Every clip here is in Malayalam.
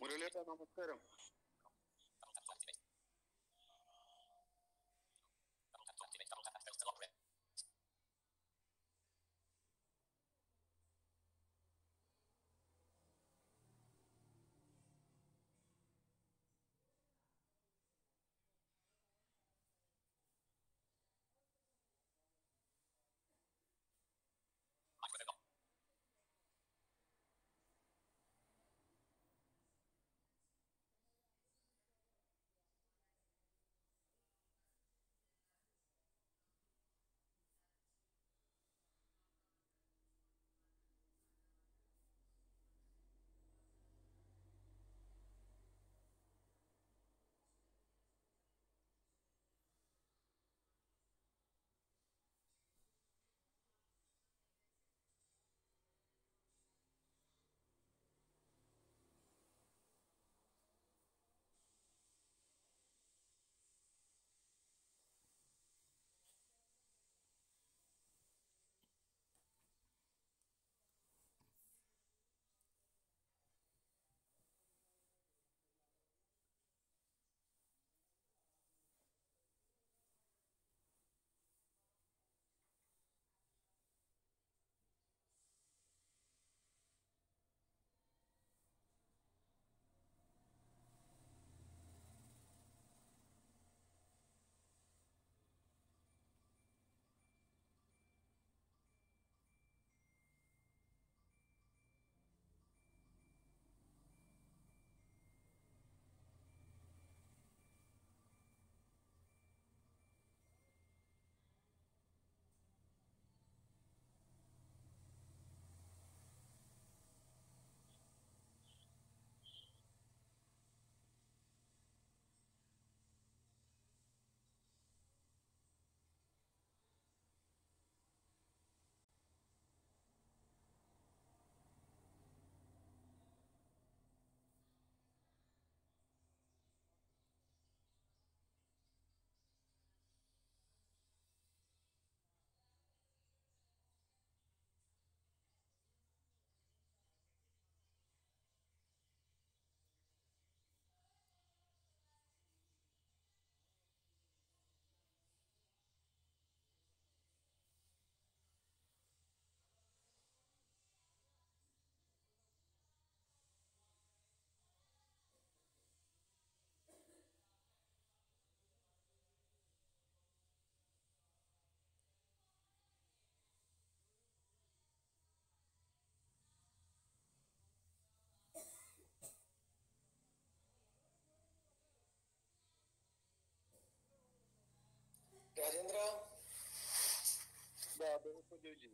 മുരളിയേട്ടാ നമസ്കാരം രാജേന്ദ്ര ഇതാ അദ്ദേഹത്തെ ചോദിച്ചു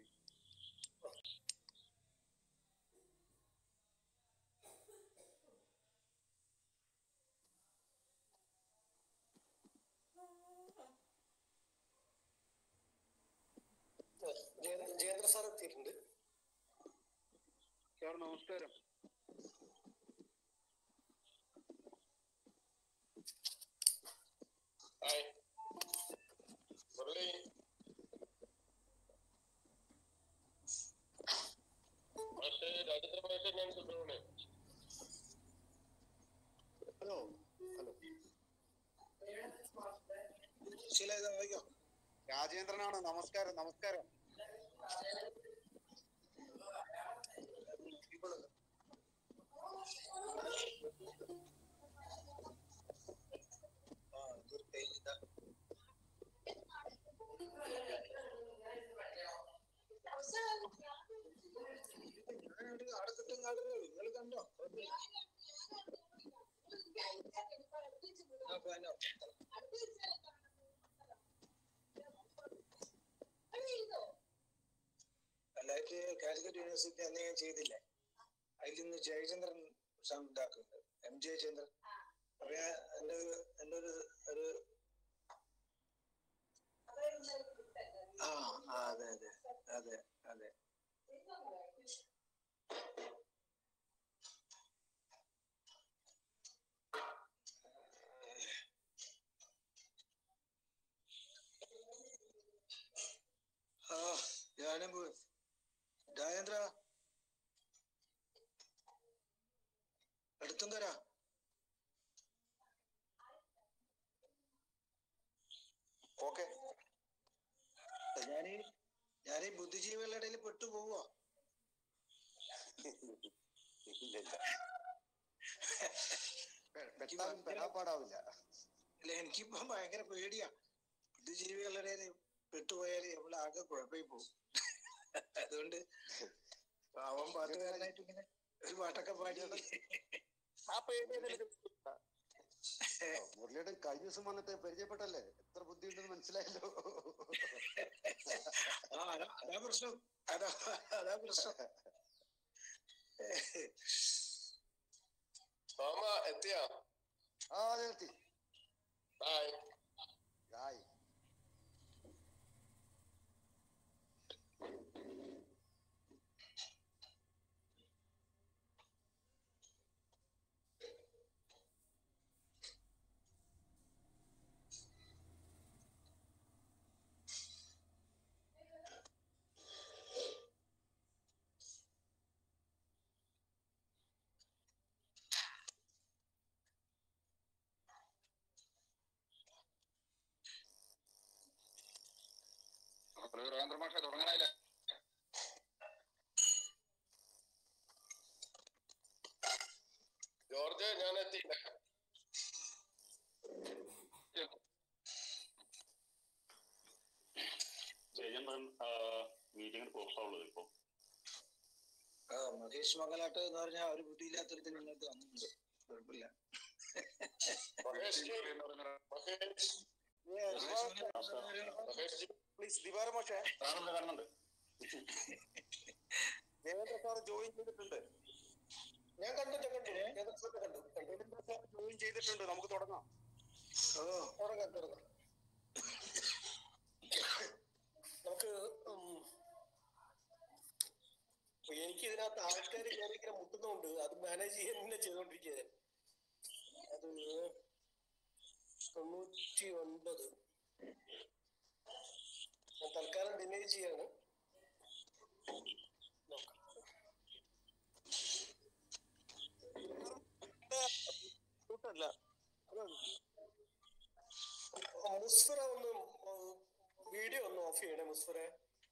ജയ- ജയേന്ദ്ര സാർ എത്തിയിട്ടുണ്ട് സാർ നമസ്കാരം ഹായ് മുരളി മാഷേ രാജേന്ദ്ര മാഷേ ഞാൻ സുബ്രഹ്മണ്യൻ ഹലോ ഹലോ ശീല ഇത് വായിക്കോ രാജേന്ദ്രനാണ് നമസ്കാരം നമസ്കാരം ആ ഇതൊരു പേജ് ഇതാ ഞാനൊരു ആടെ കിട്ടുന്ന ആളുകൾ നിങ്ങൾ കണ്ടോ ആ, പോയിനോ? അല്ലാതെ കാലിക്കറ്റ് യൂണിവേഴ്സിറ്റി അന്ന് ഞാൻ ചെയ്തില്ലേ അതിൽ നിന്ന് ജയചന്ദ്രൻ ഉണ്ടാക്കുന്നുണ്ട് എം ജയചന്ദ്രൻ അപ്പൊ ഞാൻ എന്റെ ഒരു എന്റെ ഒരു ഒരു ആ ആ, അതെ അതെ അതെ അതെ ആ ഞാനും പോയി രാജേന്ദ്ര എടുത്തും തരാ ഓക്കെ ഞാനീ ഞാനീ ബുദ്ധിജീവികളുടെ ഇടയിൽ പെട്ടുപോവോ പെട്ടാലും പെടാപ്പാടാവില്ല അല്ല എനിക്കിപ്പോ ഭയങ്കര പേടിയാ ബുദ്ധിജീവികളുടെ ഇടയിൽ പെട്ടുപോയാൽ നമ്മൾ ആകെ കുഴപ്പമായി പോകും അതുകൊണ്ട് അവൻ പാട്ടുകാരനായിട്ട് ഇങ്ങനെ ഒരു പാട്ടൊക്കെ പാടി ആ പേര് മുരളിയുടെ കഴിഞ്ഞ ദിവസം വന്നിട്ട് പരിചയപ്പെട്ടല്ലേ എത്ര ബുദ്ധിയുണ്ടെന്ന് മനസ്സിലായല്ലോ ആ അതാ അതാ പ്രശ്നം അതാ അതാ പ്രശ്നം മാമ എത്തിയാ ആ നിർത്തി ഹായ് ഹായ് രവീന്ദ്ര മാഷ തുടങ്ങാനായില്ല ജോർജ് ഞാൻ എത്തിയില്ല ജയചന്ദ്രൻ മീറ്റിംഗിന് പുറത്താവുള്ളത് ഇപ്പൊ ആ മഹേഷ് മംഗലാട്ട് എന്ന് പറഞ്ഞാൽ ഒരു ബുദ്ധിയില്ലാത്തൊരുത്തിന് നിങ്ങൾക്ക് വന്നിട്ടുണ്ട് കുഴപ്പമില്ല മഹേഷ് ജി, മഹേഷ് മഹേഷ് ജി പ്ലീസ് ദിവാര മോശേ കാണുന്നുണ്ട് കാണുന്നുണ്ട് ദേവേന്ദ്ര സാർ ജോയിൻ ചെയ്തിട്ടുണ്ട് ഞാൻ കണ്ടു ഞാൻ കണ്ടു കേന്ദ്ര സർക്കാർ കണ്ടു കണ്ടു ദേവേന്ദ്ര സാർ ജോയിൻ ചെയ്തിട്ടുണ്ട് നമുക്ക് തുടങ്ങാം ഓ തുടങ്ങാം തുടങ്ങാം നമുക്ക് ഉം, എനിക്ക് ഇതിനകത്ത് ആൾക്കാർ കയറി ഇങ്ങനെ മുട്ടുന്നുണ്ട് അത് മാനേജ് ചെയ്യാൻ തന്നെ ചെയ്തോണ്ടിരിക്കുക അത് തൊണ്ണൂറ്റി ഒൻപത് ഞാൻ തൽക്കാലം ഡിലേ ചെയ്യാണ് നോക്കാം. ഷൂട്ടല്ല മുസ്ഫറ ഒന്ന് വീഡിയോ ഒന്ന് ഓഫ് ചെയ്യണേ മുസ്ഫറെ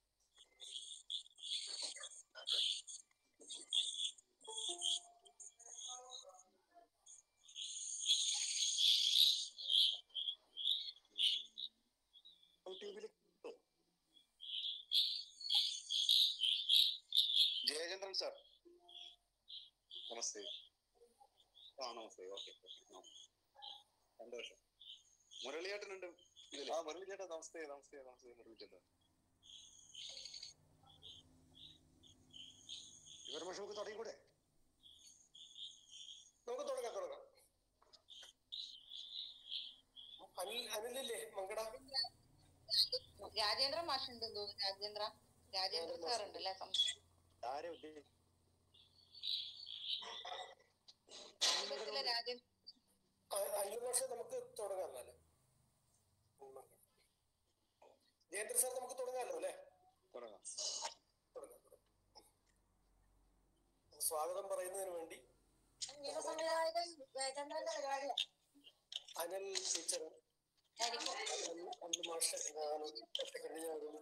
ജയചന്ദ്രൻ സാർ നമസ്തേ ആ നമസ്തേ ഓക്കെ സന്തോഷം മുരളിയേട്ടനുണ്ട് ആ മുരളിച്ചേട്ടാ നമസ്തേ നമസ്തേ നമസ്തേ മുരളിച്ചേട്ടാ ഇവർ പക്ഷെ നമുക്ക് തുടങ്ങിക്കൂടെ നമുക്ക് തുടങ്ങാം തുടങ്ങാം അനിൽ അനിലില്ലേ മങ്കട രാജേന്ദ്ര മാഷ് ഉണ്ടെന്ന് തോന്നുന്നു രാജേന്ദ്ര രാജേന്ദ്ര സാർ ഉണ്ടല്ലേ ആരെ ഉദ്ദേശിച്ചു സംസ്കൃതത്തിലെ രാജേന്ദ്ര അയ്യോ പക്ഷെ നമുക്ക് തുടങ്ങാം എന്നാല് ജയേന്ദ്ര സാർ നമുക്ക് തുടങ്ങാമല്ലോ അല്ലേ തുടങ്ങാം തുടങ്ങാം തുടങ്ങാം. സ്വാഗതം പറയുന്നതിന് വേണ്ടി സംവിധായകൻ ജയചന്ദ്രന്റെ പരിപാടിയാണ് അനിൽ ടീച്ചർ അനിൽ മാഷ ഞാൻ ഒറ്റക്കണ്ടി ഞാൻ ഒരു-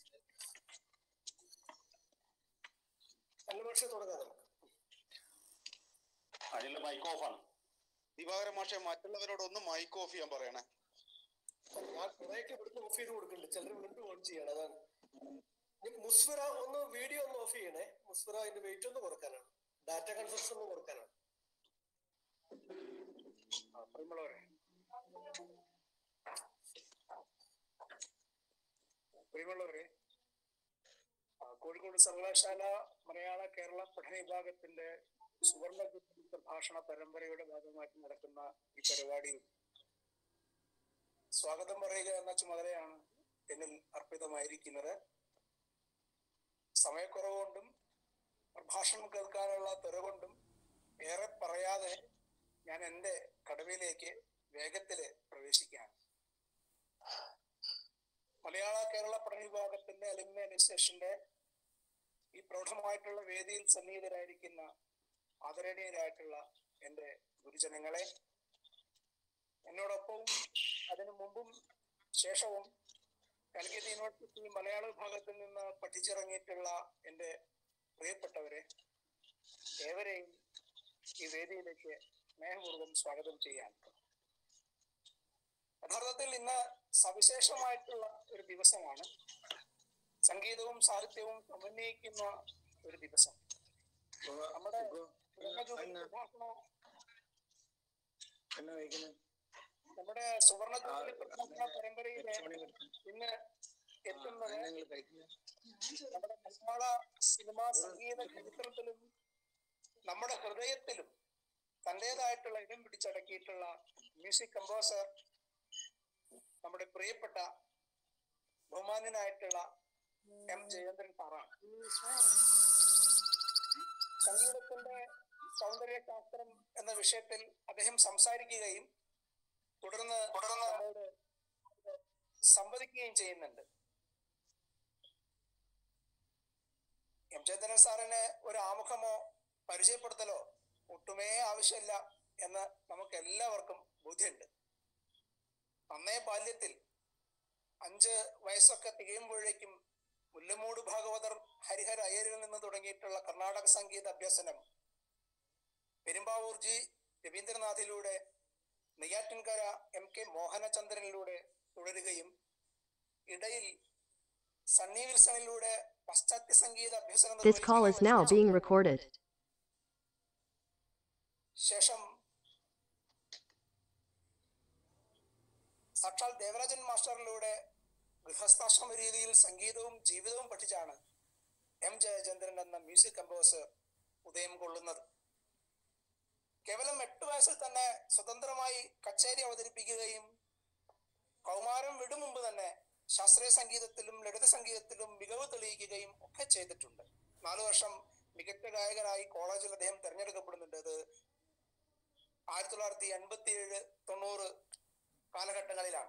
അനിൽ മാഷ തുടങ്ങാം നമുക്ക് അനിലിന്റെ മൈക്ക് ഓഫാണ് ദിവാകര മാഷെ മറ്റുള്ളവരോട് ഒന്ന് മൈക്ക് ഓഫ് ചെയ്യാൻ പറയണേ ഞാൻ കുറെയൊക്കെ ഇവിടുന്ന് ഓഫ് ചെയ്ത് കൊടുക്കുന്നുണ്ട് ചിലർ വീണ്ടും ഓൺ ചെയ്യണം അതാണ് ഇനി മുസ്ഫിറ ഒന്ന് വീഡിയോ ഒന്ന് ഓഫ് ചെയ്യണേ മുസ്ഫിറ അതിന്റെ വെയിറ്റ് ഒന്ന് കുറക്കാനാണ് ഡാറ്റ കൺസപ്ഷൻ ഒന്ന് കുറക്കാനാണ് ആ, പ്രിയമുള്ളവരെ പ്രിയമുള്ളവരെ ആ, കോഴിക്കോട് സർവകലാശാല മലയാള കേരള പഠന വിഭാഗത്തിന്റെ സുവർണ ജൂബിലി പ്രഭാഷണ പരമ്പരയുടെ ഭാഗമായിട്ട് നടക്കുന്ന ഈ പരിപാടിയിൽ സ്വാഗതം പറയുക എന്ന ചുമതലയാണ് എന്നിൽ അർപ്പിതമായിരിക്കുന്നത് സമയക്കുറവ് കൊണ്ടും പ്രഭാഷണം കേൾക്കാനുള്ള ത്വര കൊണ്ടും ഏറെ പറയാതെ ഞാൻ എൻ്റെ കടവിലേക്ക് വേഗത്തില് പ്രവേശിക്കുകയാണ് മലയാള കേരള പഠന വിഭാഗത്തിന്റെ അലുമിനി അഡ്മിനിസ്ട്രേഷന്റെ ഈ പ്രൗഢമായിട്ടുള്ള വേദിയിൽ സന്നിഹിതരായിരിക്കുന്ന ആദരണീയരായിട്ടുള്ള എൻ്റെ ഗുരുജനങ്ങളെ എന്നോടൊപ്പം അതിനു മുമ്പും ശേഷവും കാലിക്കറ്റ് യൂണിവേഴ്സിറ്റി മലയാള വിഭാഗത്തിൽ നിന്ന് പഠിച്ചിറങ്ങിയിട്ടുള്ള എൻ്റെ പ്രിയപ്പെട്ടവരെ ഏവരെയും ഈ വേദിയിലേക്ക് സ്നേഹപൂർവ്വം സ്വാഗതം ചെയ്യാൻ യഥാർത്ഥത്തിൽ ഇന്ന് സവിശേഷമായിട്ടുള്ള ഒരു ദിവസമാണ് സംഗീതവും സാഹിത്യവും സമന്വയിക്കുന്ന ഒരു ദിവസം നമ്മുടെ സുവർണജൂബിലി പ്രഭാഷണ എന്നാ കഴിക്കുന്നത് നമ്മുടെ സുവർണ ജൂബിലി പ്രഭാഷണ പരമ്പരയിലെ ഇന്ന് എത്തുന്നത് നിങ്ങൾ കഴിക്കുന്നത് നമ്മുടെ മലയാള സിനിമാ സംഗീത ചരിത്രത്തിലും നമ്മുടെ ഹൃദയത്തിലും തന്റേതായിട്ടുള്ള ഇടം പിടിച്ചടക്കിയിട്ടുള്ള മ്യൂസിക് കമ്പോസർ നമ്മുടെ പ്രിയപ്പെട്ട ബഹുമാന്യനായിട്ടുള്ള എം ജയേന്ദ്രൻ സാറാണ് സംഗീതത്തിന്റെ സൗന്ദര്യശാസ്ത്രം എന്ന വിഷയത്തിൽ അദ്ദേഹം സംസാരിക്കുകയും തുടർന്ന് തുടർന്ന് നമ്മോട് സംവദിക്കുകയും ചെയ്യുന്നുണ്ട് എം ചന്ദ്രൻ സാറിന് ഒരു ആമുഖമോ പരിചയപ്പെടുത്തലോ ഒട്ടുമേ ആവശ്യമില്ല എന്ന് നമുക്ക് എല്ലാവർക്കും ബോധ്യമുണ്ട് അന്നേ ബാല്യത്തിൽ അഞ്ച് വയസ്സൊക്കെ തികയുമ്പോഴേക്കും മുല്ലമൂട് ഭാഗവതർ ഹരിഹര അയ്യരിൽ നിന്ന് തുടങ്ങിയിട്ടുള്ള കർണാടക സംഗീത അഭ്യസനം പെരുമ്പാവൂർ ജി രവീന്ദ്രനാഥിലൂടെ നെയ്യാറ്റിൻകര എം കെ മോഹനചന്ദ്രനിലൂടെ തുടരുകയും ഇടയിൽ സണ്ണി വിൽസണിലൂടെ പാശ്ചാത്യ സംഗീത അഭ്യസനം This call is now being നിർവഹിക്കുകയും recorded. ശേഷം സാക്ഷാൽ ദേവരാജൻ മാസ്റ്ററിലൂടെ ഗൃഹസ്ഥാശ്രമ രീതിയിൽ സംഗീതവും ജീവിതവും പഠിച്ചാണ് എം ജയചന്ദ്രൻ എന്ന മ്യൂസിക് കമ്പോസർ ഉദയം കൊള്ളുന്നത് കേവലം എട്ട് വയസ്സിൽ തന്നെ സ്വതന്ത്രമായി കച്ചേരി അവതരിപ്പിക്കുകയും കൗമാരം വിടും മുമ്പ് തന്നെ ശാസ്ത്രീയ സംഗീതത്തിലും ലളിത സംഗീതത്തിലും മികവ് തെളിയിക്കുകയും ഒക്കെ ചെയ്തിട്ടുണ്ട് നാലു വർഷം മികച്ച ഗായകനായി കോളേജിൽ അദ്ദേഹം തെരഞ്ഞെടുക്കപ്പെടുന്നുണ്ട് അത് ആയിരത്തി തൊള്ളായിരത്തി എൺപത്തി ഏഴ് തൊണ്ണൂറ് കാലഘട്ടങ്ങളിലാണ്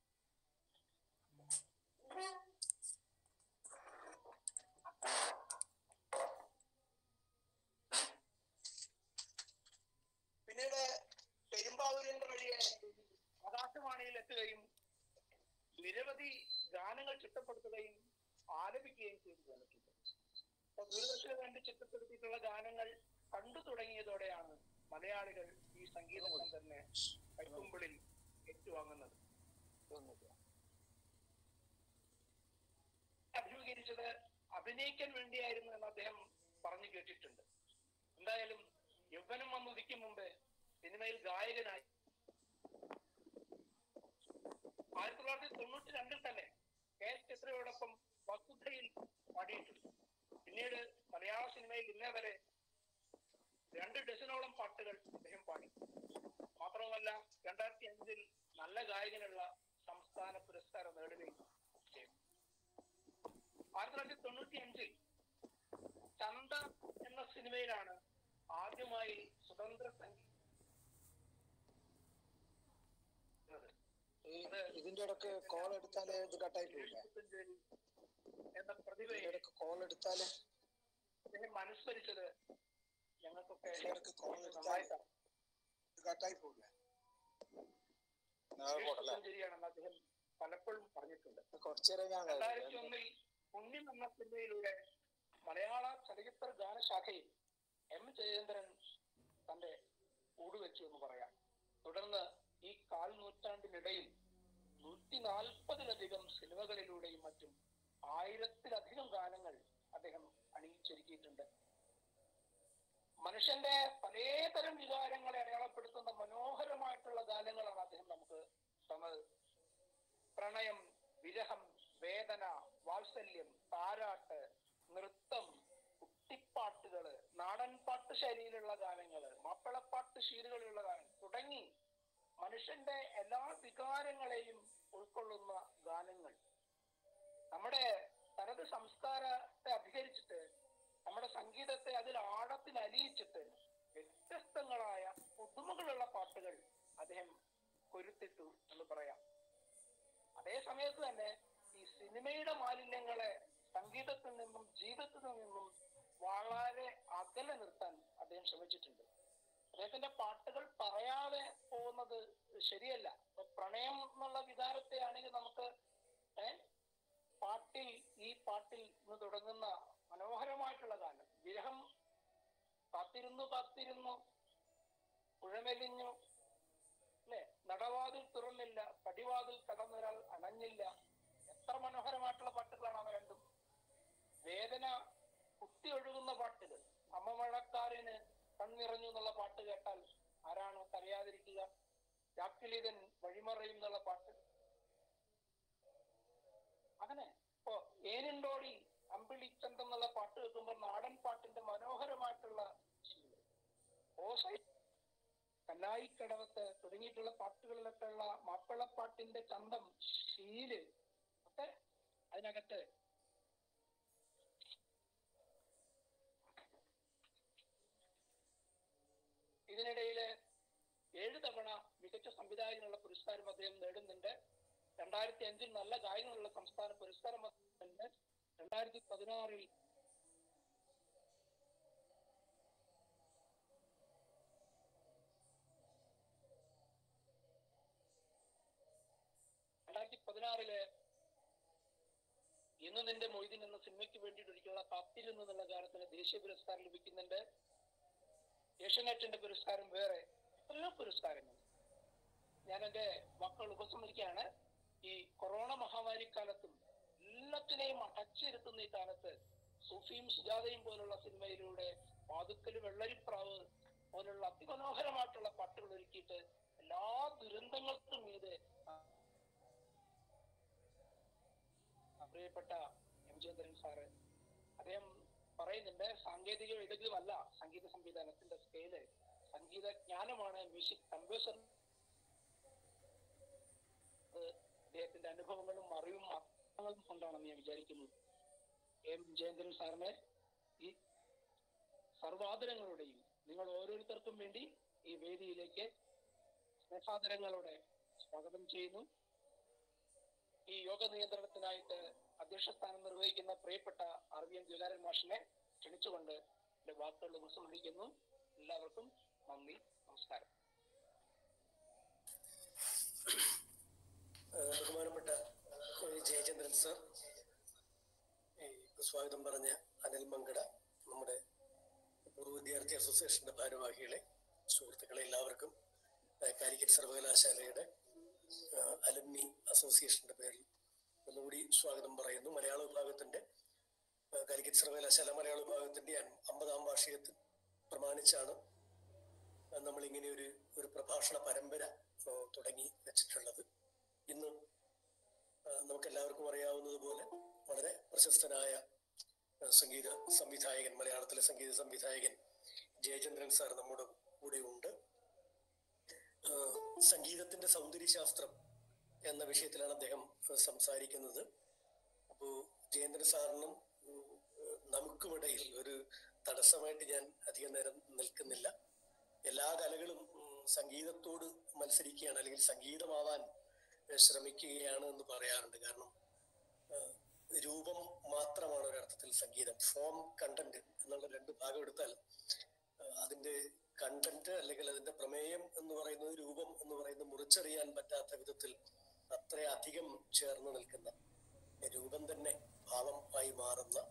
പിന്നീട് പെരുമ്പാവൂരിന്റെ വഴിയെ ആകാശവാണിയിൽ എത്തുകയും നിരവധി ഗാനങ്ങൾ ചിട്ടപ്പെടുത്തുകയും ആലപിക്കുകയും ചെയ്തു തന്നിട്ടുണ്ട് അപ്പൊ ദൂരദർശന് വേണ്ടി ചിട്ടപ്പെടുത്തിയിട്ടുള്ള ഗാനങ്ങൾ കണ്ടു തുടങ്ങിയതോടെയാണ് മലയാളികൾ ഈ സംഗീതം തന്നെ കൈക്കുമ്പിളിൽ ഏറ്റുവാങ്ങുന്നത് അഭിമുഖീകരിച്ചത് അഭിനയിക്കാൻ വേണ്ടിയായിരുന്നു എന്ന് അദ്ദേഹം പറഞ്ഞു കേട്ടിട്ടുണ്ട് എന്തായാലും യൗവനം വന്നുദിക്കും മുമ്പ് സിനിമയിൽ ഗായകനായി ആയിരത്തി തൊള്ളായിരത്തി തൊണ്ണൂറ്റി രണ്ടിൽ തന്നെ കെ എസ് ചിത്രയോടൊപ്പം വസുധയിൽ പാടിയിട്ടുണ്ട് പിന്നീട് മലയാള സിനിമയിൽ ഇന്നേ വരെ രണ്ട് ഡസനോളം പാട്ടുകൾ അദ്ദേഹം പാടി മാത്രവുമല്ല രണ്ടായിരത്തി അഞ്ചിൽ നല്ല ഗായകനുള്ള സംസ്ഥാന പുരസ്കാരം നേടുകയും ചെയ്തു ആയിരത്തി തൊള്ളായിരത്തി തൊണ്ണൂറ്റി അഞ്ചിൽ ചന്ത എന്ന സിനിമയിലാണ് ആദ്യമായി സ്വതന്ത്ര സംഗീതം ഈ ഇതിന്റെ ഇടക്ക് കോൾ എടുത്താലേ ഇത് കട്ടായി പോയില്ല എന്ന പ്രതിഭയെ ഇതിന്റെ ഇടക്ക് കോൾ എടുത്താല് അദ്ദേഹം അനുസ്മരിച്ചത് ഞങ്ങൾക്കൊക്കെ ഇതിന്റെ ഇടക്ക് കോൾ എടുത്താൽ നന്നായിട്ടാണ് ഇത് കട്ടായി പോയില്ല ശരിയാണെന്ന് അദ്ദേഹം പലപ്പോഴും പറഞ്ഞിട്ടുണ്ട് കുറച്ചേരം ഞാൻ രണ്ടായിരത്തി ഒന്നിൽ പുണ്യം എന്ന സിനിമയിലൂടെ മലയാള ചലച്ചിത്ര ഗാനശാഖയിൽ എം ജയേന്ദ്രൻ തന്റെ കൂടുവെച്ചു എന്ന് പറയാം തുടർന്ന് ഈ കാൽ നൂറ്റാണ്ടിനിടയിൽ നൂറ്റി നാൽപ്പതിലധികം സിനിമകളിലൂടെയും മറ്റും ആയിരത്തിലധികം ഗാനങ്ങൾ അദ്ദേഹം അണിയിച്ചൊരുക്കിയിട്ടുണ്ട് മനുഷ്യന്റെ പലതരം വികാരങ്ങളെ അടയാളപ്പെടുത്തുന്ന മനോഹരമായിട്ടുള്ള ഗാനങ്ങളാണ് അദ്ദേഹം നമുക്ക് തന്നത് പ്രണയം വിരഹം വേദന വാത്സല്യം താരാട്ട് നൃത്തം കുട്ടിപ്പാട്ടുകള് നാടൻ പാട്ട് ശൈലിയിലുള്ള ഗാനങ്ങള് മാപ്പിളപ്പാട്ട് ശീലുകളിലുള്ള ഗാനങ്ങൾ തുടങ്ങി മനുഷ്യന്റെ എല്ലാ വികാരങ്ങളെയും ഉൾക്കൊള്ളുന്ന ഗാനങ്ങൾ നമ്മുടെ തനത് സംസ്കാരത്തെ അധികരിച്ചിട്ട് നമ്മുടെ സംഗീതത്തെ അതിൽ ആഴത്തിൽ അലിയിച്ചിട്ട് വ്യത്യസ്തങ്ങളായ പുതുമകളുള്ള പാട്ടുകൾ അദ്ദേഹം കൊരുത്തിട്ടു എന്ന് പറയാം അതേ സമയത്ത് തന്നെ ഈ സിനിമയുടെ മാലിന്യങ്ങളെ സംഗീതത്തിൽ നിന്നും ജീവിതത്തിൽ നിന്നും വളരെ അകലെ നിർത്താൻ അദ്ദേഹം ശ്രമിച്ചിട്ടുണ്ട് അദ്ദേഹത്തിന്റെ പാട്ടുകൾ പറയാതെ പോകുന്നത് ശരിയല്ല ഇപ്പൊ പ്രണയം എന്നുള്ള വികാരത്തെ ആണെങ്കിൽ നമുക്ക് ഏഹ് പാട്ടിൽ നിന്ന് തുടങ്ങുന്ന മനോഹരമായിട്ടുള്ള ഗാനം വിരഹം കാത്തിരുന്നു കാത്തിരുന്നു കുഴമെലിഞ്ഞു അല്ലെ നടവാതിൽ തുറന്നില്ല പടിവാതിൽ കടന്നൊരാൾ അണഞ്ഞില്ല എത്ര മനോഹരമായിട്ടുള്ള പാട്ടുകളാണ് അവ രണ്ടും വേദന കുത്തി ഒഴുകുന്ന പാട്ടുകൾ അമ്മ മഴക്കാരന് കണ്ണിറഞ്ഞു എന്നുള്ള പാട്ട് കേട്ടാൽ ആരാണ് കരയാതിരിക്കുക ചാക്കിലിതൻ വഴിമറയും എന്നുള്ള പാട്ട് അങ്ങനെ ഇപ്പോ ഏനുണ്ടോടി അമ്പിളിച്ചന്ത് എന്നുള്ള പാട്ട് കേൾക്കുമ്പോൾ നാടൻ പാട്ടിന്റെ മനോഹരമായിട്ടുള്ള ശീലം ഓസൈ കല്ലായിക്കടവത്ത് തുടങ്ങിയിട്ടുള്ള പാട്ടുകളിലൊക്കെ ഉള്ള മാപ്പിളപ്പാട്ടിന്റെ ചന്തം ശീല് ഒക്കെ അതിനകത്ത് ഇതിനിടയില് ഏഴ് തവണ മികച്ച സംവിധായകനുള്ള പുരസ്കാരം അദ്ദേഹം നേടുന്നുണ്ട് രണ്ടായിരത്തി അഞ്ചിൽ നല്ല ഗായകനുള്ള സംസ്ഥാന പുരസ്കാരം അദ്ദേഹത്തിന് രണ്ടായിരത്തി പതിനാറിൽ രണ്ടായിരത്തി പതിനാറില് ഇന്ന് നിന്റെ മൊയ്തീൻ എന്ന സിനിമയ്ക്ക് വേണ്ടിയിട്ട് ഒരിക്കലുള്ള കാത്തിരുന്നു എന്നുള്ള ഗാനത്തിന് ദേശീയ പുരസ്കാരം ലഭിക്കുന്നുണ്ട് ഏഷ്യനെറ്റിന്റെ പുരസ്കാരം വേറെ എല്ലാ പുരസ്കാരങ്ങളും ഞാൻ എന്റെ വാക്കുകൾ ഉപസംഹരിക്കുകയാണ് ഈ കൊറോണ മഹാമാരി കാലത്തും എല്ലാത്തിനെയും അടച്ചിരുത്തുന്ന ഈ കാലത്ത് സുഫിയും സുജാതയും പോലുള്ള സിനിമയിലൂടെ വാതുക്കല് വെള്ളരിപ്രാവ് പോലുള്ള അതിമനോഹരമായിട്ടുള്ള പാട്ടുകൾ ഒരുക്കിയിട്ട് എല്ലാ ദുരന്തങ്ങൾക്കും മീതെ ആ, പ്രിയപ്പെട്ട എം ജയന്ദ്രൻ സാറ് അദ്ദേഹം പറയുന്നുണ്ട് സാങ്കേതിക വിദഗ്ധമല്ല സംഗീത സംവിധാനത്തിന്റെ സ്കെയില് സംഗീത ജ്ഞാനമാണ് മ്യൂസിക് കമ്പോസർ അദ്ദേഹത്തിന്റെ അനുഭവങ്ങളും അറിവും അർത്ഥങ്ങളും കൊണ്ടാണെന്ന് ഞാൻ വിചാരിക്കുന്നു എം ജയന്ദ്രൻ സാറിനെ ഈ സർവാദരങ്ങളുടെയും നിങ്ങൾ ഓരോരുത്തർക്കും വേണ്ടി ഈ വേദിയിലേക്ക് സ്നേഹാദരങ്ങളോടെ സ്വാഗതം ചെയ്യുന്നു ഈ യോഗ നിയന്ത്രണത്തിനായിട്ട് അധ്യക്ഷസ്ഥാനം നിർവഹിക്കുന്ന പ്രിയപ്പെട്ട ആർ വി എം ജ്വലാരൻ മാഷിനെ ക്ഷണിച്ചുകൊണ്ട് എന്റെ വാക്കുകൾ ഉപസംഹരിക്കുന്നു എല്ലാവർക്കും നന്ദി നമസ്കാരം ഏഹ് ബഹുമാനപ്പെട്ട ഏഹ് ജയചന്ദ്രൻ സർ ഈ സ്വാഗതം പറഞ്ഞ അനിൽ മങ്കട നമ്മുടെ പൂർവ്വ വിദ്യാർത്ഥി അസോസിയേഷന്റെ ഭാരവാഹികളെ സുഹൃത്തുക്കളെ എല്ലാവർക്കും ഏഹ് കാലിക്കറ്റ് സർവകലാശാലയുടെ ഏഹ് അലുമിനി അസോസിയേഷന്റെ പേരിൽ ഒന്നുകൂടി സ്വാഗതം പറയുന്നു മലയാള വിഭാഗത്തിന്റെ ഏഹ് കാലിക്കറ്റ് സർവകലാശാല മലയാള വിഭാഗത്തിന്റെ അൻ- അമ്പതാം വാർഷികത്തിൽ പ്രമാണിച്ചാണ് നമ്മൾ ഇങ്ങനെ ഒരു ഒരു പ്രഭാഷണ പരമ്പര ഏഹ് തുടങ്ങി വെച്ചിട്ടുള്ളത് ഇന്ന് നമുക്ക് എല്ലാവർക്കും അറിയാവുന്നതുപോലെ വളരെ പ്രശസ്തനായ ആ, സംഗീത സംവിധായകൻ മലയാളത്തിലെ സംഗീത സംവിധായകൻ ജയചന്ദ്രൻ സാർ നമ്മുടെ കൂടെ ഉണ്ട് ആ, സംഗീതത്തിന്റെ സൗന്ദര്യശാസ്ത്രം എന്ന വിഷയത്തിലാണ് അദ്ദേഹം ആ, സംസാരിക്കുന്നത് അപ്പോ ജയേന്ദ്രൻ സാറിനും ഉം, നമുക്കുമിടയിൽ ഒരു തടസ്സമായിട്ട് ഞാൻ അധികം നേരം നിൽക്കുന്നില്ല എല്ലാ കലകളും ഉം, സംഗീതത്തോട് മത്സരിക്കുകയാണ് അല്ലെങ്കിൽ സംഗീതമാവാൻ ഏഹ് ശ്രമിക്കുകയാണ് എന്ന് പറയാറുണ്ട് കാരണം ഏഹ് രൂപം മാത്രമാണ് ഒരർത്ഥത്തിൽ സംഗീതം ഫോം കണ്ടന്റ് എന്നുള്ള രണ്ട് ഭാഗം എടുത്താൽ ഏഹ് അതിന്റെ കണ്ടന്റ് അല്ലെങ്കിൽ അതിന്റെ പ്രമേയം എന്ന് പറയുന്നത് രൂപം എന്ന് പറയുന്നത് മുറിച്ചറിയാൻ പറ്റാത്ത വിധത്തിൽ അത്രയധികം ചേർന്ന് നിൽക്കുന്ന രൂപം തന്നെ ഭാവം ആയി മാറുന്ന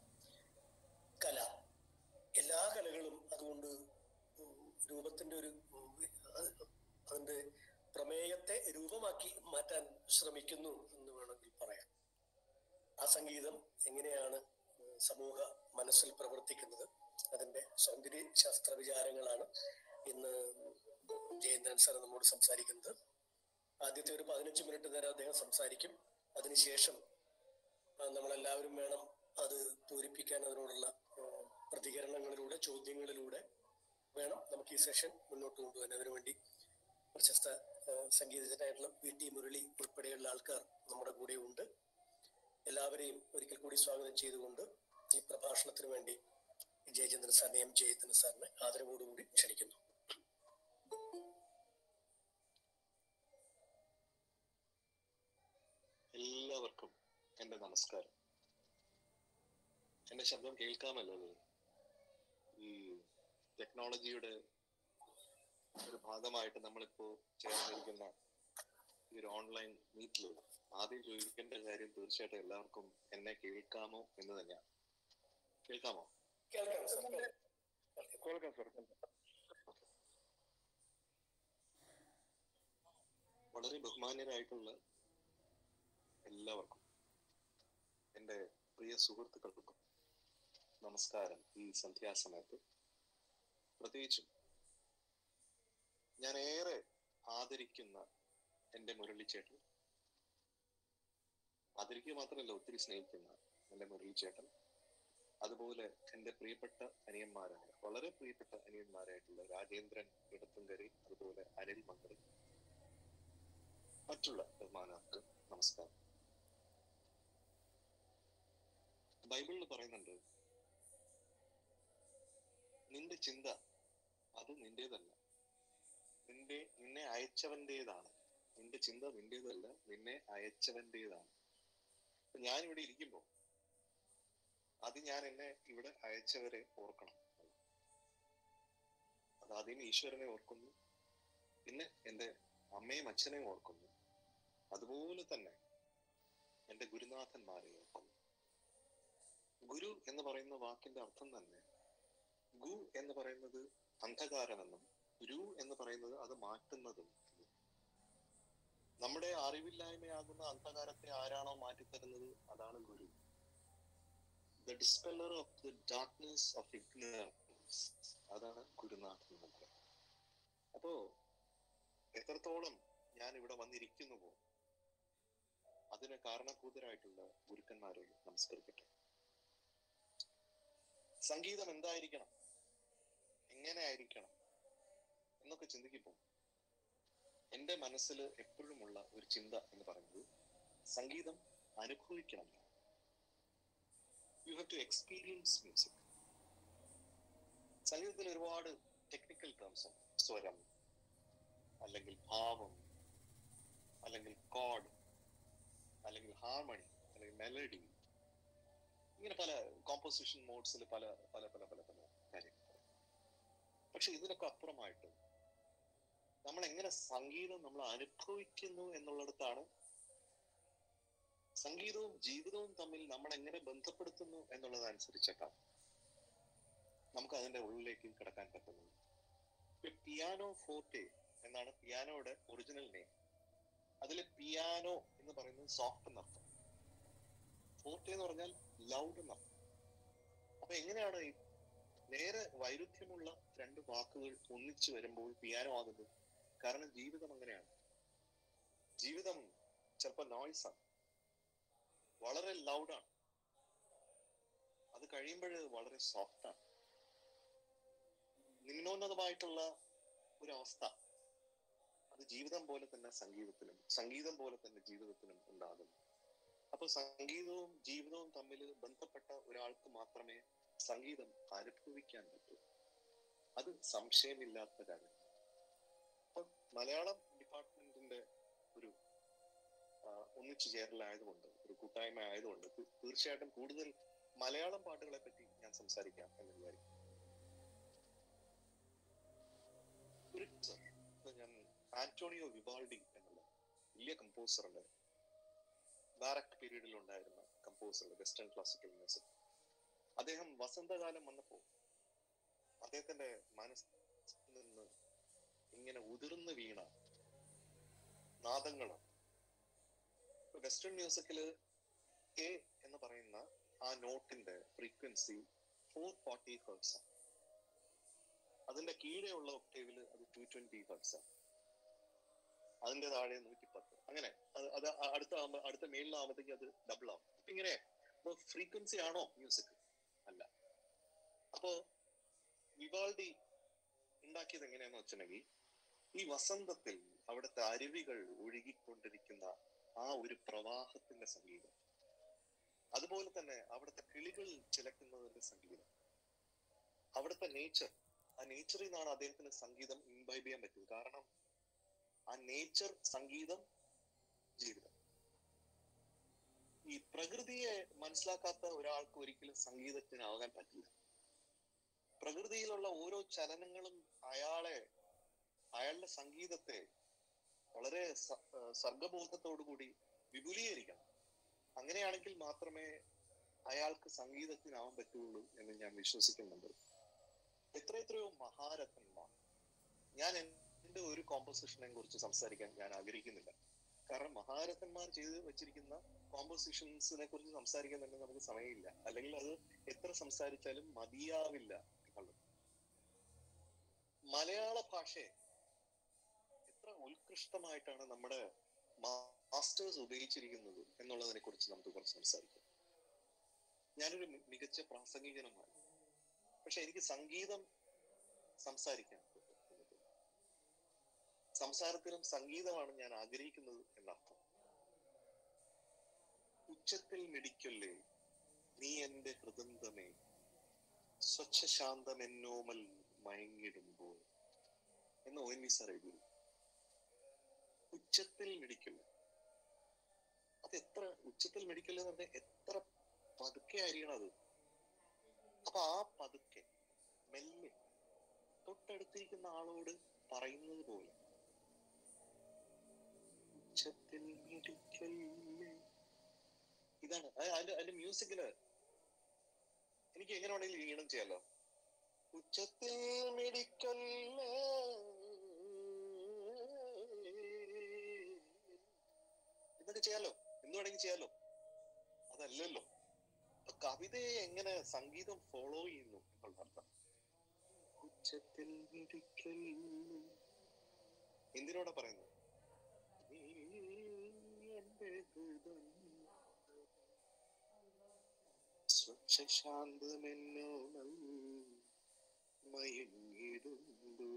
കല എല്ലാ കലകളും അതുകൊണ്ട് ഉം രൂപത്തിന്റെ ഒരു ഉം അത് അതിന്റെ പ്രമേയത്തെ രൂപമാക്കി മാറ്റാൻ ശ്രമിക്കുന്നു എന്ന് വേണമെങ്കിൽ പറയാം ആ സംഗീതം എങ്ങനെയാണ് ഉം, സമൂഹ മനസ്സിൽ പ്രവർത്തിക്കുന്നത് അതിന്റെ സൗന്ദര്യ ശാസ്ത്ര വിചാരങ്ങളാണ് ഇന്ന് ജയേന്ദ്രൻ സാർ നമ്മോട് സംസാരിക്കുന്നത് ആദ്യത്തെ ഒരു പതിനഞ്ച് മിനിറ്റ് നേരം അദ്ദേഹം സംസാരിക്കും അതിനുശേഷം ആ, നമ്മളെല്ലാവരും വേണം അത് പൂരിപ്പിക്കാൻ അതിനോടുള്ള ഉം, പ്രതികരണങ്ങളിലൂടെ ചോദ്യങ്ങളിലൂടെ വേണം നമുക്ക് ഈ സെഷൻ മുന്നോട്ട് കൊണ്ടുപോകാൻ അതിനുവേണ്ടി പ്രശസ്ത ആ, സംഗീതജ്ഞനായിട്ടുള്ള വി ടി മുരളി ഉൾപ്പെടെയുള്ള ആൾക്കാർ നമ്മുടെ കൂടെ ഉണ്ട് എല്ലാവരെയും ഒരിക്കൽ കൂടി സ്വാഗതം ചെയ്തുകൊണ്ട് ഈ പ്രഭാഷണത്തിന് വേണ്ടി ജയചന്ദ്രൻ സാറിനെ എം ജയചന്ദ്രൻ സാറിനെ ആദരവോടുകൂടി ക്ഷണിക്കുന്നു എല്ലാവർക്കും എന്റെ നമസ്കാരം എന്റെ ശബ്ദം കേൾക്കാമല്ലോ അല്ലേ? ഈ ടെക്നോളജിയുടെ ഒരു ഭാഗമായിട്ട് നമ്മളിപ്പോ ചേർന്നിരിക്കുന്ന ഈ ഒരു ഓൺലൈൻ മീറ്റിൽ ആദ്യം ചോദിക്കേണ്ട കാര്യം തീർച്ചയായിട്ടും എല്ലാവർക്കും എന്നെ കേൾക്കാമോ എന്ന് തന്നെയാണ് കേൾക്കാമോ കേൾക്കാം സർ കേൾക്കാം സർ വളരെ ബഹുമാന്യരായിട്ടുള്ള എല്ലാവർക്കും എൻ്റെ പ്രിയ സുഹൃത്തുക്കൾക്കും നമസ്കാരം ഈ സന്ധ്യാസമയത്ത് പ്രത്യേകിച്ചും ഞാൻ ഏറെ ആദരിക്കുന്ന എൻ്റെ മുരളിച്ചേട്ടൻ ആദരിക്കുക മാത്രമല്ല ഒത്തിരി സ്നേഹിക്കുന്ന എൻ്റെ മുരളിച്ചേട്ടൻ അതുപോലെ എൻ്റെ പ്രിയപ്പെട്ട അനിയന്മാരായ വളരെ പ്രിയപ്പെട്ട അനിയന്മാരായിട്ടുള്ള രാജേന്ദ്രൻ ഇടത്തുങ്കരി അതുപോലെ അനിൽ മന്ത്രി മറ്റുള്ള ബഹുമാനാർക്ക് നമസ്കാരം ബൈബിളിൽ പറയുന്നുണ്ട് നിന്റെ ചിന്ത അത് നിന്റേതല്ല നിന്റെ നിന്നെ അയച്ചവന്റേതാണ് നിന്റെ ചിന്ത നിന്റേതല്ല നിന്നെ അയച്ചവന്റേതാണ് അപ്പൊ ഞാൻ ഇവിടെ ഇരിക്കുമ്പോ അത് ഞാൻ എന്നെ ഇവിടെ അയച്ചവരെ ഓർക്കണം അത് ആദ്യം ഈശ്വരനെ ഓർക്കുന്നു പിന്നെ എൻ്റെ അമ്മയും അച്ഛനെയും ഓർക്കുന്നു അതുപോലെ തന്നെ എൻ്റെ ഗുരുനാഥന്മാരെ ഓർക്കുന്നു ഗുരു എന്ന് പറയുന്ന വാക്കിന്റെ അർത്ഥം തന്നെ ഗു എന്ന് പറയുന്നത് അന്ധകാരമെന്നും രു എന്ന് പറയുന്നത് അത് മാറ്റുന്നതും നമ്മുടെ അറിവില്ലായ്മയാകുന്ന അന്ധകാരത്തെ ആരാണോ മാറ്റിത്തരുന്നത് അതാണ് ഗുരു the dispeller of the darkness of ignorance അതാണ് ഗുരുനാഥൻ എന്ന് പറയുന്നത് അപ്പോ എത്രത്തോളം ഞാൻ ഇവിടെ വന്നിരിക്കുന്നുവോ അതിന് കാരണഭൂതരായിട്ടുള്ള ഗുരുക്കന്മാരെ നമസ്കരിക്കട്ടെ സംഗീതം എന്തായിരിക്കണം എങ്ങനെ ആയിരിക്കണം എന്നൊക്കെ ചിന്തിക്കുമ്പോൾ എന്റെ മനസ്സിൽ എപ്പോഴുമുള്ള ഒരു ചിന്ത എന്ന് പറയുന്നത് സംഗീതം അനുഭവിക്കണം you have to experience music സംഗീതത്തിൽ ഒരുപാട് ടെക്നിക്കൽ ടേംസ് ഉണ്ട് സ്വരം അല്ലെങ്കിൽ ഭാവം അല്ലെങ്കിൽ കോഡ് അല്ലെങ്കിൽ ഹാർമണി അല്ലെങ്കിൽ മെലഡി ഇങ്ങനെ പല കോമ്പോസിഷൻ മോഡ്സിൽ പല പല പല പല പല കാര്യങ്ങൾ പക്ഷെ ഇതിനൊക്കെ അപ്പുറമായിട്ട് നമ്മൾ എങ്ങനെ സംഗീതം നമ്മൾ അനുഭവിക്കുന്നു എന്നുള്ളിടത്താണ് സംഗീതവും ജീവിതവും തമ്മിൽ നമ്മൾ എങ്ങനെ ബന്ധപ്പെടുത്തുന്നു എന്നുള്ളതനുസരിച്ചൊക്കെ നമുക്ക് അതിന്റെ ഉള്ളിലേക്ക് കിടക്കാൻ പറ്റുന്നത് പിയാനോ ഫോർട്ടെ എന്നാണ് പിയാനോയുടെ ഒറിജിനൽ നെയിം അതിലെ പിയാനോ എന്ന് പറയുന്നത് സോഫ്റ്റ് എന്നർത്ഥം ഫോർട്ടെ എന്ന് പറഞ്ഞാൽ ലൗഡ് എന്നർത്ഥം അപ്പൊ എങ്ങനെയാണ് ഈ നേരെ വൈരുദ്ധ്യമുള്ള രണ്ട് വാക്കുകൾ ഒന്നിച്ചു വരുമ്പോൾ പിയാനോ ആകുന്നത് കാരണം ജീവിതം അങ്ങനെയാണ് ജീവിതം ചിലപ്പോൾ നോയ്സാണ് വളരെ ലൗഡാണ് അത് കഴിയുമ്പോൾ വളരെ സോഫ്റ്റാണ് നിമ്നോന്നതമായിട്ടുള്ള ഒരു അവസ്ഥ അത് ജീവിതം പോലെ തന്നെ സംഗീതത്തിലും സംഗീതം പോലെ തന്നെ ജീവിതത്തിലും ഉണ്ടാകുന്നു അപ്പൊ സംഗീതവും ജീവിതവും തമ്മിൽ ബന്ധപ്പെട്ട ഒരാൾക്ക് മാത്രമേ സംഗീതം അനുഭവിക്കാൻ പറ്റൂ അത് സംശയമില്ലാത്ത കാര്യം അപ്പൊ മലയാളം ഡിപ്പാർട്ട്മെന്റിന്റെ ഒരു ആ, ഒന്നിച്ചു ചേരലായതുകൊണ്ട് ഒരു കൂട്ടായ്മ ആയതുകൊണ്ട് തീ- തീർച്ചയായിട്ടും കൂടുതൽ മലയാളം പാട്ടുകളെ പറ്റി ഞാൻ സംസാരിക്കാം എന്ന് വിചാരിക്കും ഒരിക്കൽ ഇപ്പൊ ഞാൻ ആന്റോണിയോ വിവാൾഡി എന്നുള്ള വലിയ കമ്പോസറുണ്ട് ബാരക് പീരീഡിൽ ഉണ്ടായിരുന്ന കമ്പോസർ വെസ്റ്റേൺ ക്ലാസിക്കൽ മ്യൂസിക് അദ്ദേഹം വസന്തകാലം വന്നപ്പോ അദ്ദേഹത്തിന്റെ മനസ്സിൽ നിന്ന് ഇങ്ങനെ ഉതിർന്നു വീണ നാദങ്ങളാണ് വെസ്റ്റേൺ മ്യൂസിക്കില് എ എന്ന് പറയുന്ന ആ നോട്ടിന്റെ ഫ്രീക്വൻസി ഫോർ ഫോർട്ടി ഹേർട്സ് ആണ് അതിന്റെ കീഴെയുള്ള ഒക്ടേവില് അത് ടു ട്വന്റി ഹേർട്സ് ആണ് അതിന്റെ താഴെ നൂറ്റി പത്ത് അങ്ങനെ അത് അത് അ- അടുത്ത ആവുമ്പോ- അടുത്ത മേളിലാവുമ്പോഴത്തേക്ക് അത് ഡബിൾ ആവും അപ്പൊ ഇങ്ങനെ ഫ്രീക്വൻസി ആണോ മ്യൂസിക് അല്ല അപ്പോ വിവാൾഡി ഉണ്ടാക്കിയത് എങ്ങനെയാന്ന് വെച്ചിട്ടുണ്ടെങ്കിൽ ഈ വസന്തത്തിൽ അവിടുത്തെ അരുവികൾ ഒഴുകിക്കൊണ്ടിരിക്കുന്ന ആ ഒരു പ്രവാഹത്തിന്റെ സംഗീതം അതുപോലെ തന്നെ അവിടുത്തെ കിളികൾ ചിലക്കുന്നതിന്റെ സംഗീതം അവിടുത്തെ നേച്ചർ ആ നേച്ചറിൽ നിന്നാണ് അദ്ദേഹത്തിന് സംഗീതം ഇൻവൈബ് ചെയ്യാൻ പറ്റിയത് കാരണം ആ നേച്ചർ സംഗീതം ജീവിതം ഈ പ്രകൃതിയെ മനസ്സിലാക്കാത്ത ഒരാൾക്ക് ഒരിക്കലും സംഗീതജ്ഞനാകാൻ പറ്റില്ല പ്രകൃതിയിലുള്ള ഓരോ ചലനങ്ങളും അയാളെ അയാളുടെ സംഗീതത്തെ വളരെ സ- ആ, സർഗബോധത്തോടു കൂടി വിപുലീകരിക്കണം അങ്ങനെയാണെങ്കിൽ മാത്രമേ അയാൾക്ക് സംഗീതത്തിനാവാൻ പറ്റുള്ളൂ എന്ന് ഞാൻ വിശ്വസിക്കുന്നുണ്ട് എത്ര എത്രയോ മഹാരഥന്മാർ ഞാൻ എന്റെ ഒരു കോമ്പോസിഷനെ കുറിച്ച് സംസാരിക്കാൻ ഞാൻ ആഗ്രഹിക്കുന്നില്ല കാരണം മഹാരഥന്മാർ ചെയ്ത് വെച്ചിരിക്കുന്ന കോമ്പോസിഷൻസിനെ കുറിച്ച് സംസാരിക്കാൻ തന്നെ നമുക്ക് സമയമില്ല അല്ലെങ്കിൽ അത് എത്ര സംസാരിച്ചാലും മതിയാവില്ല എന്നുള്ളത് മലയാള ഭാഷയെ എത്ര ഉത്കൃഷ്ടമായിട്ടാണ് നമ്മുടെ മാസ്റ്റേഴ്സ് ഉപയോഗിച്ചിരിക്കുന്നത് എന്നുള്ളതിനെ കുറിച്ച് നമുക്ക് കുറച്ച് സംസാരിക്കാം ഞാനൊരു മി- മികച്ച പ്രാസംഗികനുമാണ് പക്ഷെ എനിക്ക് സംഗീതം സംസാരിക്കാൻ പറ്റുന്നത് സംസാരത്തിലും സംഗീതമാണ് ഞാൻ ആഗ്രഹിക്കുന്നത് എന്നർത്ഥം ഉച്ചത്തിൽ മിടിക്കൊല്ലേ നീ എന്റെ ഹൃദന്തമേ സ്വച്ഛശാന്തമെന്നോമൽ മയങ്ങിടുമ്പോൾ എന്ന് ഒ എൻ വി സാർ എഴുതി ഉച്ചത്തിൽ മിടിക്കില്ല അത് എത്ര ഉച്ചത്തിൽ മിടിക്കില്ല എന്ന് പറഞ്ഞാൽ എത്ര പതുക്കെ ആയിരിക്കണം അത് അപ്പൊ ആ പതുക്കെ മെല്ലെ തൊട്ടടുത്തിരിക്കുന്ന ആളോട് പറയുന്നത് പോലെ ഉച്ചത്തിൽ മിടിക്കല്ലേ ഇതാണ് അത് അതിന്റെ അതിന്റെ മ്യൂസിക്കില് എനിക്ക് എങ്ങനെ വേണമെങ്കിലും ഈണം ചെയ്യാലോ ഉച്ചത്തിൽ മിടിക്കല്ലേ ഇതൊക്കെ ചെയ്യാലോ എന്ത് വേണമെങ്കിൽ ചെയ്യാലോ അതല്ലല്ലോ അപ്പൊ കവിതയെ എങ്ങനെ സംഗീതം ഫോളോ ചെയ്യുന്നു എന്നുള്ള അർത്ഥം ഉച്ചത്തിൽ മിടിക്കല്ലേ എന്തിനോടാ പറയുന്നത് നീ എന്റെ ഹൃദയം സ്വച്ഛശാന്തമെന്നോമൽ മയങ്ങിടുന്നു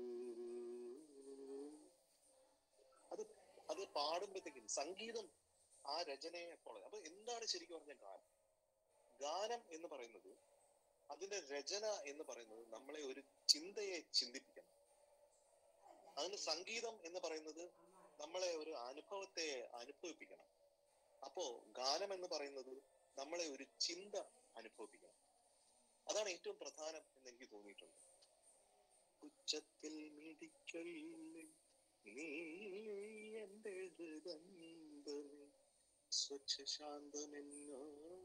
അത് അത് പാടുമ്പോഴത്തേക്കും സംഗീതം ആ രചനയെ പോലെ അപ്പൊ എന്താണ് ശരിക്കും പറഞ്ഞ ഗാനം ഗാനം എന്ന് പറയുന്നത് അതിന്റെ രചന എന്ന് പറയുന്നത് നമ്മളെ ഒരു ചിന്തയെ ചിന്തിപ്പിക്കണം അതിന് സംഗീതം എന്ന് പറയുന്നത് നമ്മളെ ഒരു അനുഭവത്തെ അനുഭവിപ്പിക്കണം അപ്പോ ഗാനം എന്ന് പറയുന്നത് നമ്മളെ ഒരു ചിന്ത അനുഭവിപ്പിക്കണം അതാണ് ഏറ്റവും പ്രധാനം എന്ന് എനിക്ക് തോന്നിയിട്ടുണ്ട് ഉച്ചത്തിൽ മിടിക്കല്ലേ നീ എന്റെ ഹൃദന്തമേ സ്വച്ഛ ശാന്തമെന്നോ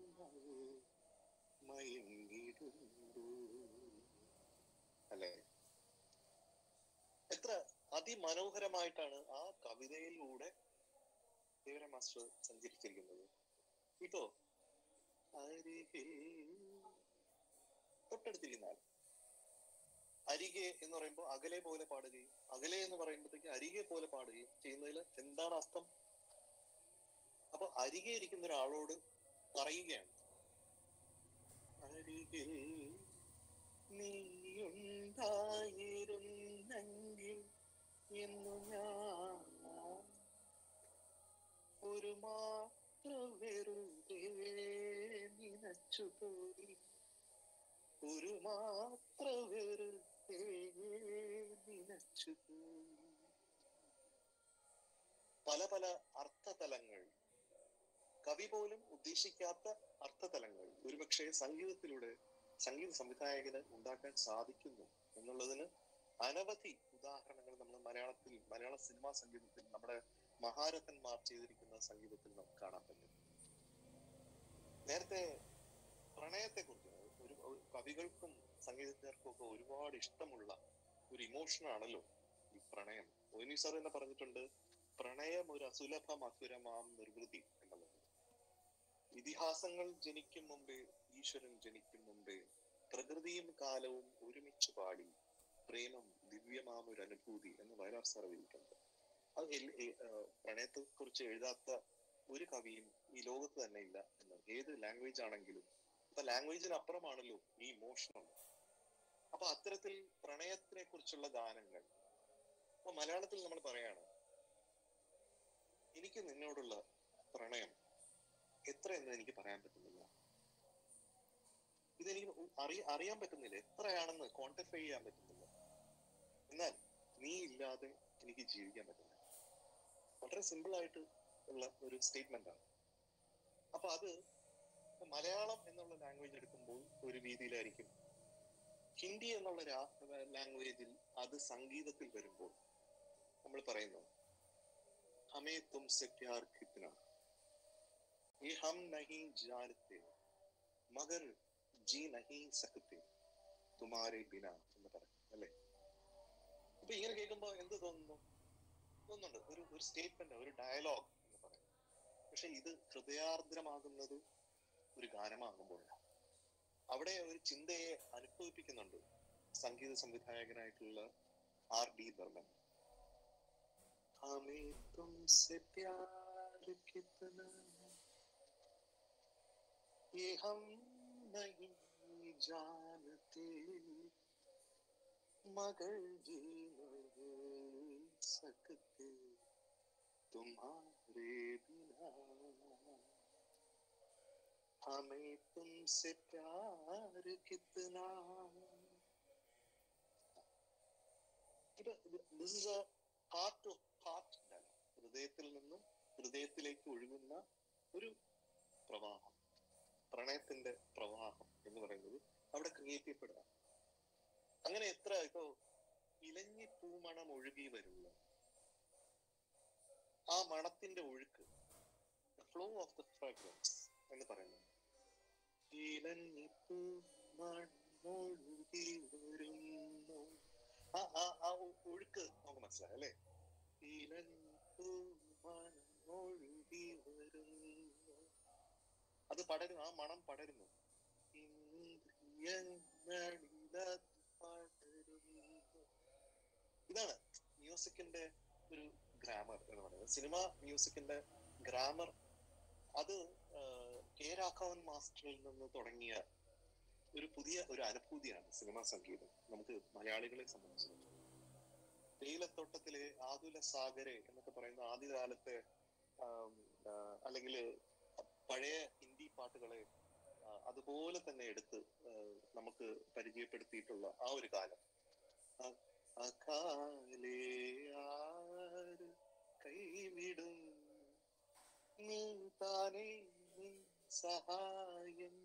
മയങ്ങിടുന്നു അല്ലെ എത്ര അതിമനോഹരമായിട്ടാണ് ആ കവിതയിലൂടെ ദേവര മാസ്റ്റർ സഞ്ചരിച്ചിരിക്കുന്നത് ഇപ്പോ അരികെ തൊട്ടടുത്തിരിക്കുന്ന ആൾ അരികെ എന്ന് പറയുമ്പോൾ അകലെ പോലെ പാടുകയും അകലെ എന്ന് പറയുമ്പോഴത്തേക്ക് അരികെ പോലെ പാടുകയും ചെയ്യുന്നതിൽ എന്താണ് അർത്ഥം അപ്പൊ അരികെ ഇരിക്കുന്ന ഒരാളോട് പറയുകയാണ് അരികിൽ നീയുണ്ടായിരുന്നെങ്കിൽ എന്നു ഞാൻ ഒരു മാത്ര വെറുതെ നിനച്ചുപോയി ഒരു മാത്ര വെറുതെ നിനച്ചുപോയി പല പല അർത്ഥതലങ്ങൾ കവി പോലും ഉദ്ദേശിക്കാത്ത അർത്ഥതലങ്ങൾ ഒരുപക്ഷെ സംഗീതത്തിലൂടെ സംഗീത സംവിധായകന് ഉണ്ടാക്കാൻ സാധിക്കുന്നു എന്നുള്ളതിന് അനവധി ഉദാഹരണങ്ങൾ നമ്മൾ മലയാളത്തിൽ മലയാള സിനിമാ സംഗീതത്തിൽ നമ്മുടെ മഹാരഥന്മാർ ചെയ്തിരിക്കുന്ന സംഗീതത്തിൽ നമുക്ക് കാണാൻ പറ്റും നേരത്തെ പ്രണയത്തെ കുറിച്ച് ഒരു ഒരു കവികൾക്കും സംഗീതജ്ഞർക്കും ഒക്കെ ഒരുപാട് ഇഷ്ടമുള്ള ഒരു ഇമോഷൻ ആണല്ലോ ഈ പ്രണയം ഒനി സാർ തന്നെ പറഞ്ഞിട്ടുണ്ട് പ്രണയം ഒരു അസുലഭം അസുരമാം നിർവൃതി എന്നുള്ളത് ഇതിഹാസങ്ങൾ ജനിക്കും മുമ്പേ ഈശ്വരൻ ജനിക്കും മുമ്പേ പ്രകൃതിയും കാലവും ഒരുമിച്ച് പാടി പ്രേമം ദിവ്യമാം ഒരു അനുഭൂതി എന്ന് വയലാർ സാർ എഴുതിയിട്ടുണ്ട് അത് പ്രണയത്തെ കുറിച്ച് എഴുതാത്ത ഒരു കവിയും ഈ ലോകത്ത് തന്നെ ഇല്ല എന്ന് ഏത് ലാംഗ്വേജ് ആണെങ്കിലും അപ്പൊ ലാംഗ്വേജിന് അപ്പുറമാണല്ലോ ഈ ഇമോഷൻ അപ്പൊ അത്തരത്തിൽ പ്രണയത്തിനെ കുറിച്ചുള്ള ഗാനങ്ങൾ അപ്പൊ മലയാളത്തിൽ നമ്മൾ പറയാണ് എനിക്ക് നിന്നോടുള്ള പ്രണയം എത്രയെന്ന് എനിക്ക് പറയാൻ പറ്റുന്നില്ല ഇതെനിക്ക് അറിയ അറിയാൻ പറ്റുന്നില്ല എത്രയാണെന്ന് ക്വാണ്ടിഫൈ ചെയ്യാൻ പറ്റുന്നില്ല എന്നാൽ നീ ഇല്ലാതെ എനിക്ക് ജീവിക്കാൻ പറ്റില്ല വളരെ സിമ്പിൾ ആയിട്ട് ഉള്ള ഒരു സ്റ്റേറ്റ്മെന്റ് ആണ് അപ്പൊ അത് മലയാളം എന്നുള്ള ലാംഗ്വേജ് എടുക്കുമ്പോൾ ഒരു രീതിയിലായിരിക്കും ഹിന്ദി എന്നുള്ള ലാംഗ്വേജിൽ അത് സംഗീതത്തിൽ വരുമ്പോൾ നമ്മൾ പറയുന്നു हमें तुमसे प्यार कितना ये हम नहीं जानते मगर जी नहीं सकते തുമാരെ ബിന എന്ന് പറയും അല്ലേ അപ്പൊ ഇങ്ങനെ കേൾക്കുമ്പോ എന്ത് തോന്നുന്നു തോന്നുന്നുണ്ട് ഒരു ഒരു സ്റ്റേറ്റ്മെന്റ് ഒരു ഡയലോഗ് എന്ന് പറയും പക്ഷെ ഇത് ഹൃദയാർദ്രമാകുന്നത് ഒരു ഗാനമാകുമ്പോഴാണ് അവിടെ ഒരു ചിന്തയെ അനുഭവിപ്പിക്കുന്നുണ്ട് സംഗീത സംവിധായകനായിട്ടുള്ള ആർ ഡി ബർമൻ हमें तुमसे प्यार कितना ये हम नहीं जानते मगर जी नहीं सकते तुम्हारे बिना हमें तुमसे प्यार कितना this is a heart to heart ഹൃദയത്തിൽ നിന്നും ഹൃദയത്തിലേക്ക് ഒഴുകുന്ന ഒരു പ്രവാഹം പ്രണയത്തിന്റെ പ്രവാഹം എന്ന് പറയുന്നത് അവിടെ ക്രിയേറ്റ് ചെയ്യപ്പെടുക അങ്ങനെ എത്ര ഇപ്പോ ഇലഞ്ഞി പൂമണം ഒഴുകി വരുന്ന ആ മണത്തിന്റെ ഒഴുക്ക് ഫ്ലോ ഓഫ് ദ ഫ്രാഗ്രൻസ് എന്ന് പറയുന്നത് ഇലഞ്ഞി പൂമണം ഒഴുകി വരുന്നു ആ ആ ആ ഒ- ഒഴുക്ക് നമുക്ക് മനസ്സിലായി അല്ലേ ഇലഞ്ഞി പൂമണം ഒഴുകി വരുന്നു അത് പടരും ആ മണം പടരുന്നു ഇന്ദ്രിയങ്ങളിലത് പടരുന്നു ഇതാണ് മ്യൂസിക്കിന്റെ ഒരു ഗ്രാമർ എന്ന് പറയുന്നത് സിനിമ മ്യൂസിക്കിന്റെ ഗ്രാമർ അത് ആഹ്, കെ രാഘവൻ മാസ്റ്ററിൽ നിന്ന് തുടങ്ങിയ ഒരു പുതിയ ഒരു അനുഭൂതിയാണ് സിനിമാ സംഗീതം നമുക്ക് മലയാളികളെ സംബന്ധിച്ചിടത്തോളം തേയിലത്തോട്ടത്തിലെ ആതുല സാഗരെ എന്നൊക്കെ പറയുന്ന ആദ്യകാലത്തെ അല്ലെങ്കിൽ പഴയ ഹിന്ദി പാട്ടുകളെ ആ, അതുപോലെ തന്നെ എടുത്ത് ആ, നമുക്ക് പരിചയപ്പെടുത്തിയിട്ടുള്ള ആ ഒരു കാലം അ- അകാലേ ആര് കൈവിടും നീ താനേ നിൻ സഹായം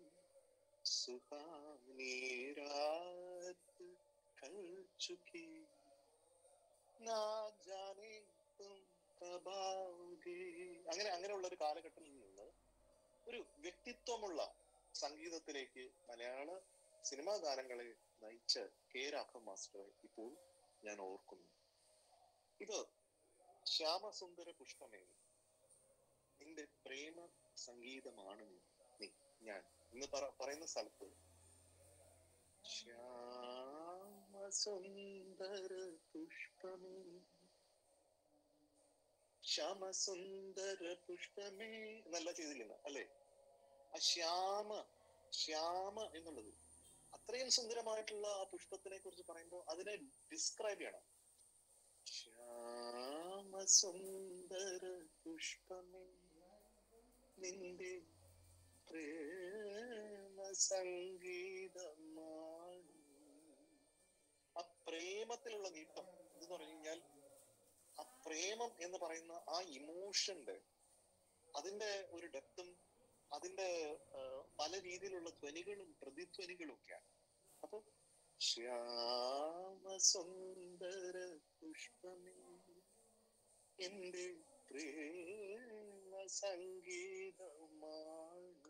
സുഹാനീരാത്ത് കൽ ചുക്കി നാ ജാനേ തും കബാവുകേ അങ്ങനെ അങ്ങനെയുള്ള ഒരു കാലഘട്ടത്തിൽ നിന്ന് ഒരു വ്യക്തിത്വമുള്ള സംഗീതത്തിലേക്ക് മലയാള സിനിമാ ഗാനങ്ങളെ നയിച്ച കെ രാഘവ മാസ്റ്ററെ ഇപ്പോൾ ഞാൻ ഓർക്കുന്നു ഇത് ശ്യാമസുന്ദര പുഷ്പമേ നിന്റെ പ്രേമ സംഗീതമാണ് നീ നീ ഞാൻ എന്ന് പറ- പറയുന്ന സ്ഥലത്ത് ശ്യാമസുന്ദര പുഷ്പമേ ശ്യാമസുന്ദര പുഷ്പമേ എന്നല്ല ചെയ്തില്ല അല്ലേ ആ ശ്യാമ ശ്യാമ എന്നുള്ളത് അത്രയും സുന്ദരമായിട്ടുള്ള ആ പുഷ്പത്തിനെ കുറിച്ച് പറയുമ്പോൾ അതിനെ ഡിസ്ക്രൈബ് ചെയ്യണം ശ്യാമസുന്ദര പുഷ്പമേ നിന്റെ പ്രേമ സംഗീതമാണ് ആ പ്രേമത്തിലുള്ള നീട്ടം എന്ന് പറഞ്ഞു കഴിഞ്ഞാൽ ആ പ്രേമം എന്ന് പറയുന്ന ആ ഇമോഷന്റെ അതിന്റെ ഒരു ഡെപ്തും അതിന്റെ ആ, പല രീതിയിലുള്ള ധ്വനികളും പ്രതിധ്വനികളും ഒക്കെയാണ് അപ്പൊ ശ്യാമസുന്ദര പുഷ്പമേ എന്റെ പ്രേമ സംഗീതമാണ്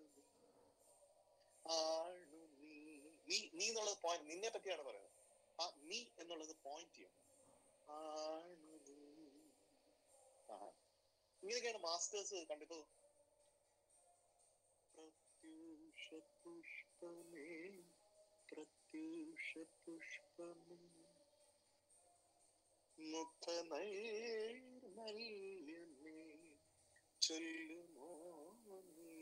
ആണു നീ നീ നീ എന്നുള്ളത് പോയിന്റ് നിന്നെ പറ്റിയാണ് പറയുന്നത് ആ നീ എന്നുള്ളത് പോയിന്റ് ചെയ്യണം ആണു നീ ആ ഇങ്ങനെയൊക്കെയാണ് മാസ്റ്റേഴ്സ് കണ്ടിപ്പോ പ്രത്യൂഷ പുഷ്പമേ പ്രത്യൂഷ പുഷ്പമേ മുഖ നൈർമല്യമേ ചൊല്ലുമോ നീ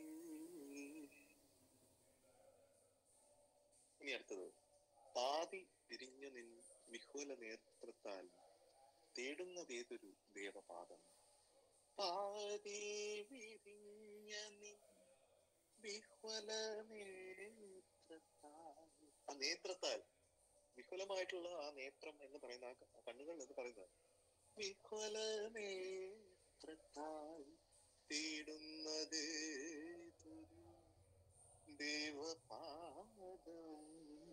ഇനി അടുത്തത് പാതി തിരിഞ്ഞ നിൻ വിഹുല നേത്രത്താൽ തേടുന്നതേതൊരു ദേവപാദം പാതി വിരിഞ്ഞ നിൻ വിഹ്വല നേത്രത്താൽ ആ നേത്രത്താൽ വിഹുലമായിട്ടുള്ള ആ നേത്രം എന്ന് പറയുന്ന ആ ക- കണ്ണുകൾ എന്ന് പറയുന്നത് വിഹുല നേത്രത്താൽ തേടുന്നത് ദേവപാദം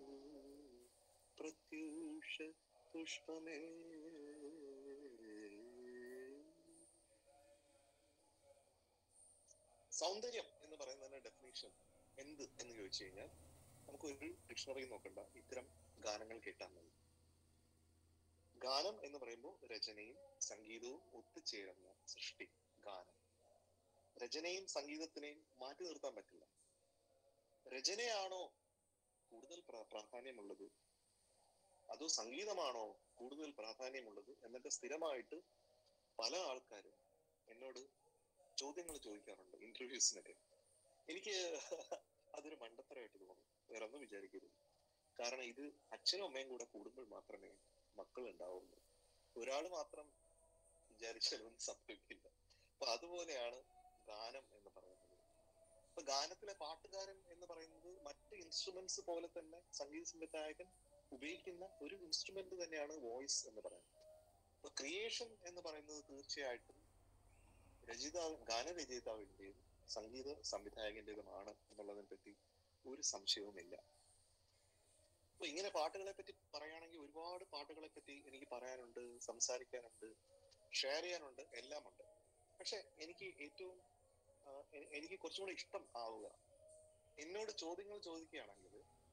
പ്രത്യൂഷ പുഷ്പമേ സൗന്ദര്യം എന്ന് പറയുന്നതിന്റെ ഡെഫിനേഷൻ എന്ത് എന്ന് ചോദിച്ചു കഴിഞ്ഞാൽ നമുക്ക് ഒരു ഡിക്ഷണറി നോക്കണ്ട ഇത്തരം ഗാനങ്ങൾ കേട്ടാൽ മതി ഗാനം എന്ന് പറയുമ്പോൾ രചനയും സംഗീതവും ഒത്തുചേരുന്ന സൃഷ്ടി ഗാനം രചനയും സംഗീതത്തിനെയും മാറ്റി നിർത്താൻ പറ്റില്ല രചനയാണോ കൂടുതൽ പ്ര- പ്രാധാന്യമുള്ളത് അതോ സംഗീതമാണോ കൂടുതൽ പ്രാധാന്യമുള്ളത് എന്നൊക്കെ സ്ഥിരമായിട്ട് പല ആൾക്കാരും എന്നോട് ചോദ്യങ്ങൾ ചോദിക്കാറുണ്ട് ഇന്റർവ്യൂസിനൊക്കെ എനിക്ക് അതൊരു മണ്ടത്തരമായിട്ട് തോന്നും വേറെ ഒന്നും വിചാരിക്കരുത് കാരണം ഇത് അച്ഛനും അമ്മയും കൂടെ കൂടുമ്പോൾ മാത്രമേ മക്കൾ ഉണ്ടാവുള്ളൂ ഒരാൾ മാത്രം വിചാരിച്ചാലൊന്നും സംഭവിക്കില്ല അപ്പൊ അതുപോലെയാണ് ഗാനം എന്ന് പറയുന്നത് അപ്പൊ ഗാനത്തിലെ പാട്ടുകാരൻ എന്ന് പറയുന്നത് മറ്റ് ഇൻസ്ട്രുമെന്റ്സ് പോലെ തന്നെ സംഗീത സംവിധായകൻ ഉപയോഗിക്കുന്ന ഒരു ഇൻസ്ട്രുമെന്റ് തന്നെയാണ് വോയിസ് എന്ന് പറയുന്നത് അപ്പൊ ക്രിയേഷൻ എന്ന് പറയുന്നത് തീർച്ചയായിട്ടും രചയിതാവ് ഗാനരചയിതാവിന്റെയും സംഗീത സംവിധായകന്റേതുമാണ് എന്നുള്ളതിനെ പറ്റി ഒരു സംശയവുമില്ല അപ്പൊ ഇങ്ങനെ പാട്ടുകളെ പറ്റി പറയുകയാണെങ്കിൽ ഒരുപാട് പാട്ടുകളെ പറ്റി എനിക്ക് പറയാനുണ്ട് സംസാരിക്കാനുണ്ട് ഷെയർ ചെയ്യാനുണ്ട് എല്ലാം ഉണ്ട് പക്ഷെ എനിക്ക് ഏറ്റവും ആ, എ- എനിക്ക് കുറച്ചും കൂടെ ഇഷ്ടം ആവുക എന്നോട് ചോദ്യങ്ങൾ ചോദിക്കുകയാണെങ്കിൽ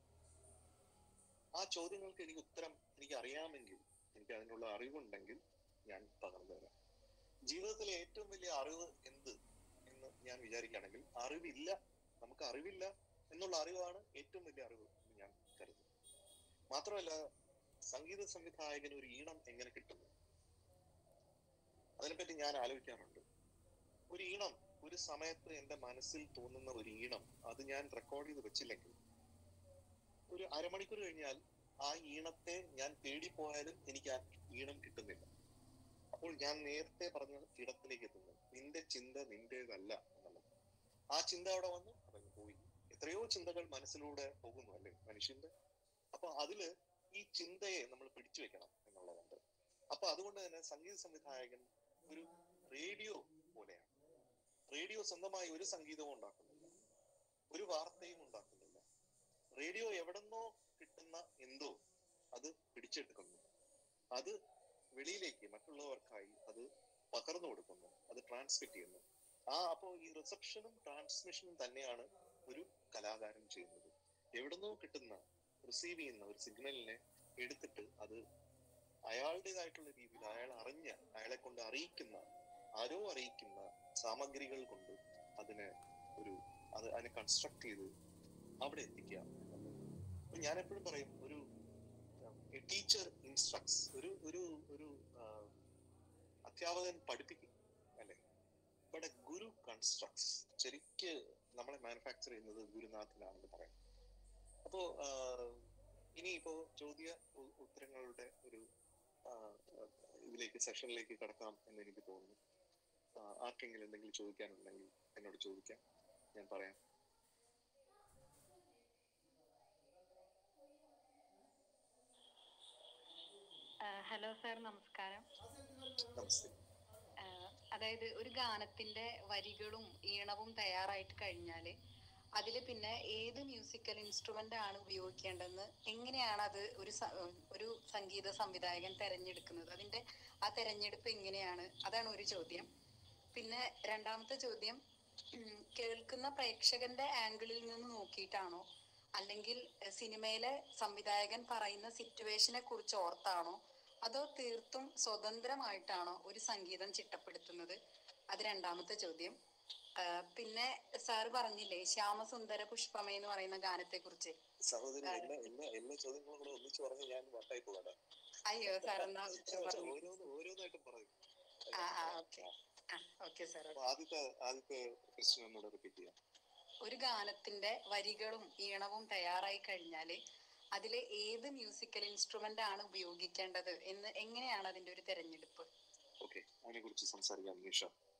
ആ ചോദ്യങ്ങൾക്ക് എനിക്ക് ഉത്തരം എനിക്ക് അറിയാമെങ്കിൽ എനിക്ക് അതിനുള്ള അറിവുണ്ടെങ്കിൽ ഞാൻ പകർന്നു തരാം ജീവിതത്തിലെ ഏറ്റവും വലിയ അറിവ് എന്ത് എന്ന് ഞാൻ വിചാരിക്കുകയാണെങ്കിൽ അറിവില്ല നമുക്ക് അറിവില്ല എന്നുള്ള അറിവാണ് ഏറ്റവും വലിയ അറിവ് എന്ന് ഞാൻ കരുതുന്നു മാത്രമല്ല സംഗീത സംവിധായകന് ഒരു ഈണം എങ്ങനെ കിട്ടുന്നു അതിനെപ്പറ്റി ഞാൻ ആലോചിക്കാറുണ്ട് ഒരു ഈണം ഒരു സമയത്ത് എന്റെ മനസ്സിൽ തോന്നുന്ന ഒരു ഈണം അത് ഞാൻ റെക്കോർഡ് ചെയ്ത് വെച്ചില്ലെങ്കിൽ ഒരു അരമണിക്കൂർ കഴിഞ്ഞാൽ ആ ഈണത്തെ ഞാൻ തേടിപ്പോയാലും എനിക്ക് ആ ഈണം കിട്ടുന്നില്ല അപ്പോൾ ഞാൻ നേരത്തെ പറഞ്ഞ ഇടത്തിലേക്ക് എത്തുന്നു നിന്റെ ചിന്ത നിന്റേതല്ല എന്നുള്ളത് ആ ചിന്ത അവിടെ വന്നു അതങ്ങ് പോയി എത്രയോ ചിന്തകൾ മനസ്സിലൂടെ പോകുന്നു അല്ലേ മനുഷ്യന്റെ അപ്പൊ അതില് ഈ ചിന്തയെ നമ്മൾ പിടിച്ചു വെക്കണം എന്നുള്ളതുണ്ട് അപ്പൊ അതുകൊണ്ട് തന്നെ സംഗീത സംവിധായകൻ ഒരു റേഡിയോ പോലെയാണ് റേഡിയോ സ്വന്തമായി ഒരു സംഗീതവും ഉണ്ടാക്കുന്നില്ല ഒരു വാർത്തയും ഉണ്ടാക്കുന്നില്ല റേഡിയോ എവിടെന്നോ കിട്ടുന്ന എന്തോ അത് പിടിച്ചെടുക്കുന്നു അത് വെളിയിലേക്ക് മറ്റുള്ളവർക്കായി അത് പകർന്നു കൊടുക്കുന്നു അത് ട്രാൻസ്മിറ്റ് ചെയ്യുന്നു ആ അപ്പോ ഈ റിസപ്ഷനും ട്രാൻസ്മിഷനും തന്നെയാണ് ഒരു കലാകാരൻ ചെയ്യുന്നത് എവിടുന്നോ കിട്ടുന്ന റിസീവ് ചെയ്യുന്ന ഒരു സിഗ്നലിനെ എടുത്തിട്ട് അത് അയാളുടേതായിട്ടുള്ള രീതിയിൽ അയാൾ അറിഞ്ഞ അയാളെ കൊണ്ട് അറിയിക്കുന്ന ആരോ അറിയിക്കുന്ന സാമഗ്രികൾ കൊണ്ട് അതിനെ ഒരു അത് അതിനെ കൺസ്ട്രക്ട് ചെയ്ത് അവിടെ എത്തിക്കുക എന്നുള്ളത്. അപ്പൊ ഞാൻ എപ്പോഴും പറയും ഒരു ടീച്ചർ ഇൻസ്ട്രക്ട്സ് ഒരു ഒരു ഒരു ആ, അധ്യാപകൻ പഠിപ്പിക്കും അല്ലെ ബട്ട് ഗുരു കൺസ്ട്രക്ട്സ് ശരിക്ക് നമ്മളെ മാനുഫാക്ചർ ചെയ്യുന്നത് ഗുരുനാഥനാണെന്ന് പറയാം അപ്പോ ആ, ഇനിയിപ്പോ ചോദ്യ ഉ- ഉത്തരങ്ങളുടെ ഒരു ആ, ഇതിലേക്ക് സെഷനിലേക്ക് കടക്കാം എന്ന് എനിക്ക് തോന്നുന്നു ആ, ആർക്കെങ്കിലും എന്തെങ്കിലും ചോദിക്കാനുണ്ടെങ്കിൽ എന്നോട് ചോദിക്കാം ഞാൻ പറയാം ഹലോ സാർ നമസ്കാരം നമസ്തേ ആഹ് അതായത് ഒരു ഗാനത്തിന്റെ വരികളും ഈണവും തയ്യാറായിട്ട് കഴിഞ്ഞാല് അതിൽ പിന്നെ ഏത് മ്യൂസിക്കൽ ഇൻസ്ട്രുമെന്റ് ആണ് ഉപയോഗിക്കേണ്ടതെന്ന് എങ്ങനെയാണ് അത് ഒരു സ- ഒരു സംഗീത സംവിധായകൻ തെരഞ്ഞെടുക്കുന്നത് അതിന്റെ ആ തെരഞ്ഞെടുപ്പ് എങ്ങനെയാണ് അതാണ് ഒരു ചോദ്യം പിന്നെ രണ്ടാമത്തെ ചോദ്യം ഉം, കേൾക്കുന്ന പ്രേക്ഷകന്റെ ആംഗിളിൽ നിന്ന് നോക്കിയിട്ടാണോ അല്ലെങ്കിൽ എഹ്, സിനിമയിലെ സംവിധായകൻ പറയുന്ന സിറ്റുവേഷനെ കുറിച്ച് ഓർത്താണോ അതോ തീർത്തും സ്വതന്ത്രമായിട്ടാണോ ഒരു സംഗീതം ചിട്ടപ്പെടുത്തുന്നത് അത് രണ്ടാമത്തെ ചോദ്യം ആ, പിന്നെ സാറ് പറഞ്ഞില്ലേ ശ്യാമസുന്ദര പുഷ്പമേ എന്ന് പറയുന്ന ഗാനത്തെ കുറിച്ച് സഹോദരി എല്ലാ എല്ലാ എല്ലാ ചോദ്യങ്ങളും കൂടെ ഒന്നിച്ച് പറഞ്ഞ് ഞാൻ വട്ടായി പോകാടാ അയ്യോ സാർ എന്നാ ഉത്തരം പറഞ്ഞു ഓരോന്ന് ഓരോന്നായിട്ട് പറയും ആ ആ ഓക്കെ ആ ഓക്കെ സാർ അപ്പൊ ആദ്യത്തെ ആദ്യത്തെ ക്വസ്റ്റ്യൻ ഒന്നുകൂടെ റിപ്പീറ്റ് ചെയ്യാം ഒരു ഗാനത്തിന്റെ വരികളും ഈണവും തയ്യാറായി കഴിഞ്ഞാല് അതിലെ ഏത് മ്യൂസിക്കൽ ഇൻസ്ട്രുമെന്റ് ആണ് ഉപയോഗിക്കേണ്ടത് എന്ന് എങ്ങനെയാണ് അതിന്റെ ഒരു തെരഞ്ഞെടുപ്പ് ഓക്കെ അതിനെ കുറിച്ച് സംസാരിക്കാം നിഷ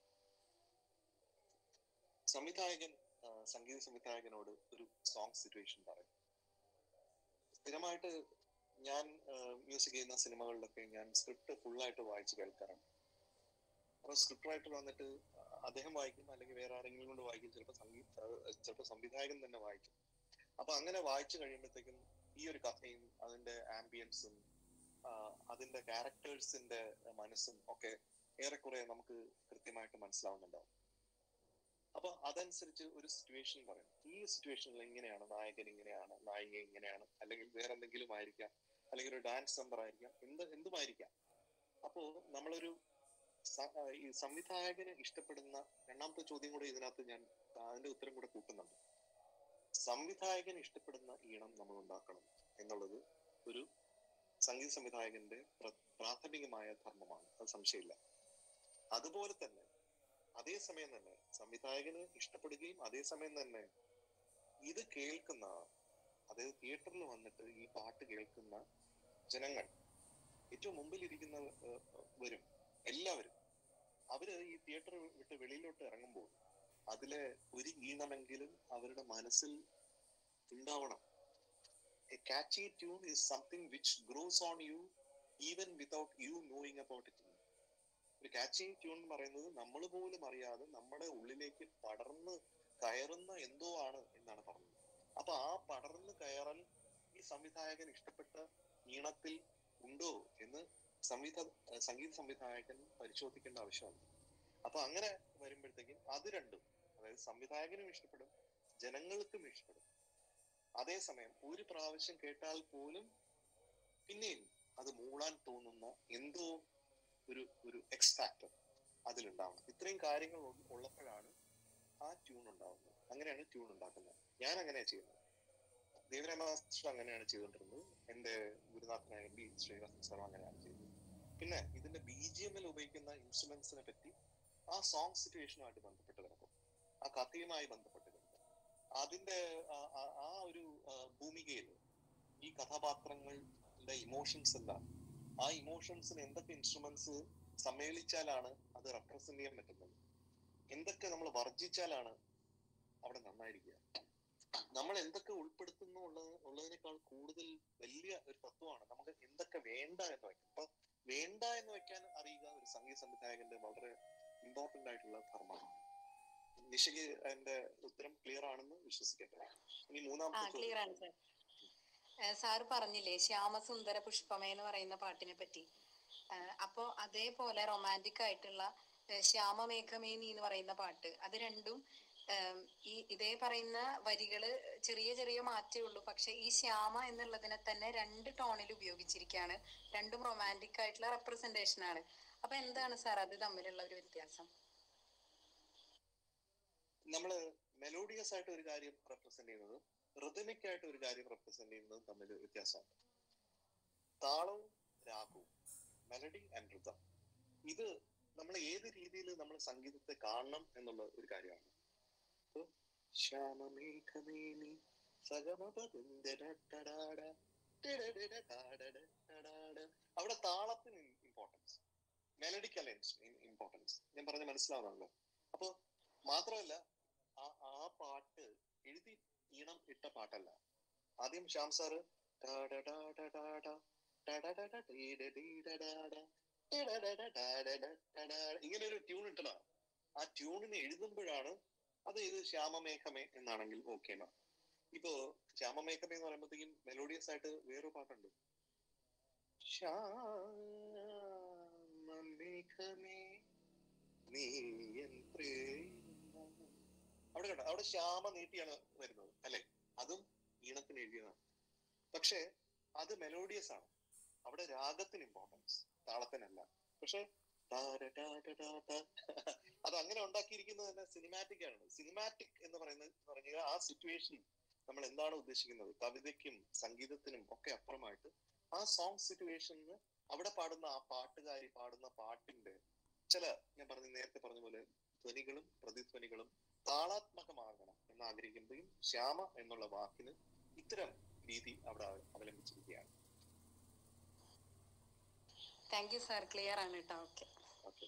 സംവിധായകൻ ആ, സംഗീത സംവിധായകനോട് ഒരു സോങ് സിറ്റുവേഷൻ പറയും സ്ഥിരമായിട്ട് ഞാൻ മ്യൂസിക് ചെയ്യുന്ന സിനിമകളിലൊക്കെ ഞാൻ സ്ക്രിപ്റ്റ് ഫുള്ളായിട്ട് വായിച്ച് കേൾക്കാറുണ്ട് അപ്പൊ സ്ക്രിപ്റ്റ് റൈറ്റർ വന്നിട്ട് അദ്ദേഹം വായിക്കും അല്ലെങ്കിൽ വേറെ ആരെങ്കിലും കൊണ്ട് വായിക്കും ചിലപ്പോൾ സംഗീത ചിലപ്പോൾ സംവിധായകൻ തന്നെ വായിക്കും അപ്പൊ അങ്ങനെ വായിച്ചു കഴിയുമ്പോഴത്തേക്കും ഈ ഒരു കഥയും അതിന്റെ ആംബിയൻസും അതിന്റെ ക്യാരക്ടേഴ്സിന്റെ മനസ്സും ഒക്കെ ഏറെക്കുറെ നമുക്ക് കൃത്യമായിട്ട് മനസ്സിലാവുന്നുണ്ടാവും അപ്പൊ അതനുസരിച്ച് ഒരു സിറ്റുവേഷൻ പറയും ഈ സിറ്റുവേഷനിൽ ഇങ്ങനെയാണ് നായകൻ ഇങ്ങനെയാണ് നായിക ഇങ്ങനെയാണ് അല്ലെങ്കിൽ വേറെ എന്തെങ്കിലും ആയിരിക്കാം അല്ലെങ്കിൽ ഒരു ഡാൻസ് നമ്പർ ആയിരിക്കാം എന്ത് എന്തുമായിരിക്കാം അപ്പോ നമ്മളൊരു സ- ആ, ഈ സംവിധായകന് ഇഷ്ടപ്പെടുന്ന രണ്ടാമത്തെ ചോദ്യം കൂടെ ഇതിനകത്ത് ഞാൻ അതിന്റെ ഉത്തരം കൂടെ കൂട്ടുന്നുണ്ട് സംവിധായകന് ഇഷ്ടപ്പെടുന്ന ഈണം നമ്മൾ ഉണ്ടാക്കണം എന്നുള്ളത് ഒരു സംഗീത സംവിധായകന്റെ പ്ര- പ്രാഥമികമായ ധർമ്മമാണ് അത് സംശയമില്ല അതുപോലെ തന്നെ അതേസമയം തന്നെ സംവിധായകന് ഇഷ്ടപ്പെടുകയും അതേസമയം തന്നെ ഇത് കേൾക്കുന്ന അതായത് തിയേറ്ററിൽ വന്നിട്ട് ഈ പാട്ട് കേൾക്കുന്ന ജനങ്ങൾ ഏറ്റവും മുമ്പിൽ ഇരിക്കുന്ന വരും എല്ലാവരും അവര് ഈ തിയേറ്റർ വിട്ട് വെളിയിലോട്ട് ഇറങ്ങുമ്പോൾ അതിലെ ഒരു ഈണമെങ്കിലും അവരുടെ മനസ്സിൽ ഉണ്ടാവണം a catchy tune is something which grows on you even without you knowing about it ഒരു കാച്ചി ട്യൂൺ എന്ന് പറയുന്നത് നമ്മൾ പോലും അറിയാതെ നമ്മുടെ ഉള്ളിലേക്ക് പടർന്ന് കയറുന്ന എന്തോ ആണ് എന്നാണ് പറഞ്ഞത് അപ്പൊ ആ പടർന്ന് കയറൽ ഈ സംവിധായകൻ ഇഷ്ടപ്പെട്ട ഈണത്തിൽ ഉണ്ടോ എന്ന് സംവിധ സംഗീത സംവിധായകൻ പരിശോധിക്കേണ്ട ആവശ്യമാണ് അപ്പൊ അങ്ങനെ വരുമ്പോഴത്തേക്കും അത് രണ്ടും അതായത് സംവിധായകനും ഇഷ്ടപ്പെടും ജനങ്ങൾക്കും ഇഷ്ടപ്പെടും അതേസമയം ഒരു പ്രാവശ്യം കേട്ടാൽ പോലും പിന്നെയും അത് മൂളാൻ തോന്നുന്ന എന്തോ ഒരു ഒരു എക്സ് ഫാക്ടർ അതിലുണ്ടാവണം ഇത്രയും കാര്യങ്ങൾ ഉള്ള- ഉള്ളപ്പോഴാണ് ആ ട്യൂൺ ഉണ്ടാവുന്നത് അങ്ങനെയാണ് ട്യൂൺ ഉണ്ടാക്കുന്നത് ഞാൻ അങ്ങനെയാണ് ചെയ്യുന്നത് ദേവരാമ മാസ്റ്റർ അങ്ങനെയാണ് ചെയ്തുകൊണ്ടിരുന്നത് എന്റെ ഗുരുനാഥനായ ബി ശ്രീനിവാസൻ സാർ അങ്ങനെയാണ് ചെയ്തത് പിന്നെ ഇതിന്റെ ബി ജി എമ്മിൽ ഉപയോഗിക്കുന്ന ഇൻസ്ട്രുമെന്റ്സിനെ പറ്റി ആ സോങ് സിറ്റുവേഷനുമായിട്ട് ബന്ധപ്പെട്ട് കിടക്കും ആ കഥയുമായി ബന്ധപ്പെട്ട് കിടക്കും അതിന്റെ ആ- ആ- ആ ഒരു ഭൂമികയിൽ ഈ കഥാപാത്രങ്ങളുടെ ഇമോഷൻസ് എല്ലാം ആ ഇമോഷൻസിന് എന്തൊക്കെ ഇൻസ്ട്രുമെന്റ്സ് സമ്മേളിച്ചാലാണ് അത് റെപ്രസെന്റ് ചെയ്യാൻ പറ്റുന്നത് എന്തൊക്കെ നമ്മൾ വർജിച്ചാലാണ് അവിടെ നന്നായിരിക്കുക നമ്മൾ എന്തൊക്കെ ഉൾപ്പെടുത്തുന്നു ഉള്ളത് ഉള്ളതിനേക്കാൾ കൂടുതൽ വലിയ ഒരു തത്വമാണ് നമുക്ക് എന്തൊക്കെ വേണ്ട എന്ന് വെക്കാം അപ്പൊ വേണ്ട എന്ന് വെക്കാൻ അറിയുക ഒരു സംഗീത സംവിധായകന്റെ വളരെ ഇമ്പോർട്ടന്റ് ആയിട്ടുള്ള ധർമ്മമാണ് നിഷയ്ക്ക് എന്റെ ഉത്തരം ക്ലിയർ ആണെന്ന് വിശ്വസിക്കട്ടെ ഇനി ആ മൂന്നാമത്തെ ക്ലിയർ ആണ് ചോദ്യം സാർ സാറ് പറഞ്ഞില്ലേ ശ്യാമസുന്ദര പുഷ്പമേ എന്ന് പറയുന്ന പാട്ടിനെ പറ്റി ആ, അപ്പോ അതേപോലെ റൊമാൻറ്റിക് ആയിട്ടുള്ള ഏ, ശ്യാമമേഘമേനി എന്ന് പറയുന്ന പാട്ട് അത് രണ്ടും ഏം, ഈ ഇതേ പറയുന്ന വരികള് ചെറിയ ചെറിയ മാറ്റേ ഉള്ളൂ പക്ഷെ ഈ ശ്യാമ എന്നുള്ളതിനെ തന്നെ രണ്ട് ടോണിൽ ഉപയോഗിച്ചിരിക്കുകയാണ് രണ്ടും റൊമാൻറ്റിക് ആയിട്ടുള്ള റെപ്രസെന്റേഷൻ ആണ് അപ്പൊ എന്താണ് സാർ അത് തമ്മിലുള്ള ഒരു വ്യത്യാസം നമ്മള് മെലോഡിയസ് ആയിട്ട് ഒരു കാര്യം റെപ്രസെന്റ് ചെയ്യുന്നത് റിതമിക് ആയിട്ട് ഒരു കാര്യം റെപ്രസെന്റ് ചെയ്യുന്നത് തമ്മിൽ വ്യത്യാസമാണ് താളവും രാഗവും മെലഡി ആൻഡ് ഋതം ഇത് നമ്മൾ ഏത് രീതിയിൽ നമ്മൾ സംഗീതത്തെ കാണണം എന്നുള്ള ഒരു കാര്യമാണ് ഇപ്പൊ ശ്യാമമേഘമേനി സഗമപദന്തരട്ടടാട ടിടടിടടാടടടാട. അവിടെ താളത്തിന് ഇമ്പോർട്ടൻസ് മെലഡിക്കൽ ഇമ്പോർട്ടൻസ് ഞാൻ പറഞ്ഞ മനസ്സിലാവുന്നുണ്ടോ അപ്പൊ മാത്രമല്ല ആ ആ പാട്ട് എഴുതി ഈണം ഇട്ട പാട്ടല്ല ആദ്യം ശ്യാം സാറ് ടാടടാടടാട, ടടടട ടീടടീടടാട, ടിടടടടാടടടാട. ഇങ്ങനെ ഒരു ട്യൂൺ ഇട്ടതാണ് ആ ട്യൂണിന് എഴുതുമ്പോഴാണ് അത് ഇത് ശ്യാമമേഘമേ എന്നാണെങ്കിൽ ഓക്കെ എന്നാ ഇപ്പോ ശ്യാമമേഘമേ എന്ന് പറയുമ്പോഴത്തേക്കും മെലോഡിയസ് ആയിട്ട് വേറൊരു പാട്ടുണ്ട് ശ്യാമമേഘമേ നീ എൻ പ്രേമം. അവിടെ കണ്ടോ അവിടെ ശ്യാമ നീട്ടിയാണ് വരുന്നത് അല്ലെ അതും ഈണത്തിന് എഴുതിയതാണ് പക്ഷെ അത് മെലോഡിയസ് ആണ് അവിടെ രാഗത്തിന് ഇമ്പോർട്ടൻസ് താളത്തിനല്ല പക്ഷെ അത് അങ്ങനെ ഉണ്ടാക്കിയിരിക്കുന്നത് തന്നെ സിനിമാറ്റിക് ആണ് സിനിമാറ്റിക് എന്ന് പറയുന്നത് എന്ന് പറഞ്ഞാൽ ആ സിറ്റുവേഷൻ നമ്മൾ എന്താണ് ഉദ്ദേശിക്കുന്നത് കവിതയ്ക്കും സംഗീതത്തിനും ഒക്കെ അപ്പുറമായിട്ട് ആ സോങ് സിറ്റുവേഷനിൽ അവിടെ പാടുന്ന ആ പാട്ടുകാരി പാടുന്ന പാട്ടിന്റെ ചില ഞാൻ പറഞ്ഞ നേരത്തെ പറഞ്ഞ പോലെ ധ്വനികളും പ്രതിധ്വനികളും താളാത്മകമാകണം എന്ന് ആഗ്രഹിക്കുമ്പോഴും ശ്യാമ എന്നുള്ള വാക്കിന് ഇത്തരം രീതി അവിടെ അവലംബിച്ചിരിക്കുകയാണ് താങ്ക് യു സാർ ക്ലിയർ ആണ് കേട്ടോ okay okay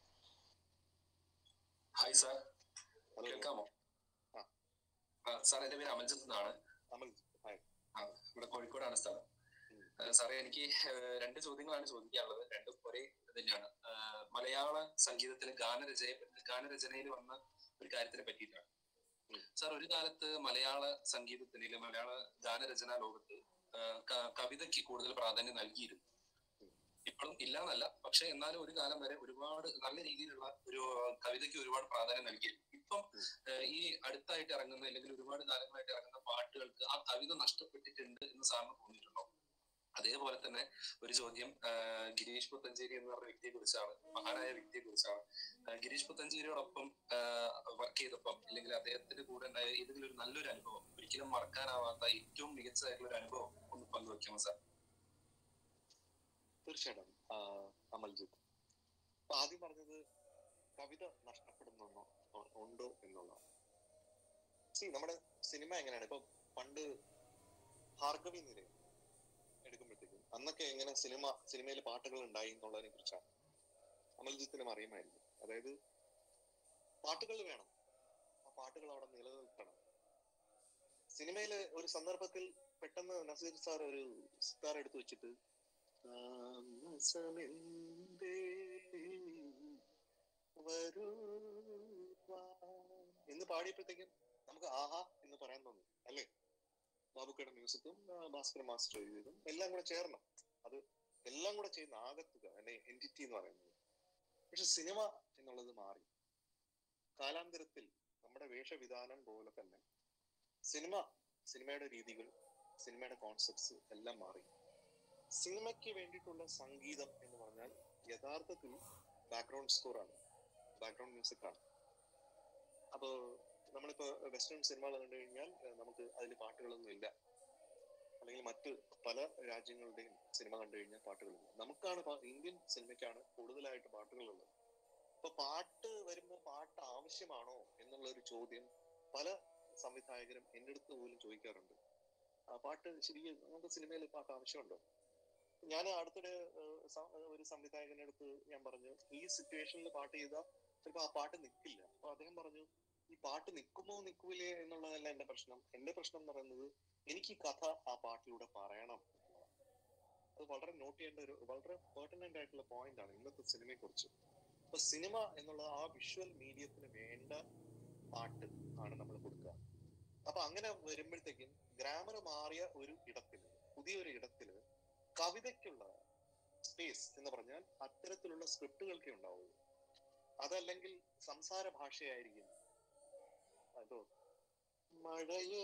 hi sir hello കേൾക്കാമോ ആ. ആ, സാർ എന്റെ പേര് അമൽജിത്ത് എന്നാണ് അമൽ ഹായ് ആ, ഇവിടെ കോഴിക്കോടാണ് സ്ഥലം ഉം. ആ, സാറേ എനിക്ക് ഏഹ്, രണ്ട് ചോദ്യങ്ങളാണ് ചോദിക്കാനുള്ളത് രണ്ടും ഒരേ ഇത് തന്നെയാണ് ആ, മലയാള സംഗീതത്തിന് ഗാനരചന ഗാനരചനയിൽ വന്ന ഒരു കാര്യത്തിനെ പറ്റിയിട്ടാണ് ഉം. സാർ ഒരു കാലത്ത് മലയാള സംഗീതത്തിന് അല്ലെങ്കിൽ മലയാള ഗാനരചനാ ലോകത്ത് ആ, ക- കവിതയ്ക്ക് കൂടുതൽ പ്രാധാന്യം നൽകിയിരുന്നു ഇപ്പോഴും ഇല്ലാന്നല്ല പക്ഷെ എന്നാലും ഒരു കാലം വരെ ഒരുപാട് നല്ല രീതിയിലുള്ള ഒരു കവിതയ്ക്ക് ഒരുപാട് പ്രാധാന്യം നൽകിയിരുന്നു ഇപ്പം ഏഹ് ഈ അടുത്തായിട്ട് ഇറങ്ങുന്ന അല്ലെങ്കിൽ ഒരുപാട് കാലങ്ങളായിട്ട് ഇറങ്ങുന്ന പാട്ടുകൾക്ക് ആ കവിത നഷ്ടപ്പെട്ടിട്ടുണ്ട് എന്ന് സാറിന് തോന്നിയിട്ടുണ്ടോ അതേപോലെ തന്നെ ഒരു ചോദ്യം ആഹ് ഗിരീഷ് പുത്തഞ്ചേരി എന്ന് പറഞ്ഞ വ്യക്തിയെ കുറിച്ചാണ് മഹാനായ വ്യക്തിയെ കുറിച്ചാണ് ആഹ് ഗിരീഷ് പുത്തഞ്ചേരിയോടൊപ്പം വർക്ക് ചെയ്തപ്പം അല്ലെങ്കിൽ അദ്ദേഹത്തിന്റെ കൂടെ ഉണ്ടായ ഏതെങ്കിലും ഒരു നല്ലൊരു അനുഭവം ഒരിക്കലും മറക്കാനാവാത്ത ഏറ്റവും മികച്ചതായിട്ടുള്ള ഒരു അനുഭവം ഒന്ന് പങ്കുവെക്കാമോ സാർ തീർച്ചയായിട്ടും ആ, അമൽജിത്ത് അപ്പൊ ആദ്യം പറഞ്ഞത് കവിത നഷ്ടപ്പെടുന്നുണ്ടോ ഉ- ഉണ്ടോ എന്നുള്ളതാണ് സി നമ്മുടെ സിനിമ എങ്ങനെയാണ് ഇപ്പൊ പണ്ട് ഭാർഗവി നിലയം എടുക്കുമ്പോഴത്തേക്കും അന്നൊക്കെ എങ്ങനെ സിനിമ സിനിമയിൽ പാട്ടുകൾ ഉണ്ടായി എന്നുള്ളതിനെ കുറിച്ചാണ് അമൽജിത്തിനും അറിയുമായിരുന്നു അതായത് പാട്ടുകൾ വേണം ആ പാട്ടുകൾ അവിടെ നിലനിൽക്കണം സിനിമയിലെ ഒരു സന്ദർഭത്തിൽ പെട്ടെന്ന് നസീർ സാർ ഒരു സിത്താർ എടുത്തു വെച്ചിട്ട് താമസമെന്തേ വരൂ വാ എന്ന് പാടിയപ്പോഴത്തേക്കും നമുക്ക് ആഹാ എന്ന് പറയാൻ തോന്നി അല്ലേ ബാബുക്കയുടെ മ്യൂസിക്കും ഭാസ്കര മാസ്റ്റർ എഴുതിയതും എല്ലാം കൂടെ ചേർന്ന് അത് എല്ലാം കൂടെ ചെയ്യുന്ന ആകത്തുക അല്ലെ എൻറ്റിറ്റി എന്ന് പറയുന്നത് പക്ഷെ സിനിമ എന്നുള്ളത് മാറി കാലാന്തരത്തിൽ നമ്മുടെ വേഷവിധാനം പോലെ തന്നെ സിനിമ സിനിമയുടെ രീതികൾ സിനിമയുടെ കോൺസെപ്റ്റ്സ് എല്ലാം മാറി സിനിമയ്ക്ക് വേണ്ടിയിട്ടുള്ള സംഗീതം എന്ന് പറഞ്ഞാൽ യഥാർത്ഥത്തിൽ ബാക്ക്ഗ്രൗണ്ട് സ്കോർ ആണ് ബാക്ക്ഗ്രൗണ്ട് മ്യൂസിക് ആണ് അപ്പോ നമ്മളിപ്പോ വെസ്റ്റേൺ സിനിമകൾ കണ്ടു കഴിഞ്ഞാൽ ഏഹ് നമുക്ക് അതിൽ പാട്ടുകളൊന്നും ഇല്ല അല്ലെങ്കിൽ മറ്റ് പല രാജ്യങ്ങളുടെയും സിനിമ കണ്ടു കഴിഞ്ഞാൽ പാട്ടുകളില്ല നമുക്കാണ് പാ- ഇന്ത്യൻ സിനിമയ്ക്കാണ് കൂടുതലായിട്ട് പാട്ടുകളുള്ളത് അപ്പൊ പാട്ട് വരുമ്പോൾ പാട്ട് ആവശ്യമാണോ എന്നുള്ള ഒരു ചോദ്യം പല സംവിധായകരും എൻ്റെ അടുത്ത് പോലും ചോദിക്കാറുണ്ട് ആ പാട്ട് ശരിക്കും നമുക്ക് സിനിമയിൽ പാട്ട് ആവശ്യമുണ്ടോ ഞാൻ അടുത്തിടെ ഏഹ്, സ- ഒരു സംവിധായകന്റെ അടുത്ത് ഞാൻ പറഞ്ഞു ഈ സിറ്റുവേഷനിൽ പാട്ട് ചെയ്താൽ ചിലപ്പോ ആ പാട്ട് നിൽക്കില്ല അപ്പൊ അദ്ദേഹം പറഞ്ഞു ഈ പാട്ട് നിൽക്കുമോ നിൽക്കൂലേ എന്നുള്ളതല്ല എന്റെ പ്രശ്നം എന്റെ പ്രശ്നം എന്ന് പറയുന്നത് എനിക്ക് ഈ കഥ ആ പാട്ടിലൂടെ പറയണം എന്നുള്ളതാണ്. അത് വളരെ നോട്ട് ചെയ്യേണ്ട ഒരു വളരെ പെർട്ടനന്റ് ആയിട്ടുള്ള പോയിന്റ് ആണ് ഇന്നത്തെ സിനിമയെ കുറിച്ച് അപ്പൊ സിനിമ എന്നുള്ള ആ വിഷ്വൽ മീഡിയത്തിന് വേണ്ട പാട്ട് ആണ് നമ്മൾ കൊടുക്കുക അപ്പൊ അങ്ങനെ വരുമ്പോഴത്തേക്കും ഗ്രാമർ മാറിയ ഒരു ഇടത്തില് പുതിയൊരു ഇടത്തില് കവിതയ്ക്കുള്ള സ്പേസ് എന്ന് പറഞ്ഞാൽ അത്തരത്തിലുള്ള സ്ക്രിപ്റ്റുകൾക്കേ ഉണ്ടാവുള്ളൂ അതല്ലെങ്കിൽ സംസാര ഭാഷയായിരിക്കും അതോ മഴയേ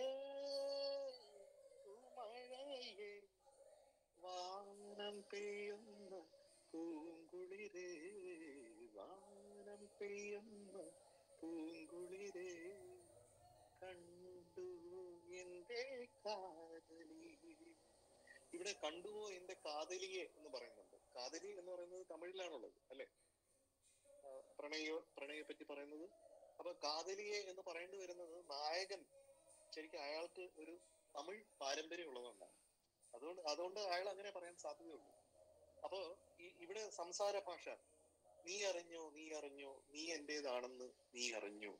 മഴയേ വാനം പെയ്യുന്ന പൂങ്കുളിരേ വാനം പെയ്യുന്ന പൂങ്കുളിരേ കണ്ടു എന്റെ കാതലി ഇവിടെ കണ്ടുവോ എന്റെ കാതലിയെ എന്ന് പറയുന്നുണ്ട് കാതലി എന്ന് പറയുന്നത് തമിഴിലാണുള്ളത് അല്ലെ പ്രണയ പ്രണയെ പറ്റി പറയുന്നത് അപ്പൊ കാതലിയെ എന്ന് പറയേണ്ടി വരുന്നത് നായകൻ ശരിക്കും അയാൾക്ക് ഒരു തമിഴ് പാരമ്പര്യം ഉള്ളതുകൊണ്ടാണ് അതുകൊണ്ട് അതുകൊണ്ട് അയാൾ അങ്ങനെ പറയാൻ സാധ്യതയുള്ളൂ അപ്പോ ഈ ഇവിടെ സംസാര ഭാഷ നീ അറിഞ്ഞോ നീ അറിഞ്ഞോ നീ എന്റേതാണെന്ന് നീ അറിഞ്ഞോ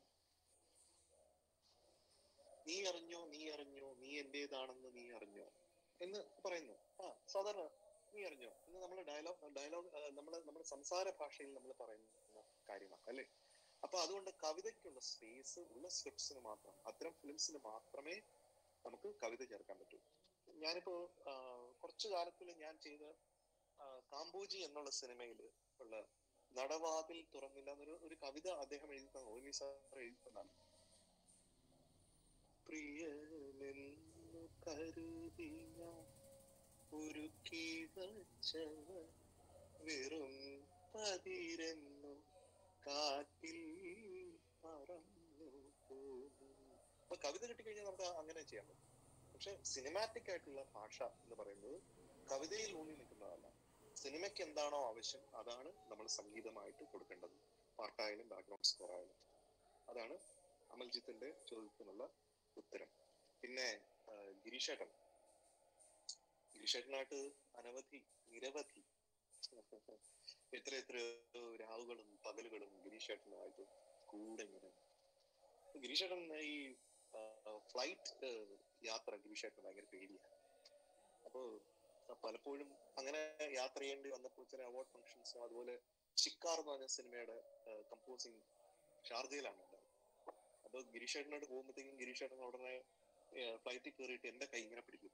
നീ അറിഞ്ഞോ നീ അറിഞ്ഞോ നീ എന്റേതാണെന്ന് നീ അറിഞ്ഞോ എന്ന് പറയുന്നു ആ സാധാരണ നീ അറിഞ്ഞോ എന്ന് നമ്മൾ ഡയലോഗ് ഡയലോഗ് നമ്മൾ നമ്മുടെ സംസാര ഭാഷയിൽ നമ്മൾ പറയുന്ന കാര്യമാണ് അല്ലെ അപ്പൊ അതുകൊണ്ട് കവിതയ്ക്കുള്ള സ്പേസ് ഉള്ള സ്ക്രിപ്റ്റ്സിന് മാത്രം അത്തരം ഫിലിംസിന് മാത്രമേ നമുക്ക് കവിത ചേർക്കാൻ പറ്റൂ ഞാനിപ്പോ ആ, കുറച്ചു കാലത്തിൽ ഞാൻ ചെയ്ത ആ, കാമ്പോജി എന്നുള്ള സിനിമയിൽ ഉള്ള നടവാതിൽ തുറന്നില്ല എന്നൊരു ഒരു കവിത അദ്ദേഹം എഴുതി തന്നു ഓലി സാർ എഴുതി തന്നാണ് പ്രിയനെന്നു കരുതി ഞാൻ ഒരുക്കി വച്ചവ വെറും പതിരെന്നു കാറ്റിൽ പറന്നു പോകും അപ്പൊ കവിത കിട്ടിക്കഴിഞ്ഞാൽ നമുക്ക് അങ്ങനെ ചെയ്യാൻ പറ്റും പക്ഷെ സിനിമാറ്റിക് ആയിട്ടുള്ള ഭാഷ എന്ന് പറയുന്നത് കവിതയിൽ ഊന്നി നിൽക്കുന്നതല്ല സിനിമയ്ക്ക് എന്താണോ ആവശ്യം അതാണ് നമ്മൾ സംഗീതമായിട്ട് കൊടുക്കേണ്ടത് പാട്ടായാലും ബാക്ക്ഗ്രൗണ്ട് സ്കോർ ആയാലും അതാണ് അമൽജിത്തിന്റെ ചോദ്യത്തിനുള്ള ഉത്തരം പിന്നെ ആ, ഗിരീഷേട്ടൻ ഗിരീഷേട്ടനായിട്ട് അനവധി നിരവധി എത്ര എത്രയോ രാവുകളും പകലുകളും ഗിരീഷേട്ടനുമായിട്ട് കൂടെ ഇങ്ങനെ ഗിരീഷേട്ടൻ ഈ ഫ്ലൈറ്റ് യാത്ര ഗിരീഷേട്ടൻ ഭയങ്കര പേടിയാണ് അപ്പോ പലപ്പോഴും അങ്ങനെ യാത്ര ചെയ്യേണ്ടി വന്നപ്പോൾ ചില അവാർഡ് ഫംഗ്ഷൻസും അതുപോലെ ഷിക്കാർ എന്ന് പറഞ്ഞ സിനിമയുടെ കമ്പോസിങ് ഷാർജയിലാണ് ഉണ്ടായത് അപ്പൊ ഗിരീഷേട്ടനോട് പോകുമ്പോഴത്തേക്കും ഗിരീഷേട്ടൻ ഉടനെ ഫ്ലൈറ്റിൽ കയറിയിട്ട് എന്റെ കൈ ഇങ്ങനെ പിടിക്കും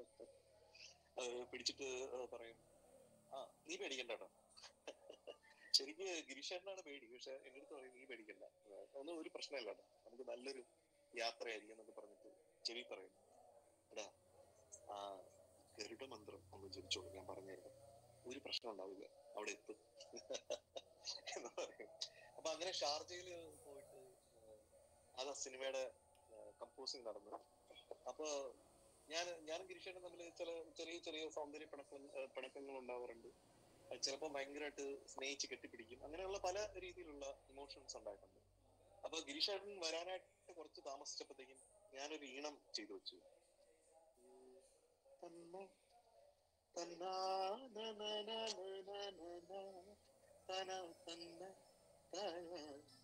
അത് പിടിച്ചിട്ട് ആ, പറയും ആ നീ പേടിക്കണ്ട കേട്ടോ ശരിക്ക് ഗിരീഷേട്ടനാണ് പേടി പക്ഷെ എന്റെ അടുത്ത് പറയും നീ പേടിക്കണ്ട ഏഹ് ഒന്നും ഒരു പ്രശ്നമില്ല കേട്ടോ. നമുക്ക് നല്ലൊരു യാത്രയായിരിക്കും എന്നൊക്കെ പറഞ്ഞിട്ട് ചെവി പറയും എടാ ആ ഗരുഡ മന്ത്രം ഒന്ന് ജപിച്ചോളൂ ഞാൻ പറഞ്ഞായിരുന്നു ഒരു പ്രശ്നം ഉണ്ടാവില്ല അവിടെ എത്തും എന്ന് പറയും അപ്പൊ അങ്ങനെ ഷാർജയില് പോയിട്ട് ഏഹ് അത് ആ സിനിമയുടെ കമ്പോസിങ് നടന്നു അപ്പൊ ഞാൻ ഞാനും ഗിരീഷേട്ടൻ തമ്മിൽ ചില ചെറിയ ചെറിയ സൗന്ദര്യ പിണക്കം ഏഹ് പിണക്കങ്ങൾ ഉണ്ടാവാറുണ്ട് അത് ചിലപ്പോൾ ഭയങ്കരമായിട്ട് സ്നേഹിച്ച് കെട്ടിപ്പിടിക്കും അങ്ങനെയുള്ള പല രീതിയിലുള്ള ഇമോഷൻസ് ഉണ്ടായിട്ടുണ്ട് അപ്പൊ ഗിരീഷേട്ടൻ വരാനായിട്ട് കുറച്ച് താമസിച്ചപ്പോഴത്തേക്കും ഞാനൊരു ഈണം ചെയ്തു വെച്ചു ഉം, തന്ന തന്നാ ന ന ന ന ന ന ന, തന തന്ന തന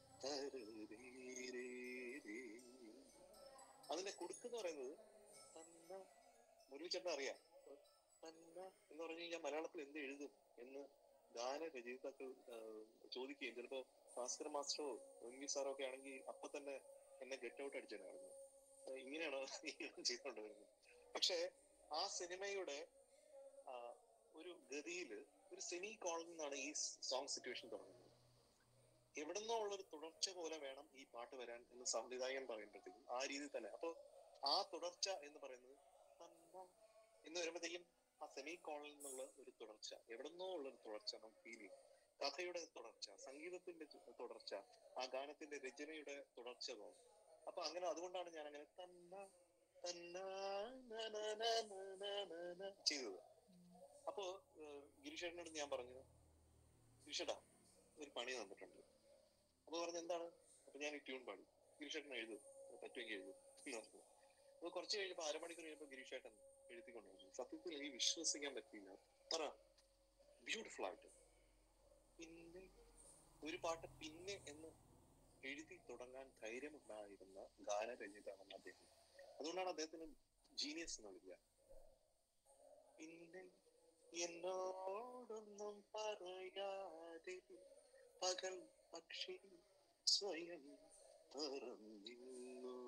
തരുതീരേ. അതിന്റെ കുടുക്ക് എന്ന് പറയുന്നത് തന്ന മുരളി ചേട്ടൻ അറിയാം തന്ന എന്ന് പറഞ്ഞു കഴിഞ്ഞാൽ മലയാളത്തിൽ എന്ത് എഴുതും എന്ന് ഗാന രചയിതാക്കൾ ആഹ്, ചോദിക്കുകയും ചിലപ്പോ ഭാസ്കർ മാസ്റ്ററോ വെങ്കി സാറോ ഒക്കെ ആണെങ്കിൽ അപ്പൊ തന്നെ എന്നെ ഗെറ്റ് ഔട്ട് അടിച്ചേനായിരുന്നു ആഹ് ഇങ്ങനെയാണോ ഈണം ചെയ്തുകൊണ്ട് വരുന്നത് പക്ഷെ ആ സിനിമയുടെ ആഹ്, ഒരു ഗതിയില് ഒരു സെമി കോളിൽ നിന്നാണ് ഈ സോങ് സിറ്റുവേഷൻ തുടങ്ങുന്നത് എവിടുന്നോ ഉള്ള ഒരു തുടർച്ച പോലെ വേണം ഈ പാട്ട് വരാൻ എന്ന് സംവിധായകൻ പറയുമ്പോഴത്തേക്കും ആ രീതിയിൽ തന്നെ അപ്പൊ ആ തുടർച്ച എന്ന് പറയുന്നത് തന്ന എന്ന് വരുമ്പോഴത്തേക്കും ആ സെമി കോളിൽ നിന്നുള്ള ഒരു തുടർച്ച എവിടുന്നോ ഉള്ള ഒരു തുടർച്ച നമുക്ക് ഫീൽ ചെയ്യും കഥയുടെ തുടർച്ച സംഗീതത്തിന്റെ ചു- തുടർച്ച ആ ഗാനത്തിന്റെ രചനയുടെ തുടർച്ച തോന്നും അപ്പൊ അങ്ങനെ അതുകൊണ്ടാണ് ഞാൻ അങ്ങനെ തന്ന തന്ന ന ന ന ന ന ന ന ചെയ്തത് അപ്പോ ഏഹ്, ഗിരീഷേട്ടനോട് ഞാൻ പറഞ്ഞു ഗിരീഷേട്ടാ ഒരു പണി തന്നിട്ടുണ്ട് അപ്പൊ പറഞ്ഞു എന്താണ് അപ്പൊ ഞാൻ ഈ ട്യൂൺ പാടി ഗിരീഷേട്ടൻ എഴുതും പറ്റുമെങ്കിൽ എഴുതും എന്ന് പറഞ്ഞു അപ്പൊ കുറച്ച് കഴിഞ്ഞപ്പോ അരമണിക്കൂർ കഴിഞ്ഞപ്പോ ഗിരീഷേട്ടൻ എഴുതിക്കൊണ്ടിരുന്നു സത്യത്തിൽ എനിക്ക് വിശ്വസിക്കാൻ പറ്റിയില്ല അത്ര ബ്യൂട്ടിഫുൾ ആയിട്ട് പിന്നെ ഒരു പാട്ട് പിന്നെ എന്ന് എഴുതി തുടങ്ങാൻ ധൈര്യമുണ്ടായിരുന്ന ഗാനരചയിതാവാണ് അദ്ദേഹം അതുകൊണ്ടാണ് അദ്ദേഹത്തിന് ജീനിയസ് എന്ന് വിളിക്കുക പിന്നെ എന്നോടൊന്നും പറയാതെ പകൽ പക്ഷി സ്വയം പറന്നിന്നു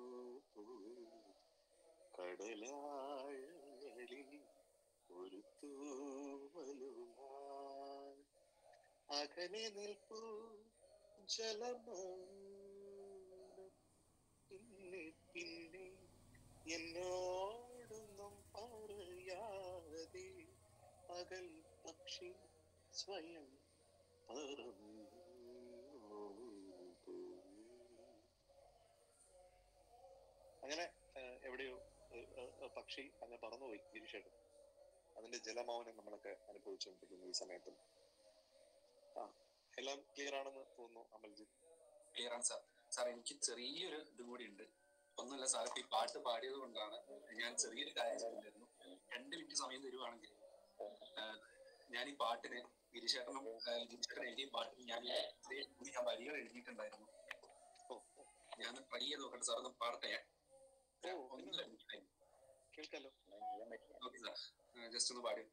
കടലാഴങ്ങളിൽ ഒരു തൂവലുമായി അകലെ നിൽപ്പൂ ജലമൗനം പിന്നെ പിന്നെ എന്നോടൊന്നും പറയാതെ പകൽ പക്ഷി സ്വയം പറന്നു അങ്ങനെ ഏഹ്, എവിടെയോ ഏഹ്, ഏഹ്, പക്ഷി അങ്ങനെ പറന്നുപോയി ഗിരീഷേട്ടൻ അതിന്റെ ജലമൗനം നമ്മളൊക്കെ അനുഭവിച്ചുകൊണ്ടിരിക്കുന്നു ഈ സമയത്തും ആ എല്ലാം ക്ലിയർ ആണെന്ന് തോന്നുന്നു അമൽജിത്ത് ക്ലിയർ ആണ് സാർ സാർ എനിക്ക് ചെറിയൊരു ഇത് കൂടി ഉണ്ട് ഒന്നുമില്ല സാർ ഇപ്പൊ ഈ പാട്ട് പാടിയത് കൊണ്ടാണ് ഞാൻ ചെറിയൊരു കാര്യം ചെയ്തിട്ടുണ്ടായിരുന്നു രണ്ട് മിനിറ്റ് സമയം തരുവാണെങ്കിൽ ആഹ്, ഞാൻ ഈ പാട്ടിന് ഗിരിശേഖരനും ഗിരിശേഖരൻ എഴുതിയ പാട്ടിന് ഞാൻ ഇത്രയും കൂടി ഞാൻ വരികൾ എഴുതിയിട്ടുണ്ടായിരുന്നു ഓ ഞാൻ ട്രൈ ചെയ്ത് നോക്കട്ടെ സാർ ഒന്ന് പാടട്ടെ ഞാൻ ഓ, ഒന്നര മിനിറ്റ് ടൈം കേൾക്കാലോ ഓക്കെ സാർ ജസ്റ്റ് ഒന്ന് പാടിയിട്ടാ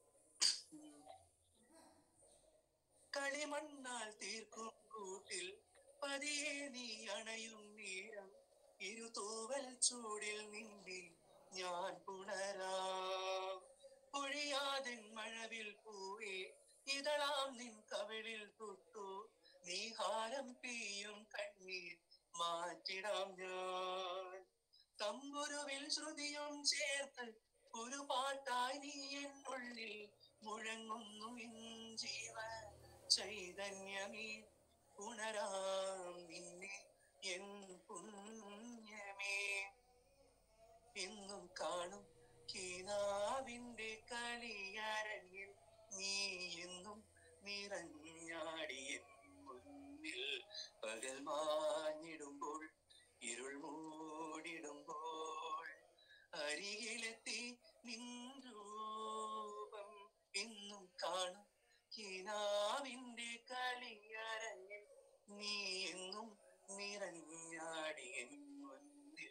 കളിമണ്ണാൽ തീർക്കും കൂട്ടിൽ പതിയെ നീ അണയും നേരം ഇരുതൂവൽ ചൂടിൽ നിന്നിൽ ഞാൻ പുണരാം പൊഴിയാതെ മഴവിൽ പൂവേ ഇതളാം നിൻ കവിളിൽ തൊട്ടു നീ ഹാരം പെയ്യും കണ്ണീർ മാറ്റിടാം ഞാൻ തമ്പുരുവിൽ ശ്രുതിയും ചേർത്ത് ഒരു പാട്ടായി നീ എന്നുള്ളിൽ മുഴങ്ങുന്നു എൻ ജീവൻ ചൈതന്യമേ ഉണരാം നിന്നെ എൻ പുണ്യമേ എന്നും കാണും കീനാവിന്റെ കളിയരങ്ങിൽ നീ എന്നും നിറഞ്ഞാടിയ മുന്നിൽ പകൽ മാഞ്ഞിടുമ്പോൾ ഇരുൾ മൂടിടുമ്പോൾ അരികിലെത്തി നിൻ രൂപം എന്നും കാണും കിനാവിന്റെ കളിയരങ്ങിൽ നീ എന്നും നിറഞ്ഞാടിയ മുന്നിൽ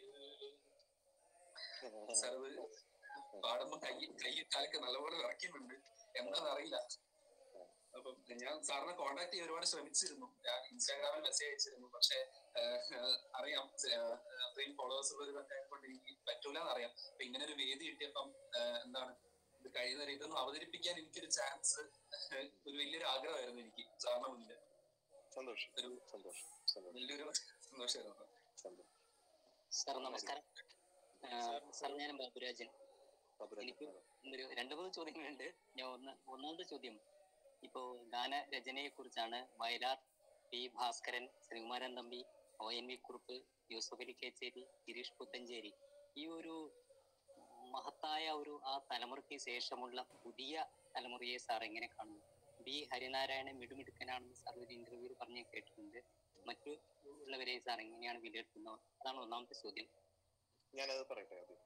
സാർ ഇത് പാടുമ്പോ കൈ കൈയും കാലൊക്കെ നല്ലപോലെ വിറയ്ക്കുന്നുണ്ട് എന്താണെന്ന് അറിയില്ല അപ്പം ഞാൻ സാറിനെ കോണ്ടാക്ട് ചെയ്യാൻ ഒരുപാട് ശ്രമിച്ചിരുന്നു ഞാൻ ഇൻസ്റ്റാഗ്രാമിൽ മെസ്സേജ് അയച്ചിരുന്നു പക്ഷെ അറിയാം ആഹ് അത്രയും ഫോളോവേഴ്സ് ഉള്ള ഒരു കൊണ്ട് എനിക്ക് പറ്റൂല എന്നറിയാം അപ്പൊ ഇങ്ങനെ ഒരു വേദി കിട്ടിയപ്പം ആഹ് എന്താണ് ഇത് കഴിയുന്ന ഇതൊന്നും അവതരിപ്പിക്കാൻ എനിക്കൊരു ചാൻസ് ഒരു വലിയൊരു ആഗ്രഹമായിരുന്നു എനിക്ക് സാറിന് മുന്നിൽ സന്തോഷം ഒരു സന്തോഷം സന്തോഷം വലിയൊരു സന്തോഷമായിരുന്നു സന്തോഷം സാർ നമസ്കാരം ആ, സാർ ഞാൻ ബാബുരാജൻ ബാബുരാജ് എനിക്ക് ഒരു രണ്ട് മൂന്ന് ചോദ്യങ്ങളുണ്ട് ഞാൻ ഒന്ന് ഒന്നാമത്തെ ചോദ്യം ഇപ്പോ ഗാനരചനയെ കുറിച്ചാണ് Vayalar P Bhaskaran Sreekumaran Thampi O N V Kurup Yusuf Ali Kechery Gireesh Puthenchery ഈ ഒരു മഹത്തായ ഒരു ആ തലമുറയ്ക്ക് ശേഷമുള്ള പുതിയ തലമുറയെ സാർ എങ്ങനെ കാണുന്നു ബി ഹരിനാരായണൻ മിടുമിടുക്കനാണെന്ന് സാർ ഒരു ഇന്റർവ്യൂവിൽ പറഞ്ഞ് കേട്ടിട്ടുണ്ട് മറ്റു ഉള്ളവരെ സാർ എങ്ങനെയാണ് വിലയിരുത്തുന്നത് അതാണ് ഒന്നാമത്തെ ചോദ്യം ഞാനത് പറയട്ടെ ആദ്യം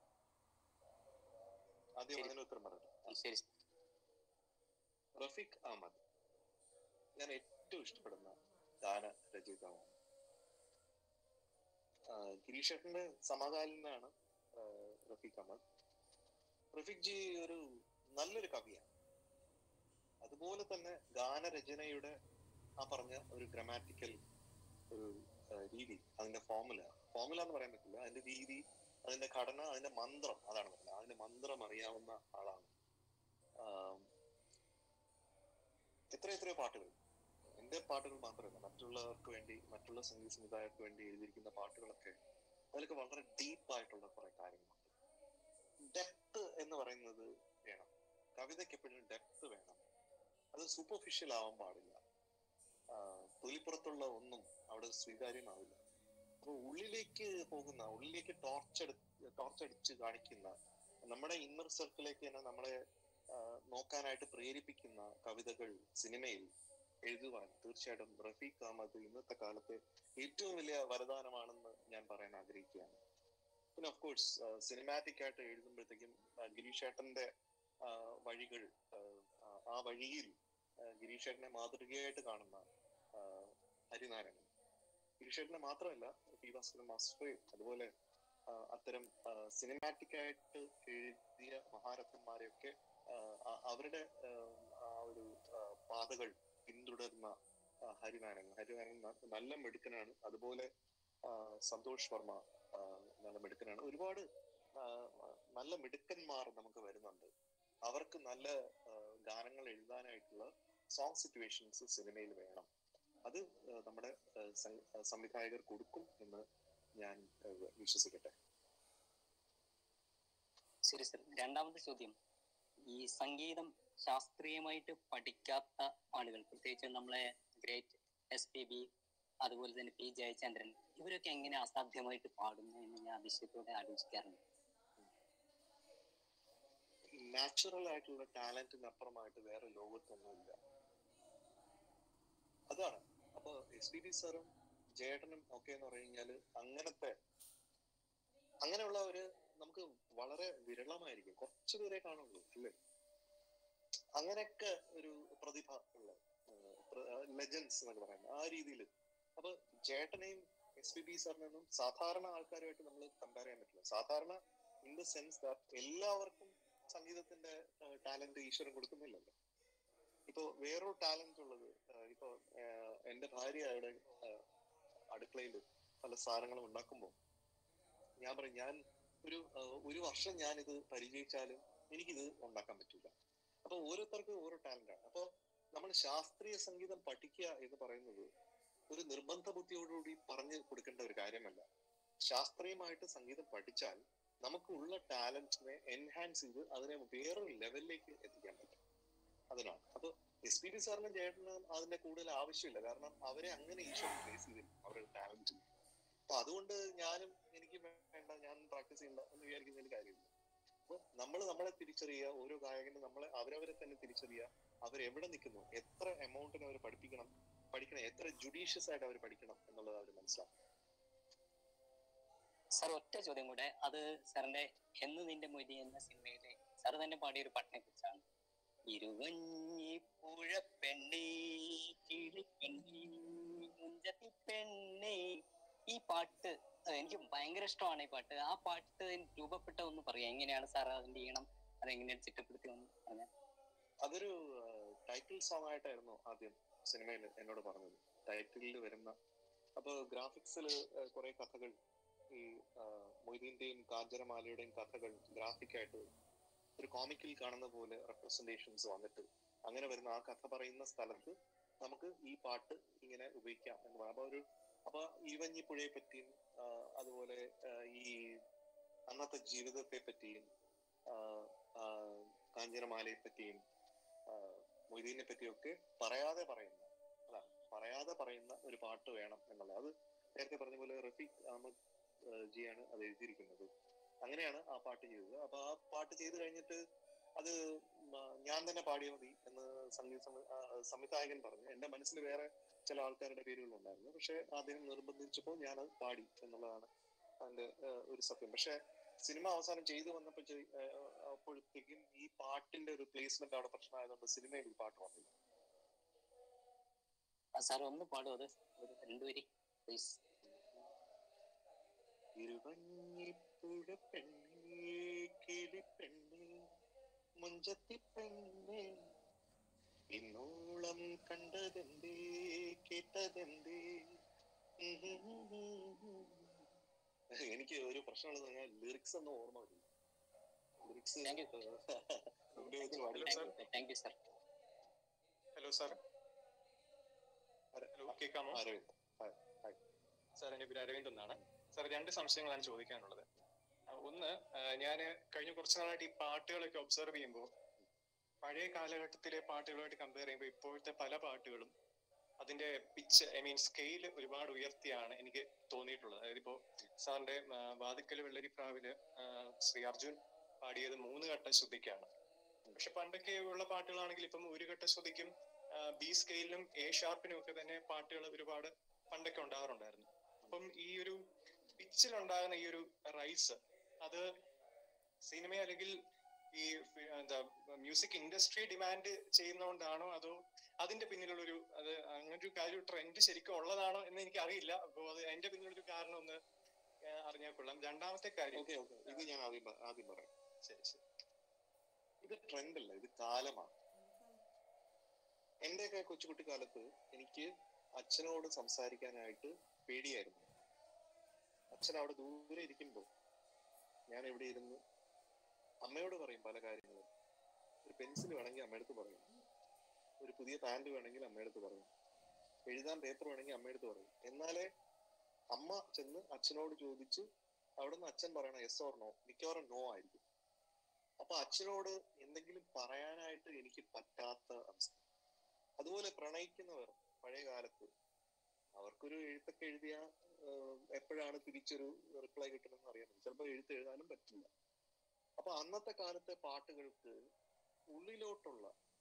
ആദ്യം ശരി. അതിന് ഉത്തരം പറയട്ടെ ആ, ശരി റഫീഖ് അഹമ്മദ് ഞാൻ ഏറ്റവും ഇഷ്ടപ്പെടുന്ന ഗാന രചയിതാവാണ് ആഹ് ഗിരീഷ് ഏട്ടന്റെ സമകാലീനാണ് ആഹ് റഫീഖ് അഹമ്മദ് റഫീഖ് ജി ഒരു നല്ലൊരു കവിയാണ് അതുപോലെ തന്നെ ഗാനരചനയുടെ ആ പറഞ്ഞ ഒരു ഗ്രാമാറ്റിക്കൽ ഒരു ആഹ് രീതി അതിന്റെ ഫോമുല ഫോമുല എന്ന് പറയാൻ പറ്റില്ല അതിന്റെ രീതി അതിന്റെ ഘടന അതിന്റെ മന്ത്രം അതാണ് പറയുന്നത് അതിന്റെ മന്ത്രം അറിയാവുന്ന ആളാണ് ആം, എത്ര എത്രയോ പാട്ടുകൾ എന്റെ പാട്ടുകൾ മാത്രമല്ല മറ്റുള്ളവർക്ക് വേണ്ടി മറ്റുള്ള സംഗീത സംവിധായകർക്ക് വേണ്ടി എഴുതിയിരിക്കുന്ന പാട്ടുകളൊക്കെ അതിലൊക്കെ വളരെ ഡീപ്പ് ആയിട്ടുള്ള കുറെ കാര്യങ്ങളുണ്ട് ഡെപ്ത് എന്ന് പറയുന്നത് വേണം കവിതയ്ക്ക് എപ്പോഴും ഡെപ്ത് വേണം അത് സൂപ്പർഫിഷ്യൽ ആവാൻ പാടില്ല ആഹ് തൊലിപ്പുറത്തുള്ള ഒന്നും അവിടെ സ്വീകാര്യമാവില്ല അപ്പൊ ഉള്ളിലേക്ക് പോകുന്ന ഉള്ളിലേക്ക് ടോർച്ചടി ടോർച്ചടിച്ച് കാണിക്കുന്ന നമ്മുടെ ഇന്നർ സർക്കിളിലേക്ക് തന്നെ നമ്മളെ ആഹ് നോക്കാനായിട്ട് പ്രേരിപ്പിക്കുന്ന കവിതകൾ സിനിമയിൽ എഴുതുവാൻ തീർച്ചയായിട്ടും റഫീഖ് അഹമ്മദ് ഇന്നത്തെ കാലത്തെ ഏറ്റവും വലിയ വരദാനമാണെന്ന് ഞാൻ പറയാൻ ആഗ്രഹിക്കുകയാണ് പിന്നെ ഓഫ് കോഴ്സ് സിനിമാറ്റിക് ആയിട്ട് എഴുതുമ്പോഴത്തേക്കും ആഹ് ഗിരീഷ് ഏട്ടന്റെ ആഹ് വഴികൾ ആഹ് ആ- ആ വഴിയിൽ ആഹ് ഗിരീഷ് ഏട്ടനെ മാതൃകയായിട്ട് കാണുന്ന ആഹ് ഹരിനാരായണൻ ഗിരീഷ് ഏട്ടനെ മാത്രമല്ല പി ഭാസ്കരൻ മാസ്റ്ററേയും അതുപോലെ ആഹ് അത്തരം സിനിമാറ്റിക് ആയിട്ട് എഴുതിയ മഹാരഥന്മാരെയൊക്കെ ആഹ് അ- അവരുടെ ആഹ് ആ ഒരു ആഹ് പാതകൾ പിന്തുടർന്ന ആഹ് ഹരിനാരായണൻ ഹരിനാരായണൻ ന- നല്ല മിടുക്കനാണ് അതുപോലെ ആഹ് സന്തോഷ് വർമ്മ ആഹ് നല്ല മിടുക്കനാണ് ഒരുപാട് ആഹ് നല്ല മിടുക്കന്മാർ നമുക്ക് വരുന്നുണ്ട് അവർക്ക് നല്ല ആഹ് ഗാനങ്ങൾ എഴുതാനായിട്ടുള്ള സോങ് സിറ്റുവേഷൻസ് സിനിമയിൽ വേണം അത് ആഹ് നമ്മുടെ ആഹ് സം- ആഹ് സംവിധായകർ കൊടുക്കും എന്ന് ഞാൻ ആഹ് വിശ്വസിക്കട്ടെ ശരി സർ രണ്ടാമത്തെ ചോദ്യം ഈ സംഗീതം ശാസ്ത്രീയമായിട്ട് പഠിക്കാത്ത ആളുകൾ പ്രത്യേകിച്ച് നമ്മളെ ഗ്രേറ്റ് എസ് പി ബി അതുപോലെ തന്നെ പി ജയചന്ദ്രൻ ഇവരൊക്കെ എങ്ങനെ അസാധ്യമായിട്ട് പാടുന്നു എന്ന് ഞാൻ അതിശയത്തോടെ ആലോചിക്കാറുണ്ട് നാച്ചുറൽ ആയിട്ടുള്ള ടാലന്റിന് അപ്പുറമായിട്ട് വേറെ ലോകത്തൊന്നുമില്ല അതാണ് അപ്പൊ എസ് പി ബി സാറും ജയേട്ടനും ഒക്കെ എന്ന് പറഞ്ഞു കഴിഞ്ഞാല് അങ്ങനത്തെ അങ്ങനെയുള്ള ഒരു നമുക്ക് വളരെ വിരളമായിരിക്കും കുറച്ചു പേരെ കാണുള്ളൂ അല്ലേ അങ്ങനെയൊക്കെ ഒരു പ്രതിഭ ഉള്ള ലെജൻസ് എന്നൊക്കെ പറയുന്നത് ആ രീതിയിൽ അപ്പൊ ചേട്ടനെയും എസ് പി ബി സാറിനൊന്നും സാധാരണ ആൾക്കാരുമായിട്ട് നമ്മൾ കമ്പയർ ചെയ്യാൻ പറ്റില്ല സാധാരണ ഇൻ ദ സെൻസ് ദാറ്റ് എല്ലാവർക്കും സംഗീതത്തിന്റെ ടാലന്റ് ഈശ്വരൻ കൊടുക്കുന്നില്ലല്ലോ ഇപ്പൊ വേറൊരു ടാലന്റ് ഉള്ളത് ആഹ് ഇപ്പൊ ആഹ് എന്റെ ഭാര്യ അവിടെ അടുക്കളയിൽ പല സാധനങ്ങളും ഉണ്ടാക്കുമ്പോൾ ഞാൻ പറയും ഞാൻ ഒരു ആഹ് ഒരു വർഷം ഞാൻ ഇത് പരിചയിച്ചാലും എനിക്കിത് ഉണ്ടാക്കാൻ പറ്റില്ല അപ്പൊ ഓരോരുത്തർക്കും ഓരോ ടാലന്റ് ആണ് അപ്പൊ നമ്മൾ ശാസ്ത്രീയ സംഗീതം പഠിക്കുക എന്ന് പറയുന്നത് ഒരു നിർബന്ധ ബുദ്ധിയോടുകൂടി പറഞ്ഞു കൊടുക്കേണ്ട ഒരു കാര്യമല്ല ശാസ്ത്രീയമായിട്ട് സംഗീതം പഠിച്ചാൽ നമുക്ക് ഉള്ള ടാലന്റിനെ എൻഹാൻസ് ചെയ്ത് അതിനെ വേറൊരു ലെവലിലേക്ക് എത്തിക്കാൻ പറ്റും അതിനാണ് അപ്പൊ എസ് പി ബി സാറിനും ചേട്ടനും അതിന്റെ കൂടുതൽ ആവശ്യമില്ല കാരണം അവരെ അങ്ങനെ ഈശ്വരൻ പ്ലേസ് ചെയ്തില്ല അവരുടെ ടാലന്റ് അപ്പൊ അതുകൊണ്ട് ഞാനും എനിക്ക് വേണ്ട ഞാൻ പ്രാക്ടീസ് ചെയ്യണ്ട എന്ന് വിചാരിക്കുന്നതിൽ കാര്യമില്ല അപ്പൊ നമ്മൾ നമ്മളെ തിരിച്ചറിയുക ഓരോ ഗായകനും നമ്മളെ അവരവരെ തന്നെ തിരിച്ചറിയുക അവരെവിടെ നിൽക്കുന്നു എത്ര എമൗണ്ടിന് അവർ പഠിപ്പിക്കണം പഠിക്കണം എത്ര ജുഡീഷ്യസ് ആയിട്ട് അവർ പഠിക്കണം എന്നുള്ളത് അവർ മനസ്സിലാക്കും സാർ ഒറ്റ ചോദ്യം കൂടെ അത് സാറിന്റെ എന്ന് നിന്റെ മൊഴി എന്ന സിനിമയിലെ സാർ തന്നെ പാടിയ ഒരു പാട്ടിനെ കുറിച്ചാണ് ഇരുവഞ്ഞി പുഴ പെണ്ണേ കിളിപ്പെണ്ണേ മുഞ്ചത്തി പെണ്ണേ ഈ പാട്ട് അഹ് എനിക്ക് ഭയങ്കര ഇഷ്ടമാണ് ഈ പാട്ട് ആ പാട്ട് രൂപപ്പെട്ട ഒന്ന് പറയാം എങ്ങനെയാണ് സാർ അതിന്റെ ഈണം അതെങ്ങനെയാണ് ചിട്ടപ്പെടുത്തി ഒന്ന് പറഞ്ഞാൽ അതൊരു ടൈറ്റിൽ സോങ് ആയിട്ടായിരുന്നു ആദ്യം സിനിമയിൽ എന്നോട് പറഞ്ഞത് ടൈറ്റിലിൽ വരുന്ന അപ്പൊ ഗ്രാഫിക്സിൽ കുറെ കഥകൾ ഈ ആ, മൊയ്തീന്റെയും കാഞ്ചനമാലയുടെയും കഥകൾ ഗ്രാഫിക് ആയിട്ട് ഒരു കോമിക്കിൽ കാണുന്ന പോലെ റെപ്രസെന്റേഷൻസ് വന്നിട്ട് അങ്ങനെ വരുന്ന ആ കഥ പറയുന്ന സ്ഥലത്ത് നമുക്ക് ഈ പാട്ട് ഇങ്ങനെ ഉപയോഗിക്കാം എന്ന് പറയാം അപ്പൊ ഒരു അപ്പൊ ഇവഞ്ഞിപ്പുഴയെ പറ്റിയും ആ, അതുപോലെ ആ, ഈ അന്നത്തെ ജീവിതത്തെ പറ്റിയും ആ, ആ, കാഞ്ചനമാലയെ പറ്റിയും ആ, മൊയ്തീനെ പറ്റിയൊക്കെ പറയാതെ പറയുന്ന അല്ല പറയാതെ പറയുന്ന ഒരു പാട്ട് വേണം എന്നുള്ളത് അത് നേരത്തെ പറഞ്ഞ പോലെ റഫീഖ് അഹമ്മദ് ആ, ജിയാണ് അത് എഴുതിയിരിക്കുന്നത് അങ്ങനെയാണ് ആ പാട്ട് ചെയ്തത് അപ്പൊ ആ പാട്ട് ചെയ്ത് കഴിഞ്ഞിട്ട് അത് മ, ഞാൻ തന്നെ പാടിയാൽ മതി എന്ന് സംഗീത സംവി- ആ, സംവിധായകൻ പറഞ്ഞു എന്റെ മനസ്സിൽ വേറെ ചില ആൾക്കാരുടെ പേരുകളുണ്ടായിരുന്നു പക്ഷെ അദ്ദേഹം നിർബന്ധിച്ചപ്പോൾ ഞാനത് പാടി എന്നുള്ളതാണ് അതിന്റെ ആ, ഒരു സത്യം പക്ഷെ സിനിമ അവസാനം ചെയ്തു വന്നപ്പോൾ അപ്പോഴത്തേക്കും ഈ പാട്ടിന്റെ ഒരു പ്ലേസ്മെന്റ് അവിടെ പ്രശ്നമായതുകൊണ്ട് സിനിമയിൽ ഈ പാട്ട് വന്നില്ല സാർ ഒന്ന് പാടും അത് ഒരു രണ്ടുപേരി പ്ലീസ് ഇരുവഞ്ഞിപ്പുഴ പെണ്ണേ കിളിപ്പെണ്ണേ മുഞ്ചത്തി പെണ്ണേ ഇന്നോളം കണ്ടതെന്തേ കേട്ടതെന്തേ എനിക്ക് ഒരു പ്രശ്നമുള്ളത് പറഞ്ഞാൽ ലിറിക്സ് ഒന്നും ഓർമ്മ വരും ലിറിക്സ് Thank you. മുമ്പിൽ വെച്ച് പാടി thank you sir hello sir hello കേൾക്കാമോ അരവിന്ദ് സാർ എൻ്റെ പേര് അരവിന്ദ് എന്നാണ് സാർ രണ്ട് സംശയങ്ങളാണ് ചോദിക്കാനുള്ളത് ആ, ഒന്ന് ഞാൻ കഴിഞ്ഞ കുറച്ച് നാളായിട്ട് ഈ പാട്ടുകളൊക്കെ ഒബ്സർവ് ചെയ്യുമ്പോൾ പഴയ കാലഘട്ടത്തിലെ പാട്ടുകളുമായിട്ട് കമ്പയർ ചെയ്യുമ്പോൾ ഇപ്പോഴത്തെ പല പാട്ടുകളും അതിന്റെ പിച്ച് ഐ മീൻ സ്കെയിൽ ഒരുപാട് ഉയർത്തിയാണ് എനിക്ക് തോന്നിയിട്ടുള്ളത് അതായത് ഇപ്പോ സാറിന്റെ ആ, വാതിക്കൽ വെള്ളരി പ്രാവില് ആ, ശ്രീ അർജുൻ പാടിയത് മൂന്ന് ഘട്ട ശ്രുതിക്കാണ് പക്ഷെ പണ്ടൊക്കെ ഉള്ള പാട്ടുകളാണെങ്കിൽ ഇപ്പം ഒരു ഘട്ട ശ്രുതിക്കും ബി സ്കെയിലിനും എ ഷാർപ്പിനും ഒക്കെ തന്നെ പാട്ടുകൾ ഒരുപാട് പണ്ടൊക്കെ ഉണ്ടാകാറുണ്ടായിരുന്നു അപ്പം ഈ ഒരു പിച്ചിലുണ്ടാകുന്ന ഈ ഒരു റൈസ് അത് സിനിമ അല്ലെങ്കിൽ ഈ ഫി- എന്താ മ്യൂസിക് ഇൻഡസ്ട്രി ഡിമാൻഡ് ചെയ്യുന്നതുകൊണ്ടാണോ അതോ അതിന്റെ പിന്നിലുള്ളൊരു അത് അങ്ങനെ ഒരു കാര്യം ട്രെൻഡ് ശരിക്കും ഉള്ളതാണോ എന്ന് എനിക്ക് അറിയില്ല അപ്പോ അത് അതിന്റെ പിന്നിലൊരു കാരണം ഒന്ന് ആ, അറിഞ്ഞാൽ കൊള്ളാം രണ്ടാമത്തെ കാര്യം ഓക്കെ ഓക്കെ ഇത് ഞാൻ ആദ്യം പ- ആദ്യം പറയാം ശരി ശരി ഇത് ട്രെൻഡ് അല്ല ഇത് കാലമാണ് എന്റെയൊക്കെ കൊച്ചുകുട്ടിക്കാലത്ത് എനിക്ക് അച്ഛനോട് സംസാരിക്കാനായിട്ട് പേടിയായിരുന്നു അച്ഛൻ അവിടെ ദൂരെ ഇരിക്കുമ്പോൾ ഞാൻ ഇവിടെ ഇരുന്ന് അമ്മയോട് പറയും പല കാര്യങ്ങളും ഒരു പെൻസിൽ വേണമെങ്കിൽ അമ്മയടുത്ത് പറയും ഒരു പുതിയ പാന്റ് വേണമെങ്കിൽ അമ്മയടുത്ത് പറയും എഴുതാൻ പേപ്പർ വേണമെങ്കിൽ അമ്മയടുത്ത് പറയും എന്നാലേ അമ്മ ചെന്ന് അച്ഛനോട് ചോദിച്ച് അവിടുന്ന് അച്ഛൻ പറയണ യെസ് ഓർ നോ മിക്കവാറും നോ ആയിരിക്കും അപ്പൊ അച്ഛനോട് എന്തെങ്കിലും പറയാനായിട്ട് എനിക്ക് പറ്റാത്ത അവസ്ഥ അതുപോലെ പ്രണയിക്കുന്നവർ പഴയ കാലത്ത് അവർക്കൊരു എഴുത്തൊക്കെ എഴുതിയ എപ്പോഴാണ് തിരിച്ചൊരു റിപ്ലൈ കിട്ടണമെന്ന് അറിയാൻ പറ്റും ചിലപ്പോൾ എഴുത്ത് എഴുതാനും പറ്റില്ല അപ്പൊ അന്നത്തെ കാലത്തെ പാട്ടുകൾക്ക് ഉള്ളിലോട്ടുള്ള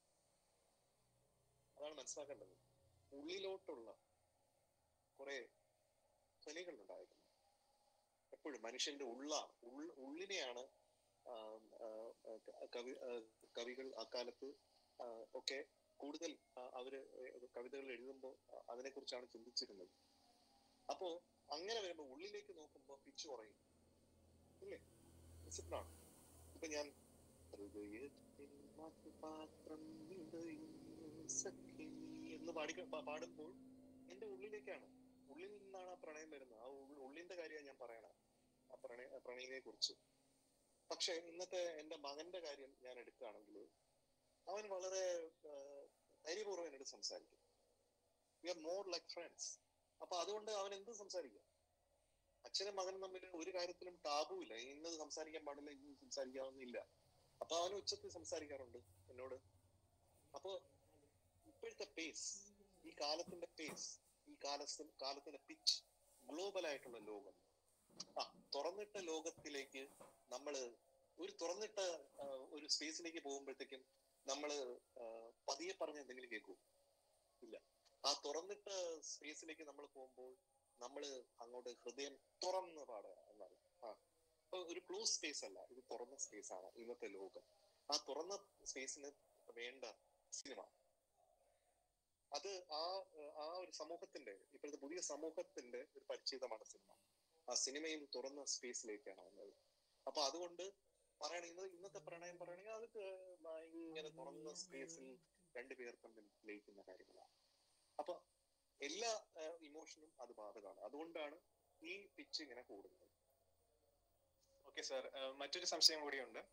അതാണ് മനസ്സിലാക്കേണ്ടത് ഉള്ളിലോട്ടുള്ള കുറെ ധ്വനികളുണ്ടായിരുന്നു എപ്പോഴും മനുഷ്യന്റെ ഉള്ളാണ് ഉൾ ഉള്ളിനെയാണ് ആ, ആ, ക- കവി ആ, കവികൾ അക്കാലത്ത് ആ, ഒക്കെ കൂടുതൽ ആ, അവര് കവിതകൾ എഴുതുമ്പോൾ അതിനെ കുറിച്ചാണ് ചിന്തിച്ചിരുന്നത് അപ്പോ അങ്ങനെ വരുമ്പോ ഉള്ളിലേക്ക് നോക്കുമ്പോ പിച്ച് കുറയും ഇല്ലേ വിസിബിളാണ് ഇപ്പൊ ഞാൻ ഹൃദയത്തിൻ മധുപാത്രം നിറയുന്നു സഖി എന്ന് പാടി പാ- പാടുമ്പോൾ എന്റെ ഉള്ളിലേക്കാണ് ഉള്ളിൽ നിന്നാണ് ആ പ്രണയം വരുന്നത് ആ ഉൾ- ഉള്ളിന്റെ കാര്യമാണ് ഞാൻ പറയണത് ആ പ്രണയ പ്രണയിനെ കുറിച്ച് പക്ഷെ ഇന്നത്തെ എന്റെ മകന്റെ കാര്യം ഞാൻ എടുക്കുകയാണെങ്കിൽ അവൻ വളരെ ആഹ്, ധൈര്യപൂർവ്വം എന്നോട് സംസാരിക്കും we are more like friends അപ്പൊ അതുകൊണ്ട് അവൻ എന്ത് സംസാരിക്കും അച്ഛനും മകനും തമ്മിൽ ഒരു കാര്യത്തിലും ടാബു ഇല്ല ഇന്നത് സംസാരിക്കാൻ പാടില്ല ഇന്നത് സംസാരിക്കാവുന്നില്ല അപ്പൊ അവൻ ഉച്ചത്തിൽ സംസാരിക്കാറുണ്ട് എന്നോട് അപ്പൊ ഇപ്പോഴത്തെ പേസ് ഈ കാലത്തിന്റെ പേസ് ഈ കാലത്ത് കാലത്തിന്റെ പിച്ച് ഗ്ലോബൽ ആയിട്ടുള്ള ലോകം ആ തുറന്നിട്ട ലോകത്തിലേക്ക് നമ്മള് ഒരു തുറന്നിട്ട ആ, ഒരു സ്പേസിലേക്ക് പോകുമ്പോഴത്തേക്കും നമ്മള് ആ, പതിയെ പറഞ്ഞ എന്തെങ്കിലും കേൾക്കൂ ഇല്ല ആ തുറന്നിട്ട സ്പേസിലേക്ക് നമ്മൾ പോകുമ്പോൾ നമ്മള് അങ്ങോട്ട് ഹൃദയം തുറന്ന് പാടുക എന്നാണ് ആ അപ്പൊ ഒരു ക്ലോസ് സ്പേസ് അല്ല ഇത് തുറന്ന സ്പേസ് ആണ് ഇന്നത്തെ ലോകം ആ തുറന്ന സ്പേസിന് വേണ്ട സിനിമ അത് ആ ആ ഒരു സമൂഹത്തിന്റെ ഇപ്പോഴത്തെ പുതിയ സമൂഹത്തിന്റെ ഒരു പരിചിതമാണ് സിനിമ ആ സിനിമയും തുറന്ന സ്പേസിലേക്കാണ് വന്നത് അപ്പൊ അതുകൊണ്ട് പറയണെങ്കിൽ ഇന്നത്തെ പ്രണയം പറയണെങ്കിൽ അത് ക- ഇങ്ങനെ തുറന്ന സ്പേസിൽ രണ്ടുപേർ തമ്മിൽ ലയിക്കുന്ന കാര്യങ്ങളാണ് അപ്പൊ എല്ലാ ഇമോഷനും അത് ബാധകമാണ് അതുകൊണ്ടാണ് ഈ പിച്ച് ഇങ്ങനെ കൂടുന്നത് ഓക്കെ സാർ മറ്റൊരു സംശയം കൂടിയുണ്ട്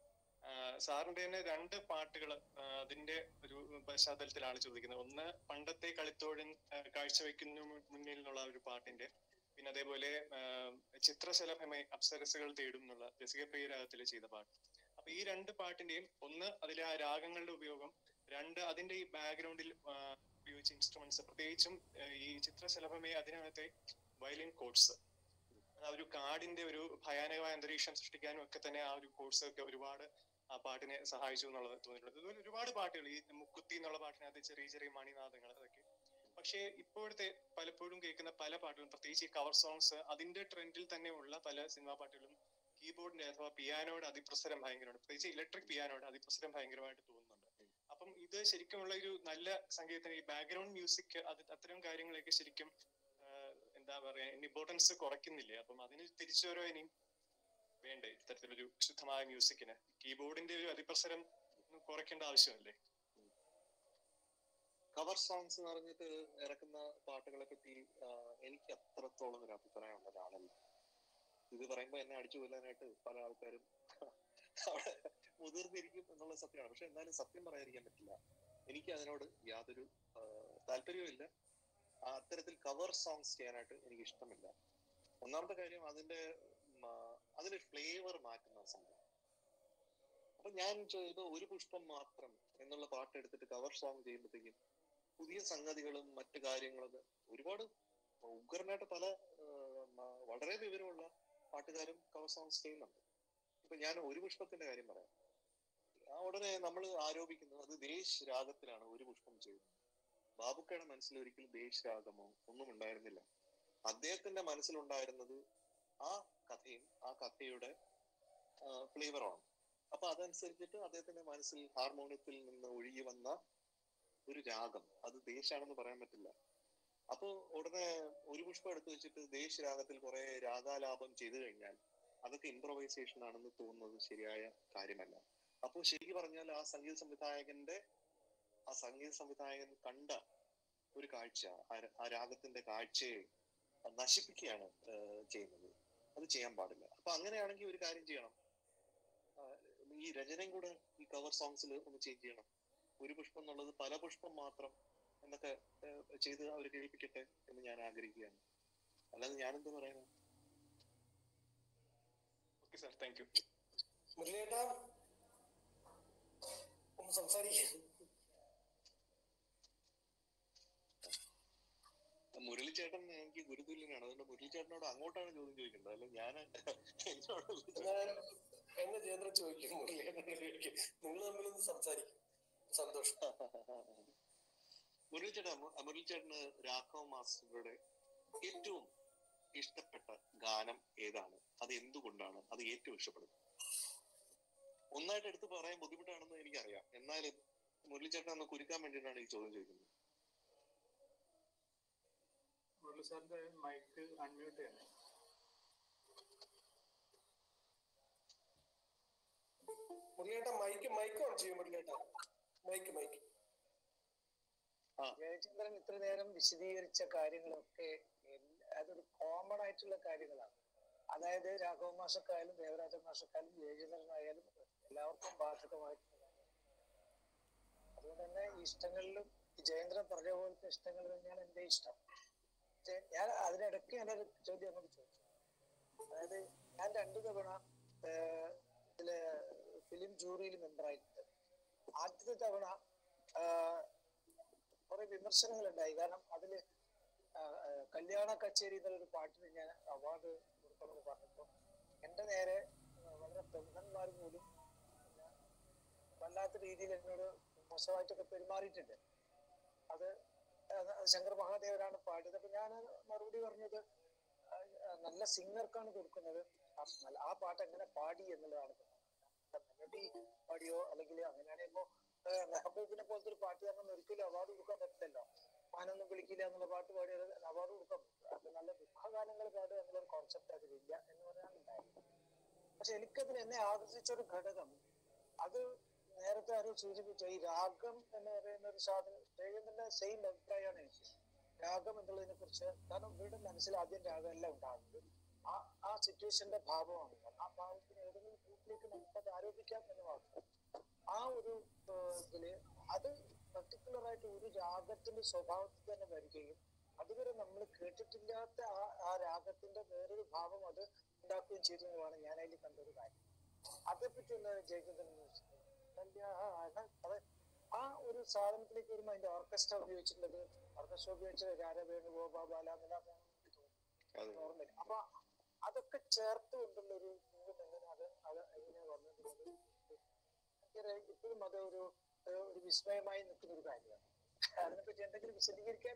ആഹ് സാറിന്റെ തന്നെ രണ്ട് പാട്ടുകൾ അതിന്റെ ഒരു പശ്ചാത്തലത്തിലാണ് ചോദിക്കുന്നത് ഒന്ന് പണ്ടത്തെ കളിത്തോഴൻ ആഹ് കാഴ്ചവെക്കുന്നു മുന്നിൽ എന്നുള്ള ഒരു പാട്ടിന്റെ പിന്നെ അതേപോലെ ആഹ് ചിത്രശലഭമേ അപ്സരസുകൾ തേടും എന്നുള്ള രസിക പ്രിയ രാഗത്തിൽ ചെയ്ത പാട്ട് അപ്പൊ ഈ രണ്ട് പാട്ടിന്റെയും ഒന്ന് അതിലെ ആ രാഗങ്ങളുടെ ഉപയോഗം രണ്ട് അതിന്റെ ഈ ബാക്ക്ഗ്രൗണ്ടിൽ ഉപയോഗിച്ച ഇൻസ്ട്രുമെന്റ്സ് പ്രത്യേകിച്ചും ആഹ് ഈ ചിത്രശലഭമേ അതിനകത്തെ വയലിൻ കോഡ്സ് ആ ഒരു കാടിന്റെ ഒരു ഭയാനകമായ അന്തരീക്ഷം സൃഷ്ടിക്കാനും ഒക്കെ തന്നെ ആ ഒരു കോഴ്സ് ഒക്കെ ഒരുപാട് ആ പാട്ടിനെ സഹായിച്ചു എന്നുള്ളത് തോന്നിയിട്ടുണ്ട് അതുപോലെ ഒരുപാട് പാട്ടുകൾ ഈ മുക്കുത്തി എന്നുള്ള പാട്ടിനകത്ത് ചെറിയ ചെറിയ മണിനാദങ്ങൾ അതൊക്കെ പക്ഷേ ഇപ്പോഴത്തെ പലപ്പോഴും കേൾക്കുന്ന പല പാട്ടുകളും പ്രത്യേകിച്ച് ഈ കവർ സോങ്സ് അതിന്റെ ട്രെൻഡിൽ തന്നെ ഉള്ള പല സിനിമാ പാട്ടുകളും കീബോർഡിന്റെ അഥവാ പിയാനോയുടെ അതിപ്രസരം ഭയങ്കരമാണ് പ്രത്യേകിച്ച് ഇലക്ട്രിക് പിയാനോയുടെ അതിപ്രസരം ഭയങ്കരമായിട്ട് തോന്നുന്നുണ്ട് അപ്പം ഇത് ശരിക്കുമുള്ള ഒരു നല്ല സംഗീതത്തിന് ഈ ബാക്ക്ഗ്രൗണ്ട് മ്യൂസിക് അത് അത്തരം കാര്യങ്ങളൊക്കെ ശരിക്കും ആഹ് എന്താ പറയാ ഇമ്പോർട്ടൻസ് കുറയ്ക്കുന്നില്ലേ അപ്പം അതിന് തിരിച്ചു വരോ ഇനിയും വേണ്ടേ ഇത്തരത്തിലൊരു ശുദ്ധമായ മ്യൂസിക്കിന് കീബോർഡിന്റെ ഒരു അതിപ്രസരം ഒന്നും കുറയ്ക്കേണ്ട ആവശ്യമല്ലേ കവർ സോങ്സ് എന്ന് പറഞ്ഞിട്ട് ഇറക്കുന്ന പാട്ടുകളെ പറ്റി ആഹ് എനിക്ക് അത്രത്തോളം ഒരു അഭിപ്രായം ഉള്ള ഒരാളല്ല ഇത് പറയുമ്പോ എന്നെ അടിച്ചു കൊല്ലാനായിട്ട് പല ആൾക്കാരും അവിടെ മുതിർന്നിരിക്കും എന്നുള്ള സത്യമാണ് പക്ഷെ എന്നാലും സത്യം പറയാതിരിക്കാൻ പറ്റില്ല എനിക്ക് അതിനോട് യാതൊരു ആഹ് താല്പര്യവും ഇല്ല ആ അത്തരത്തിൽ കവർ സോങ്സ് ചെയ്യാനായിട്ട് എനിക്ക് ഇഷ്ടമില്ല ഒന്നാമത്തെ കാര്യം അതിന്റെ ഉം, ആ, അതിന്റെ ഫ്ലേവർ മാറ്റുന്ന സംഭവം അപ്പൊ ഞാൻ ചെയ്ത ഒരു പുഷ്പം മാത്രം എന്നുള്ള പാട്ട് എടുത്തിട്ട് കവർ സോങ് ചെയ്യുമ്പോഴത്തേക്കും പുതിയ സംഗതികളും മറ്റു കാര്യങ്ങളൊക്കെ ഒരുപാട് ഉഗ്രനായിട്ട് പല ആ, മ- വളരെ വിവരമുള്ള പാട്ടുകാരും കവർ സോങ്സ് ചെയ്യുന്നുണ്ട് ഇപ്പൊ ഞാൻ ഒരു പുഷ്പത്തിന്റെ കാര്യം പറയാം ആ ഉടനെ നമ്മൾ ആരോപിക്കുന്നത് അത് ദേശ് രാഗത്തിലാണ് ഒരു പുഷ്പം ചെയ്യുന്നത് ബാബുക്കയുടെ മനസ്സിൽ ഒരിക്കലും ദേശ് രാഗമോ ഒന്നും ഉണ്ടായിരുന്നില്ല അദ്ദേഹത്തിന്റെ മനസ്സിലുണ്ടായിരുന്നത് ആ കഥയും ആ കഥയുടെ ഫ്ലേവറാണ് അപ്പൊ അതനുസരിച്ചിട്ട് അദ്ദേഹത്തിന്റെ മനസ്സിൽ ഹാർമോണിയത്തിൽ നിന്ന് ഒഴുകി വന്ന ഒരു രാഗം അത് ദേശാണെന്ന് പറയാൻ പറ്റില്ല അപ്പോ ഉടനെ ഒരു പുഷ്പം എടുത്തു വെച്ചിട്ട് ദേശ് രാഗത്തിൽ കുറെ രാഗാലാപം ചെയ്തു കഴിഞ്ഞാൽ അതൊക്കെ ഇംപ്രവൈസേഷൻ ആണെന്ന് തോന്നുന്നത് ശരിയായ കാര്യമല്ല അപ്പോ ശരിക്കും പറഞ്ഞാൽ ആ സംഗീത സംവിധായകന്റെ ആ സംഗീത സംവിധായകൻ കണ്ട ഒരു കാഴ്ച ആ ര- ആ രാഗത്തിന്റെ കാഴ്ചയെ നശിപ്പിക്കുകയാണ് ഏഹ്, ചെയ്യുന്നത് അത് ചെയ്യാൻ പാടില്ല അപ്പൊ അങ്ങനെയാണെങ്കിൽ ഒരു കാര്യം ചെയ്യണം ആ, ഈ രചനയും കൂടെ ഈ കവർ സോങ്സിൽ ഒന്ന് ചേഞ്ച് ചെയ്യണം ഒരു പുഷ്പം എന്നുള്ളത് പല പുഷ്പം മാത്രം എന്നൊക്കെ ഏഹ്, ചെയ്ത് അവർ കേൾപ്പിക്കട്ടെ എന്ന് ഞാൻ ആഗ്രഹിക്കുകയാണ് അല്ലാതെ ഞാനെന്ത് പറയാനാ ഓക്കെ സാർ താങ്ക് യു മുരളിയേട്ടാ ഒന്ന് സംസാരിക്കാം മുരളി ചേട്ടൻ എനിക്ക് ഗുരുതുല്യനാണ് അതുകൊണ്ട് മുരളി ചേട്ടനോട് അങ്ങോട്ടാണ് ചോദ്യം ചോദിക്കേണ്ടത് അല്ല ഞാൻ എന്നോട് ഞാൻ എന്നെ ജയന്ദ്രൻ ചോദിക്കും മുരളിയേട്ടനോട് ചോദിക്കും നിങ്ങൾ തമ്മിലൊന്ന് സംസാരിക്കും സന്തോഷം മുരളി ചേട്ടാ മു- മുരളി ചേട്ടന് രാഘവ മാസ്റ്ററുടെ ഏറ്റവും ഇഷ്ടപ്പെട്ട ഗാനം ഏതാണ് അത് എന്തുകൊണ്ടാണ് അത് ഏറ്റവും ഇഷ്ടപ്പെടുന്നത് ഒന്നായിട്ട് എടുത്ത് പറയാൻ ബുദ്ധിമുട്ടാണെന്ന് എനിക്കറിയാം എന്നാലും മുരളി ചേട്ടൻ ഒന്ന് കുരുക്കാൻ വേണ്ടിയിട്ടാണ് ഈ ചോദ്യം ചോദിക്കുന്നത് മുരളി സാറിന്റെ മൈക്ക് അൺമ്യൂട്ട് ചെയ്യണേ മുരളിയേട്ടാ മൈക്ക് മൈക്ക് ഓൺ ചെയ്യും മുരളിയേട്ടാ മൈക്ക് മൈക്ക് ജയചന്ദ്രൻ ഇത്ര നേരം വിശദീകരിച്ച കാര്യങ്ങളൊക്കെ എല്ലാ- അതൊരു കോമൺ ആയിട്ടുള്ള കാര്യങ്ങളാണ് അതായത് രാഘവ മാഷക്കായാലും ദേവരാജ മാഷക്കായാലും ജയചന്ദ്രനായാലും എല്ലാവർക്കും ബാധകമായിട്ടുള്ള കാര്യമാണ്. അതുകൊണ്ട് തന്നെ ഈ ഇഷ്ടങ്ങളിലും ഈ ജയേന്ദ്രൻ പറഞ്ഞ പോലത്തെ ഇഷ്ടങ്ങൾ തന്നെയാണ് എന്റെ ഇഷ്ടം പക്ഷേ ഞാൻ അതിനിടയ്ക്ക് ഞാനൊരു ചോദ്യം അങ്ങോട്ട് ചോദിച്ചു അതായത് ഞാൻ രണ്ടു തവണ ഏഹ്, ഇതില് ഫിലിം ജൂറിയിൽ മെമ്പറായിട്ടുണ്ട് ആദ്യത്തെ തവണ ആഹ്, കുറെ വിമർശനങ്ങൾ ഉണ്ടായി കാരണം അതില് ആ, ആ, കല്യാണ കച്ചേരി എന്നുള്ളൊരു പാട്ടിന് ഞാൻ അവാർഡ് കൊടുക്കണമെന്ന് പറഞ്ഞപ്പോ എന്റെ നേരെ ആ, വളരെ പ്രമുഖന്മാർ പോലും പിന്നെ വല്ലാത്ത രീതിയിൽ എന്നോട് മോശമായിട്ടൊക്കെ പെരുമാറിയിട്ടുണ്ട് അത് ആ, ശങ്കർ മഹാദേവനാണ് പാടിയത് അപ്പൊ ഞാൻ മറുപടി പറഞ്ഞത് ആ, ആ, നല്ല സിംഗർക്കാണ് കൊടുക്കുന്നത് ആ നല്ല- ആ പാട്ട് എങ്ങനെ പാടി എന്നുള്ളതാണ് മെലഡി പാടിയോ അല്ലെങ്കിൽ അങ്ങനെയാണെങ്കിൽ ഇപ്പോ ഏഹ് മെഹബൂബിനെ പോലത്തെ ഒരു പാട്ടുകാരനൊന്നും ഒരിക്കലും അവാർഡ് കൊടുക്കാൻ പറ്റില്ലല്ലോ മാനൊന്നും വിളിക്കില്ല എന്നുള്ള പാട്ട് പാടിയത് അവാർഡ് കൊടുക്കാൻ പറ്റില്ല അത് നല്ല ദുഃഖഗാനങ്ങൾ പാടുക എന്നുള്ളൊരു കോൺസെപ്റ്റ് അതിലില്ല എന്ന് പറയാനുണ്ടായിരുന്നു പക്ഷെ എനിക്കതിൽ എന്നെ ആകർഷിച്ച ഒരു ഘടകം അത് നേരത്തെ ആരോ സൂചിപ്പിച്ച ഈ രാഗം എന്ന് പറയുന്ന ഒരു സാധനം ജയചന്ദ്രന്റെ സെയിം അഭിപ്രായമാണ് എനിക്ക് രാഗം എന്നുള്ളതിനെ കുറിച്ച് കാരണം ഇവരുടെ മനസ്സിൽ ആദ്യം രാഗമല്ല ഉണ്ടാകുന്നത് ആ ആ സിറ്റുവേഷന്റെ ഭാവമാണ് ഞാൻ. ആ ഭാവത്തിന് ഏതെങ്കിലും ഗ്രൂപ്പിലേക്ക് നമുക്കത് ആരോപിക്കാം എന്ന് മാത്രം ആ ഒരു ഏഹ്, ഇതില് അത് പർട്ടിക്കുലർ ആയിട്ട് ഒരു രാഗത്തിന്റെ സ്വഭാവത്തിൽ തന്നെ വരികയും അതുവരെ നമ്മൾ കേട്ടിട്ടില്ലാത്ത ആ ആ രാഗത്തിന്റെ വേറൊരു ഭാവം അത് ഉണ്ടാക്കുകയും ചെയ്തു എന്നുള്ളതാണ് ഞാൻ അതിൽ കണ്ടൊരു കാര്യം അതേപ്പറ്റി ഒന്ന് ജയചന്ദ്രൻ ഒന്ന് ചോദിച്ചത്. കല്യാണ അത് ആ ഒരു സാധനത്തിലേക്ക് വരുമ്പോൾ അതിന്റെ ഓർക്കസ്ട്ര ഉപയോഗിച്ചിട്ടുള്ളത് ഓർക്കസ്ട്ര ഉപയോഗിച്ച രാരവേണു ഗോപാല എന്നുള്ള ഓർമ്മയില്ല അപ്പൊ അതൊക്കെ ചേർത്ത് കൊണ്ടുള്ള ഒരു സംഗീതം എങ്ങനെ അത് അത് എങ്ങനെ വന്നിട്ടുള്ളത് ഭയങ്കര ഇപ്പോഴും അത് ഒരു ഒരു- ഒരു വിസ്മയമായി നിൽക്കുന്ന ഒരു കാര്യമാണ് അതിനെപ്പറ്റി എന്തെങ്കിലും വിശദീകരിക്കാൻ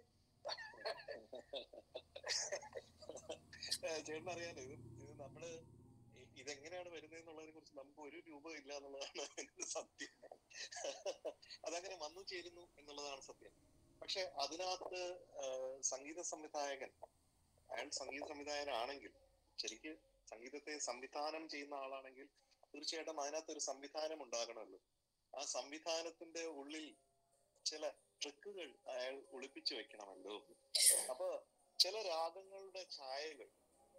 ചേട്ടൻ അറിയാലോ ഇത് ഇത് നമ്മള് ഇ- ഇതെങ്ങനെയാണ് വരുന്നത് എന്നുള്ളതിനെ കുറിച്ച് നമുക്ക് ഒരു രൂപം ഇല്ല എന്നുള്ളതാണ് അതിന്റെ സത്യം അതങ്ങനെ വന്നു ചേരുന്നു എന്നുള്ളതാണ് സത്യം പക്ഷെ അതിനകത്ത് ആഹ്, സംഗീത സംവിധായകൻ അയാൾ സംഗീത സംവിധായകനാണെങ്കിൽ ശരിക്ക് സംഗീതത്തെ സംവിധാനം ചെയ്യുന്ന ആളാണെങ്കിൽ തീർച്ചയായിട്ടും അതിനകത്ത് ഒരു സംവിധാനം ഉണ്ടാകണമല്ലോ ആ സംവിധാനത്തിന്റെ ഉള്ളിൽ ചില ട്രിക്കുകൾ അയാൾ ഒളിപ്പിച്ചു വെക്കണമല്ലോ അപ്പൊ ചില രാഗങ്ങളുടെ ഛായകൾ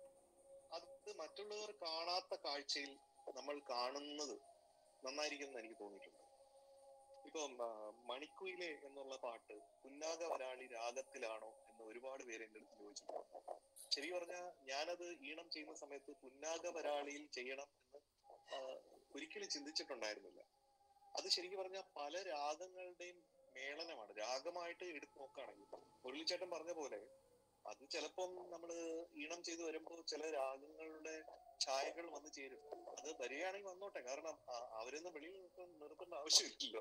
അത് മറ്റുള്ളവർ കാണാത്ത കാഴ്ചയിൽ നമ്മൾ കാണുന്നത് നന്നായിരിക്കും എന്ന് എനിക്ക് തോന്നിയിട്ടുണ്ട് ഇപ്പം ആ, മണിക്കുയിലെ എന്നുള്ള പാട്ട് പുന്നാക വരാളി രാഗത്തിലാണോ എന്ന് ഒരുപാട് പേര് എന്റെ അടുത്ത് ചോദിച്ചിട്ടുണ്ട് ശരി പറഞ്ഞാൽ ഞാനത് ഈണം ചെയ്യുന്ന സമയത്ത് പുന്നാക വരാളിയിൽ ചെയ്യണം എന്ന് ആ, ഒരിക്കലും ചിന്തിച്ചിട്ടുണ്ടായിരുന്നില്ല അത് ശരിക്കും പറഞ്ഞാൽ പല രാഗങ്ങളുടെയും മേളനമാണ് രാഗമായിട്ട് എടുത്തു നോക്കുകയാണെങ്കിൽ മുരളിച്ചേട്ടൻ പറഞ്ഞ പോലെ അത് ചിലപ്പം നമ്മള് ഈണം ചെയ്തു വരുമ്പോൾ ചില രാഗങ്ങളുടെ ഛായകൾ വന്നു ചേരും അത് വരികയാണെങ്കിൽ വന്നോട്ടെ കാരണം ആ- അവരൊന്നും വെളിയിൽ നിർത്ത- നിർത്തേണ്ട ആവശ്യമില്ലല്ലോ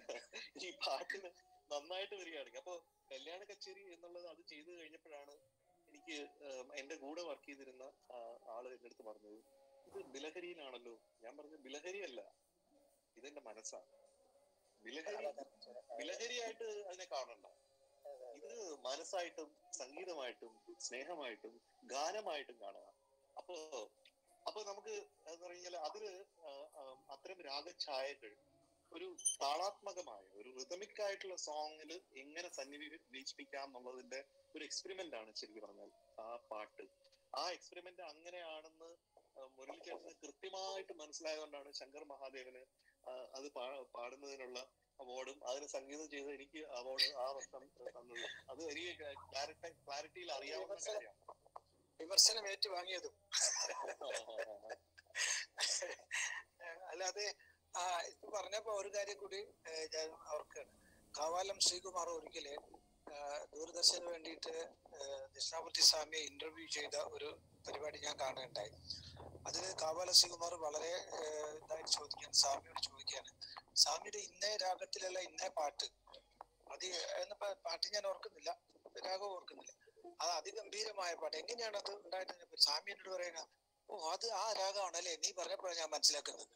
ഈ പാട്ടിന് നന്നായിട്ട് വരികയാണെങ്കിൽ അപ്പൊ കല്യാണ കച്ചേരി എന്നുള്ളത് അത് ചെയ്തു കഴിഞ്ഞപ്പോഴാണ് എനിക്ക് ഏം, എന്റെ കൂടെ വർക്ക് ചെയ്തിരുന്ന ആ, ആള് എന്റെ അടുത്ത് പറഞ്ഞത് ഇത് ബിലഹരിയിലാണല്ലോ ഞാൻ പറഞ്ഞു ബിലഹരി അല്ല ഇതെന്റെ മനസ്സാണ് ബിലഹരി ബിലഹരിയായിട്ട് അതിനെ കാണണ്ട ഇത് മനസ്സായിട്ടും സംഗീതമായിട്ടും സ്നേഹമായിട്ടും ഗാനമായിട്ടും കാണുക അപ്പോ അപ്പൊ നമുക്ക് എന്ന് പറഞ്ഞാൽ അതില് ആ, ആ, അത്തരം രാഗഛായകൾ ഒരു താളാത്മകമായ ഒരു റിതമിക് ആയിട്ടുള്ള സോങ്ങിൽ എങ്ങനെ സന്നിവേശിപ്പിക്കാം എന്നുള്ളതിന്റെ ഒരു എക്സ്പെരിമെന്റ് ആണ് ശരിക്കും പറഞ്ഞാൽ ആ പാട്ട് ആ എക്സ്പെരിമെന്റ് അങ്ങനെയാണെന്ന് ആ, മുരളിച്ചേട്ടന് കൃത്യമായിട്ട് മനസ്സിലായതുകൊണ്ടാണ് ശങ്കർ മഹാദേവന് ആ, അത് പാ- പാടുന്നതിനുള്ള അവാർഡും അതിന് സംഗീതം ചെയ്ത് എനിക്ക് അവാർഡ് ആ വർഷം തന്നത് അത് എനിക്ക് ക്ലാരിറ്റി ക്ലാരിറ്റിയിൽ അറിയാവുന്ന കാര്യമാണ് വിമർശനം ഏറ്റുവാങ്ങിയതും അല്ലാതെ ആ ഇത് പറഞ്ഞപ്പോ ഒരു കാര്യം കൂടി ഏഹ്, ഞാൻ ഓർക്കാണ് കാവാലം ശ്രീകുമാർ ഒരിക്കല് ഏഹ്, ദൂരദർശന് വേണ്ടിയിട്ട് ഏഹ്, ദക്ഷിണാമൂർത്തി സ്വാമിയെ ഇന്റർവ്യൂ ചെയ്ത ഒരു പരിപാടി ഞാൻ കാണുകയുണ്ടായി അതിൽ കാവാല ശ്രീകുമാർ വളരെ ഏഹ്, ഇതായിട്ട് ചോദിക്കാൻ സ്വാമിയോട് ചോദിക്കാണ് സ്വാമിയുടെ ഇന്നേ രാഗത്തിലല്ല ഇന്നേ പാട്ട് അത് എന്ന പ- പാട്ട് ഞാൻ ഓർക്കുന്നില്ല രാഗം ഓർക്കുന്നില്ല അത് അതിഗംഭീരമായ പാട്ട് എങ്ങനെയാണ് അത് ഉണ്ടായതിനെ പറ്റി സ്വാമി എന്നോട് പറയുക ഓ അത് ആ രാഗമാണല്ലേ നീ പറഞ്ഞപ്പോഴാണ് ഞാൻ മനസ്സിലാക്കുന്നത്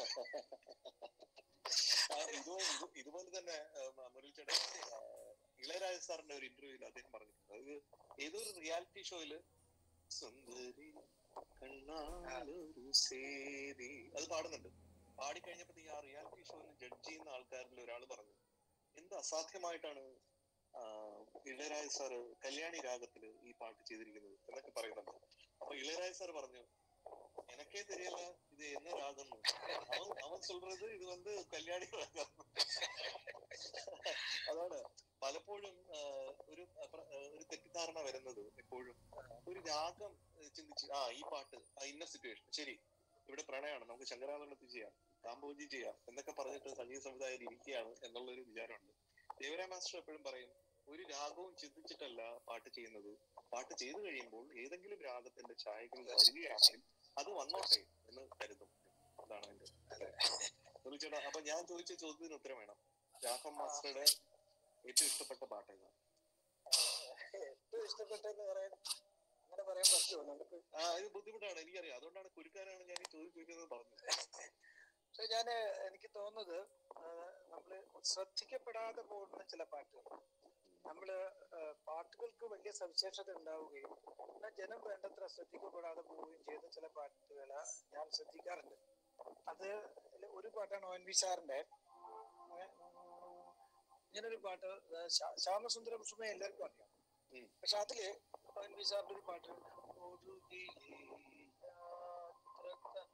ആ, ഇതുപോലെ ഇത് ഇതുപോലെ തന്നെ മുരളിച്ചേട്ടൻ ഇളയരാജ സാറിന്റെ ഒരു ഇന്റർവ്യൂവിൽ അദ്ദേഹം പറഞ്ഞിട്ടുണ്ട് അത് ഏതോ ഒരു റിയാലിറ്റി ഷോയില് സുന്ദരി കണ്ണാലൊരു സേതി അത് പാടുന്നുണ്ട് പാടിക്കഴിഞ്ഞപ്പോഴത്തേക്ക് ആ റിയാലിറ്റി ഷോയിൽ ജഡ്ജ് ചെയ്യുന്ന ആൾക്കാരിൽ ഒരാൾ പറഞ്ഞു എന്ത് അസാധ്യമായിട്ടാണ് ആ, ഇളയരാജ സാറ് കല്യാണി രാഗത്തില് ഈ പാട്ട് ചെയ്തിരിക്കുന്നത് എന്നൊക്കെ പറയുന്നുണ്ട് അപ്പൊ ഇളയരാജ സാർ പറഞ്ഞു எனக்கே தெரியல இது என்ன ராகம்னு அவன் அவன் சொல்றது இது வந்து കല്യാണി രാഗം അതാണ് പലപ്പോഴും ആ, ഒരു പ്ര- ആ, ഒരു തെറ്റിദ്ധാരണ വരുന്നത് എപ്പോഴും ഒരു രാഗം ഏ, ചിന്തിച്ച് ആ ഈ പാട്ട് ആ ഇന്ന സിറ്റുവേഷൻ ശരി ഇവിടെ പ്രണയമാണ് നമുക്ക് ശങ്കരാഭരണത്തിൽ ചെയ്യാം കാമ്പോജി ചെയ്യാം എന്നൊക്കെ പറഞ്ഞിട്ട് സംഗീത സംവിധായകർ ഇരിക്കുകയാണ് എന്നുള്ളൊരു വിചാരമുണ്ട് ദേവരായ മാസ്റ്റർ എപ്പോഴും പറയും ഒരു രാഗവും ചിന്തിച്ചിട്ടല്ല പാട്ട് ചെയ്യുന്നത് പാട്ട് ചെയ്തു കഴിയുമ്പോൾ ഏതെങ്കിലും രാഗത്തിന്റെ ഛായകൾ വരികയാണെങ്കിൽ അത് വന്നോട്ടെ എന്ന് കരുതും അതാണ് എന്റെ ചേട്ടാ അപ്പൊ ഞാൻ ചോദിച്ച ചോദ്യത്തിന് ഉത്തരം വേണം രാഘവ മാസ്റ്ററുടെ ഏറ്റവും ഇഷ്ടപ്പെട്ട പാട്ട് ഏതാണ് ഏറ്റവും ഇഷ്ടപ്പെട്ടെന്ന് പറയാൻ അങ്ങനെ പറയാൻ പറ്റുമോ നമുക്ക് ആ ഇത് ബുദ്ധിമുട്ടാണ് എനിക്കറിയാം അതുകൊണ്ടാണ് കുരുക്കാനാണ് ഞാൻ ഈ ചോദ്യം ചോദിക്കുന്നത് പറഞ്ഞത് പക്ഷെ ഞാന് എനിക്ക് തോന്നുന്നത് ആ, നമ്മള് ശ്രദ്ധിക്കപ്പെടാതെ പോകുന്ന ചില പാട്ടുകൾ നമ്മള് ആ, പാട്ടുകൾക്ക് വലിയ സവിശേഷത ഉണ്ടാവുകയും എന്നാൽ ജനം വേണ്ടത്ര ശ്രദ്ധിക്കപ്പെടാതെ പോവുകയും ചെയ്ത ചില പാട്ടുകള് ഞാൻ ശ്രദ്ധിക്കാറുണ്ട് അത് ഒരു പാട്ടാണ് ഒ എൻ വി സാറിന്റെ ഏ, ഉം, ഇങ്ങനൊരു പാട്ട് ആ, ശ്യാ- ശ്യാമസുന്ദരം സുമ എല്ലാവർക്കും അറിയാം ഉം. പക്ഷെ അതില് ഒ എൻ വി സാറിന്റെ ഒരു പാട്ട് ഒടുവിലെ യാത്ര തൻ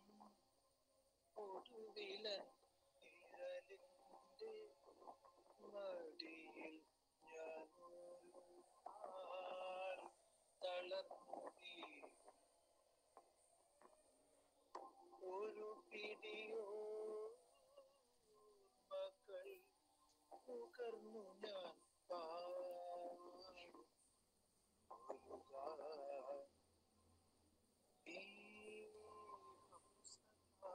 ഒടുവില നിഴലിന്റെ മടിയിൽ ഞാനൊരു നാൾ തളർന്നു വീണു. ഒരു പിടിയോ മക്കൾ നുകർന്നു ഞാൻ പാടും ഒരു ഗാനം. ഈ ഹംസനാ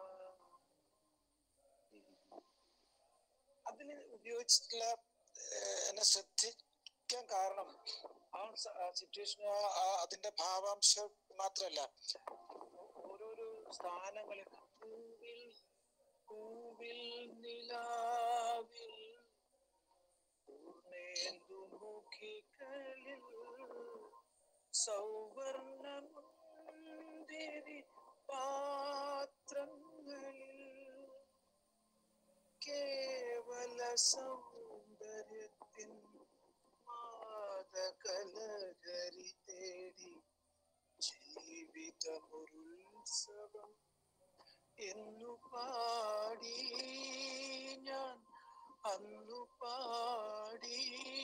അതിന് ഉപയോഗിച്ചിട്ടുള്ള ഏഹ്, എന്നെ ശ്രദ്ധിക്കാൻ കാരണം ആ സിറ്റുവേഷൻ അതിന്റെ ഭാവാംശം മാത്രല്ല ഓരോരോ സ്ഥാനങ്ങളിൽ പൂവിൽ പൂവിൽ നിലാവിൽ പൂർണ്ണേന്ദുമുഖികളിൽ സൗവർണമുന്തിരി പാത്രങ്ങളിൽ കേവല സൗന്ദര്യത്തിൻ മാതകലഹരി തേടി ജീവിതമൊരുത്സവം എന്നു പാടി ഞാൻ അന്നു പാടി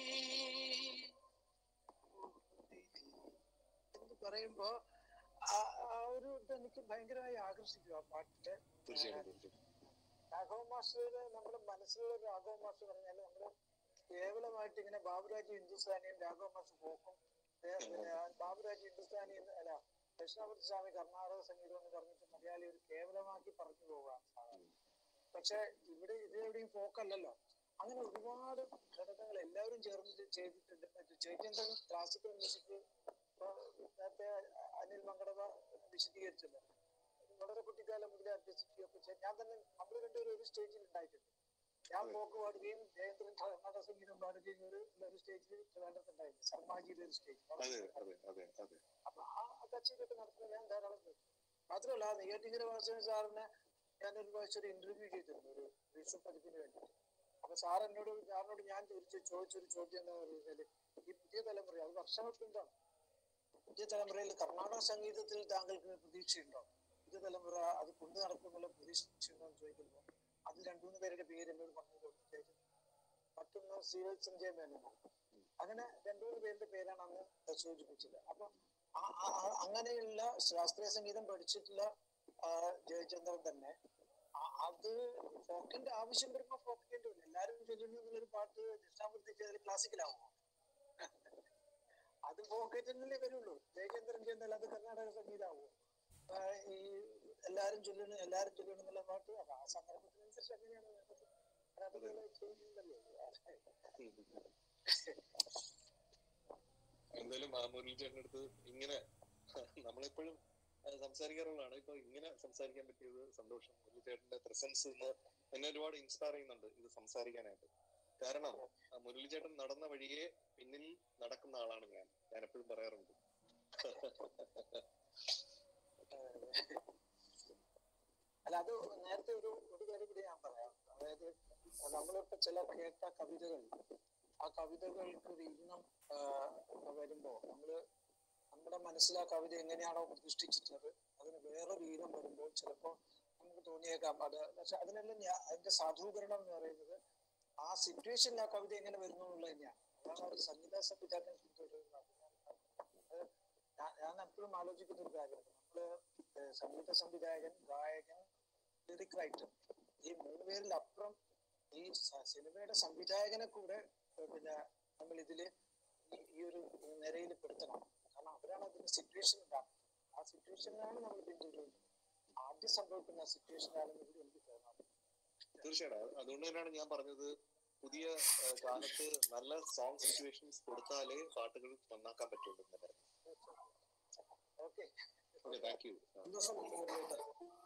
എന്ന് പറയുമ്പോ ആ- ആ ഒരു ഇത് എനിക്ക് ഭയങ്കരമായി ആകർഷിക്കും ആ പാട്ടിന്റെ തീർച്ചയായിട്ടും തീർച്ചയായിട്ടും രാഘവ മാസ്റ്ററുടെ നമ്മുടെ മനസ്സിലുള്ള രാഘവ മാസ്റ്റർ പറഞ്ഞാൽ നമ്മള് കേവലമായിട്ട് ഇങ്ങനെ ബാബുരാജ് ഹിന്ദുസ്ഥാനിയും രാഘവ മാസ്റ്റർ പോക്കും ഏ, പിന്നെ ബാബുരാജ് ഹിന്ദുസ്ഥാനി എന്ന് അല്ല ദക്ഷിണാമൂർത്തി സ്വാമി കർണാടക സംഗീതം എന്ന് പറഞ്ഞിട്ട് മലയാളി ഒരു കേവലമാക്കി പറഞ്ഞു പോവുകയാണ് സാധാരണ പക്ഷെ ഇവിടെ ഇത് എവിടെയും ഫോക്കല്ലല്ലോ അങ്ങനെ ഒരുപാട് ഘടകങ്ങൾ എല്ലാവരും ചേർന്ന് ചെ- ചെയ്തിട്ടുണ്ട് ചേച്ചേന്ദ്രൻ ക്ലാസിക്കൽ മ്യൂസിക് നേരത്തെ അനിൽ മങ്കടവ വിശദീകരിച്ചല്ലോ വളരെ കുട്ടിക്കാലം മുതലേ അഭ്യസിക്കുകയൊക്കെ ചെയ്ത് ഞാൻ തന്നെ നമ്മൾ രണ്ടുപേരും ഒരു സ്റ്റേജിൽ ഉണ്ടായിട്ടുണ്ട് ഞാൻ പോക്ക് പാടുകയും ജയന്ദ്രൻ കർണാടക സംഗീതം പാടുകയും ഒരു ഒരു സ്റ്റേജിൽ ട്രിവാൻഡ്രത്തുണ്ടായിരുന്നു ശർമാജിയുടെ ഒരു സ്റ്റേജ് അതെ അതെ അതെ അതെ അപ്പൊ ആ കച്ചേരിയൊക്കെ നടത്തുന്നത് ഞാൻ ധാരാളം കേട്ടു. മാത്രമല്ല നെയ്യാറ്റിങ്കര വാസവൻ സാറിനെ ഞാൻ ഒരു പ്രാവശ്യം ഒരു ഇന്റർവ്യൂ ചെയ്തിരുന്നു ഒരു വിഷു പതിപ്പിന് വേണ്ടിയിട്ട് അപ്പൊ സാർ എന്നോട് സാറിനോട് ഞാൻ ചോദിച്ച ചോദിച്ചൊരു ചോദ്യം എന്താ പറയുന്നത് ഈ പുതിയ തലമുറ അത് വർഷങ്ങൾക്ക് മുമ്പാണ് പുതിയ തലമുറയിൽ കർണാടക സംഗീതത്തിൽ താങ്കൾക്ക് പ്രതീക്ഷയുണ്ടോ പുതിയ തലമുറ അത് കൊണ്ടു നടക്കുന്നുള്ള പ്രതീക്ഷയുണ്ടോ എന്ന് ചോദിക്കുമ്പോൾ അത് രണ്ടു മൂന്ന് പേരുടെ പേര് എന്നോട് പറഞ്ഞു കൊടുത്തേക്ക് മറ്റൊന്ന് സീവൽ സഞ്ജയ് മേനോൻ അങ്ങനെ രണ്ടു മൂന്ന് പേരുടെ പേരാണ് അന്ന് സൂചിപ്പിച്ചത് അപ്പൊ ആ- ആ- ആ- അങ്ങനെയുള്ള ശാസ്ത്രീയ സംഗീതം പഠിച്ചിട്ടുള്ള ആ, ജയചന്ദ്രൻ തന്നെ ആ- അത് ഫോക്കിന്റെ ആവശ്യം വരുമ്പോ ഫോക്ക് ചെയ്യേണ്ടി വരും എല്ലാരും ചൊല്ലുന്നു എന്നുള്ളൊരു പാട്ട് ദക്ഷിണാമൂർത്തി ചെയ്താൽ ക്ലാസിക്കലാവുമോ അത് പോക്കറ്റിനല്ലേ വരുള്ളൂ ജയചന്ദ്രൻ ചെന്നാൽ അത് കർണാടക സംഗീതമാവുമോ ആ, ഈ എല്ലാരും ചൊല്ലുന്നു എല്ലാരും ചൊല്ലുന്നു എന്നുള്ള പാട്ട് അപ്പൊ ആ സന്ദർഭത്തിനനുസരിച്ച് അങ്ങനെയാണ് വേണ്ടത് അതുപോലെ ചെയ്യുന്നുണ്ടല്ലോ എന്തായാലും ആ മുരളി ചേട്ടൻ്റെ അടുത്ത് ഇങ്ങനെ നമ്മളെപ്പോഴും ആ, സംസാരിക്കാറുള്ളതാണ് ഇപ്പൊ ഇങ്ങനെ സംസാരിക്കാൻ പറ്റിയത് സന്തോഷം മുരളി ചേട്ടന്റെ പ്രസൻസ് ഇന്ന് എന്നെ ഒരുപാട് ഇൻസ്പയർ ചെയ്യുന്നുണ്ട് ഇത് സംസാരിക്കാനായിട്ട് കാരണം ആ മുരളി ചേട്ടൻ നടന്ന വഴിയെ പിന്നിൽ നടക്കുന്ന ആളാണ് ഞാൻ ഞാൻ എപ്പോഴും പറയാറുണ്ട് അല്ല അത് നേരത്തെ ഒരു ഒരു കാര്യം കൂടി ഞാൻ പറയാം അതായത് നമ്മളിപ്പോ ചില കേട്ട കവിതകൾ ആ കവിതകൾക്ക് ഒരു ഈണം ആ, വരുമ്പോ നമ്മള് നമ്മുടെ മനസ്സിൽ ആ കവിത എങ്ങനെയാണോ പ്രതിഷ്ഠിച്ചിട്ടുള്ളത് അതിന് വേറൊരു ഈണം വരുമ്പോൾ ചിലപ്പോ നമുക്ക് തോന്നിയേക്കാം അത് പക്ഷെ അതിനെല്ലാം ഞാൻ അതിന്റെ സാധൂകരണം എന്ന് പറയുന്നത് ആ സിറ്റുവേഷനിൽ ആ കവിത എങ്ങനെ വരുന്നു എന്നുള്ളത് തന്നെയാണ് അതാണ് ഒരു സംഗീത സംവിധാനം ഞാൻ ഞാൻ എപ്പോഴും ആലോചിക്കുന്ന ഒരു കാര്യം നമ്മള് ഏഹ് സംഗീത സംവിധായകൻ ഗായകൻ ലിറിക് റൈറ്റർ ഈ മൂന്ന് പേരിൽ അപ്പുറം ഈ സ- സിനിമയുടെ സംവിധായകനെ കൂടെ ഏഹ് പിന്നെ നമ്മൾ ഇതില് ഈ- ഈ ഒരു നിരയിൽ പെടുത്തണം കാരണം അവരാണ് അതിന് സിറ്റുവേഷൻ ഉണ്ടാക്കുന്നത് ആ സിറ്റുവേഷനിലാണ് നമ്മൾ പിന്തുടരുന്നത് ആദ്യം സംഭവിക്കുന്ന സിറ്റുവേഷനാണെന്ന് കൂടി എനിക്ക് തോന്നാറ് തീർച്ചയായിട്ടും അത് അതുകൊണ്ട് തന്നെയാണ് ഞാൻ പറഞ്ഞത് പുതിയ ആ, കാലത്ത് നല്ല സോങ് സിറ്റുവേഷൻസ് കൊടുത്താലേ പാട്ടുകൾ നന്നാക്കാൻ പറ്റുള്ളൂ എന്ന് പറഞ്ഞു ഓക്കെ ഓക്കെ താങ്ക് യു സന്തോഷം മുരളീധർ.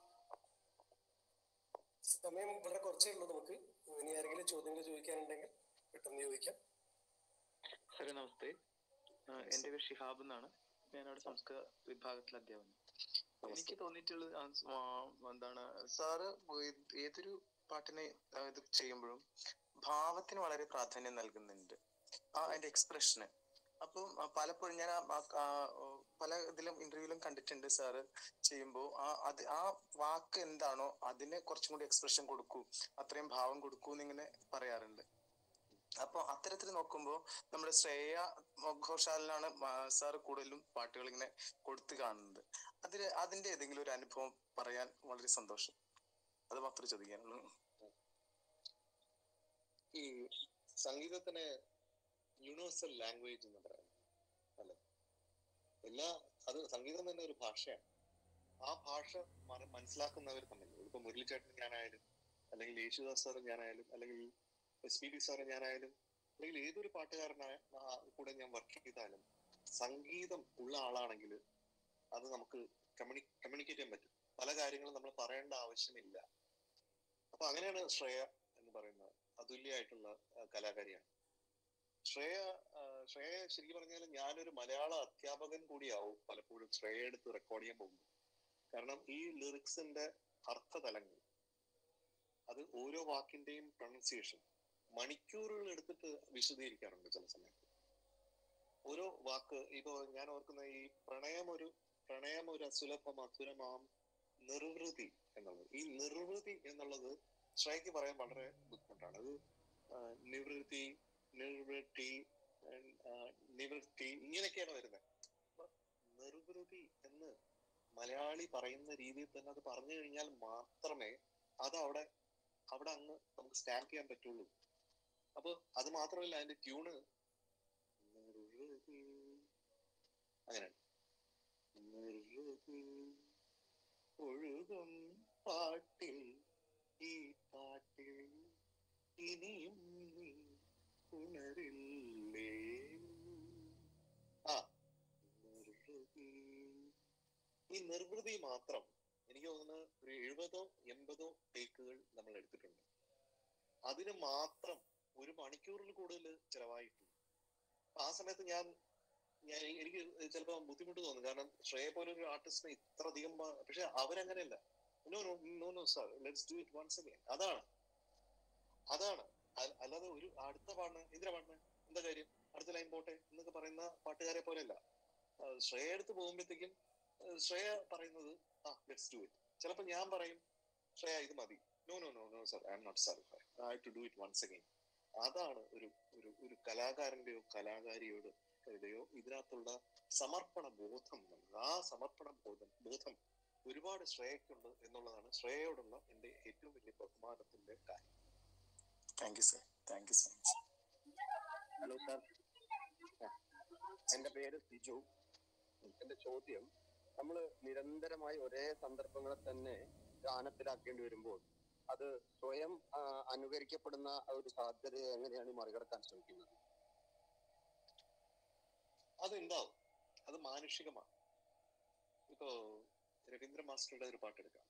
സമയം വളരെ കുറച്ചേ ഉള്ളൂ നമുക്ക് ഇനി ആരെങ്കിലും ചോദ്യങ്ങൾ ചോദിക്കാനുണ്ടെങ്കിൽ പെട്ടെന്ന് ചോദിക്കാം സാറേ നമസ്തേ ആ, എന്റെ പേര് ഷിഹാബ് എന്നാണ് ഞാനവിടെ സംസ്കൃത വിഭാഗത്തിൽ അധ്യാപനം എനിക്ക് തോന്നിയിട്ടുള്ളത് ആ, സ്- ആ, എന്താണ് സാറ് ഏ- ഏതൊരു പാട്ടിനെ ആ, ഇത് ചെയ്യുമ്പോഴും ഭാവത്തിന് വളരെ പ്രാധാന്യം നൽകുന്നുണ്ട് ആ അതിന്റെ എക്സ്പ്രഷന് അപ്പം ആ, പലപ്പോഴും ഞാൻ ആ- ആ- ആ, പല ഇതിലും ഇന്റർവ്യൂവിലും കണ്ടിട്ടുണ്ട് സാറ് ചെയ്യുമ്പോൾ ആ അത് ആ വാക്ക് എന്താണോ അതിനെ കുറച്ചും കൂടി എക്സ്പ്രഷൻ കൊടുക്കൂ അത്രയും ഭാവം കൊടുക്കൂ എന്നിങ്ങനെ പറയാറുണ്ട് അപ്പൊ അത്തരത്തിൽ നോക്കുമ്പോൾ നമ്മുടെ ശ്രേയ ഘോഷാലിനാണ് സാർ കൂടുതലും പാട്ടുകൾ ഇങ്ങനെ കൊടുത്തു കാണുന്നത് അതിന് അതിന്റെ ഏതെങ്കിലും ഒരു അനുഭവം പറയാൻ വളരെ സന്തോഷം അത് മാത്രമേ ചോദിക്കാനുള്ളൂ ഈ സംഗീതത്തിന് യൂണിവേഴ്സൽ ലാംഗ്വേജ് എന്ന് പറയുന്നത് അല്ലെ എല്ലാ അത് സംഗീതം തന്നെ ഒരു ഭാഷയാണ് ആ ഭാഷ മന- മനസ്സിലാക്കുന്നവർ തമ്മിൽ ഇപ്പൊ മുരളിച്ചേട്ടൻ ഞാനായാലും അല്ലെങ്കിൽ യേശുദാസ് സാറും ഞാനായാലും അല്ലെങ്കിൽ എസ് പി ബി സാറും ഞാനായാലും അല്ലെങ്കിൽ ഏതൊരു പാട്ടുകാരനായ ആ കൂടെ ഞാൻ വർക്ക് ചെയ്താലും സംഗീതം ഉള്ള ആളാണെങ്കിൽ അത് നമുക്ക് കമ്മ്യൂണി കമ്മ്യൂണിക്കേറ്റ് ചെയ്യാൻ പറ്റും പല കാര്യങ്ങളും നമ്മൾ പറയേണ്ട ആവശ്യമില്ല അപ്പൊ അങ്ങനെയാണ് ശ്രേയ എന്ന് പറയുന്നത് അതുല്യമായിട്ടുള്ള ആ, കലാകാരിയാണ് ശ്രേയ ആ, ശ്രേയ ശരിക്കും പറഞ്ഞാൽ ഞാനൊരു മലയാള അധ്യാപകൻ കൂടിയാവും പലപ്പോഴും ശ്രേയ എടുത്ത് റെക്കോർഡ് ചെയ്യാൻ പോകുമ്പോൾ കാരണം ഈ ലിറിക്സിന്റെ അർത്ഥതലങ്ങൾ അത് ഓരോ വാക്കിന്റെയും പ്രൊണൗൺസിയേഷൻ മണിക്കൂറുകൾ എടുത്തിട്ട് വിശദീകരിക്കാറുണ്ട് ചില സമയത്ത് ഓരോ വാക്ക് ഇപ്പോ ഞാൻ ഓർക്കുന്ന ഈ പ്രണയം ഒരു പ്രണയം ഒരു അസുലഭം അസുരമാം നിർവൃതി എന്നുള്ളത് ഈ നിർവൃതി എന്നുള്ളത് ശ്രേയക്ക് പറയാൻ വളരെ ബുദ്ധിമുട്ടാണ് അത് ആ, നിവൃത്തി നിർവൃത്തി ആ, നിവൃത്തി ഇങ്ങനെയൊക്കെയാണ് വരുന്നത് അപ്പൊ നിർവൃതി എന്ന് മലയാളി പറയുന്ന രീതിയിൽ തന്നെ അത് പറഞ്ഞു കഴിഞ്ഞാൽ മാത്രമേ അത് അവിടെ അവിടെ അങ്ങ് നമുക്ക് സ്റ്റാമ്പ് ചെയ്യാൻ പറ്റുള്ളൂ അപ്പൊ അത് മാത്രമല്ല അതിന്റെ ട്യൂണ് അങ്ങനെ നിർവൃതി ഒഴുകും പാട്ടിൽ ഈ പാട്ടിൽ ഇനിയും നീ ഉണരില്ലേ ആ നിർവൃതി ഈ നിർവൃതി മാത്രം എനിക്ക് തോന്നുന്നു ഒരു എഴുപതോ എൺപതോ ടേക്കുകൾ നമ്മൾ എടുത്തിട്ടുണ്ട് അതിന് മാത്രം ഒരു മണിക്കൂറിൽ കൂടുതൽ ചെലവായിട്ടുണ്ട് അപ്പൊ ആ സമയത്ത് ഞാൻ ഞാൻ എനിക്ക് ചിലപ്പോ ബുദ്ധിമുട്ട് തോന്നും കാരണം ശ്രേയ പോലെ ഒരു ആർട്ടിസ്റ്റിനെ ഇത്ര അധികം പാ- പക്ഷെ അവരങ്ങനെയല്ല no no no no sir let's do it once again അതാണ് അതാണ് അ- അല്ലാതെ ഒരു അടുത്ത പാടിന് എന്തിനാ പാടിന് എന്താ കാര്യം അടുത്ത ലൈൻ പോട്ടെ എന്നൊക്കെ പറയുന്ന പാട്ടുകാരെ പോലെയല്ല ആ, ശ്രേയ എടുത്ത് പോകുമ്പോഴത്തേക്കും ആ, ശ്രേയ പറയുന്നത് ആ ലെറ്റ്സ് ഡു ഇറ്റ് ചിലപ്പോ ഞാൻ പറയും ശ്രേയ ഇത് മതി no no no no sir I'm not satisfied I have to do it once again അതാണ് ഒരു ഒരു ഒരു കലാകാരന്റെയോ കലാകാരിയോട് കരുതയോ ഇതിനകത്തുള്ള സമർപ്പണ ബോധം എന്നുള്ളത്. ആ സമർപ്പണ ബോധം ബോധം ഒരുപാട് ശ്രേയക്കുണ്ട് എന്നുള്ളതാണ് ശ്രേയയോടുള്ള എന്റെ ഏറ്റവും വലിയ ബഹുമാനത്തിന്റെ കാര്യം thank you sir thank you so much hello sir എന്റെ പേര് സിജു എന്റെ ചോദ്യം നമ്മൾ നിരന്തരമായി ഒരേ സന്ദർഭങ്ങളെ തന്നെ ഗാനത്തിലാക്കേണ്ടി വരുമ്പോൾ അത് സ്വയം ആ, അനുകരിക്കപ്പെടുന്ന ആ ഒരു സാധ്യതയെ എങ്ങനെയാണ് മറികടക്കാൻ ശ്രമിക്കുന്നത് അതുണ്ടാവും അത് മാനുഷികമാണ് ഇപ്പോ രവീന്ദ്ര മാസ്റ്ററുടെ ഒരു പാട്ടെടുക്കാം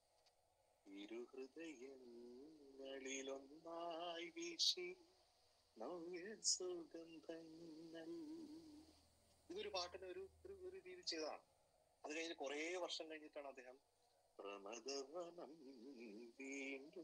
ഇരുഹൃദയങ്ങളിലൊന്നായി വീശി നവ്യ സുഗന്ധങ്ങൾ ഇതൊരു പാട്ടിന് ഒരു ഒരു ഒരു രീതി ചെയ്തതാണ് അത് കഴിഞ്ഞ് കുറേ വർഷം കഴിഞ്ഞിട്ടാണ് അദ്ദേഹം പ്രമദവനം വീണ്ടും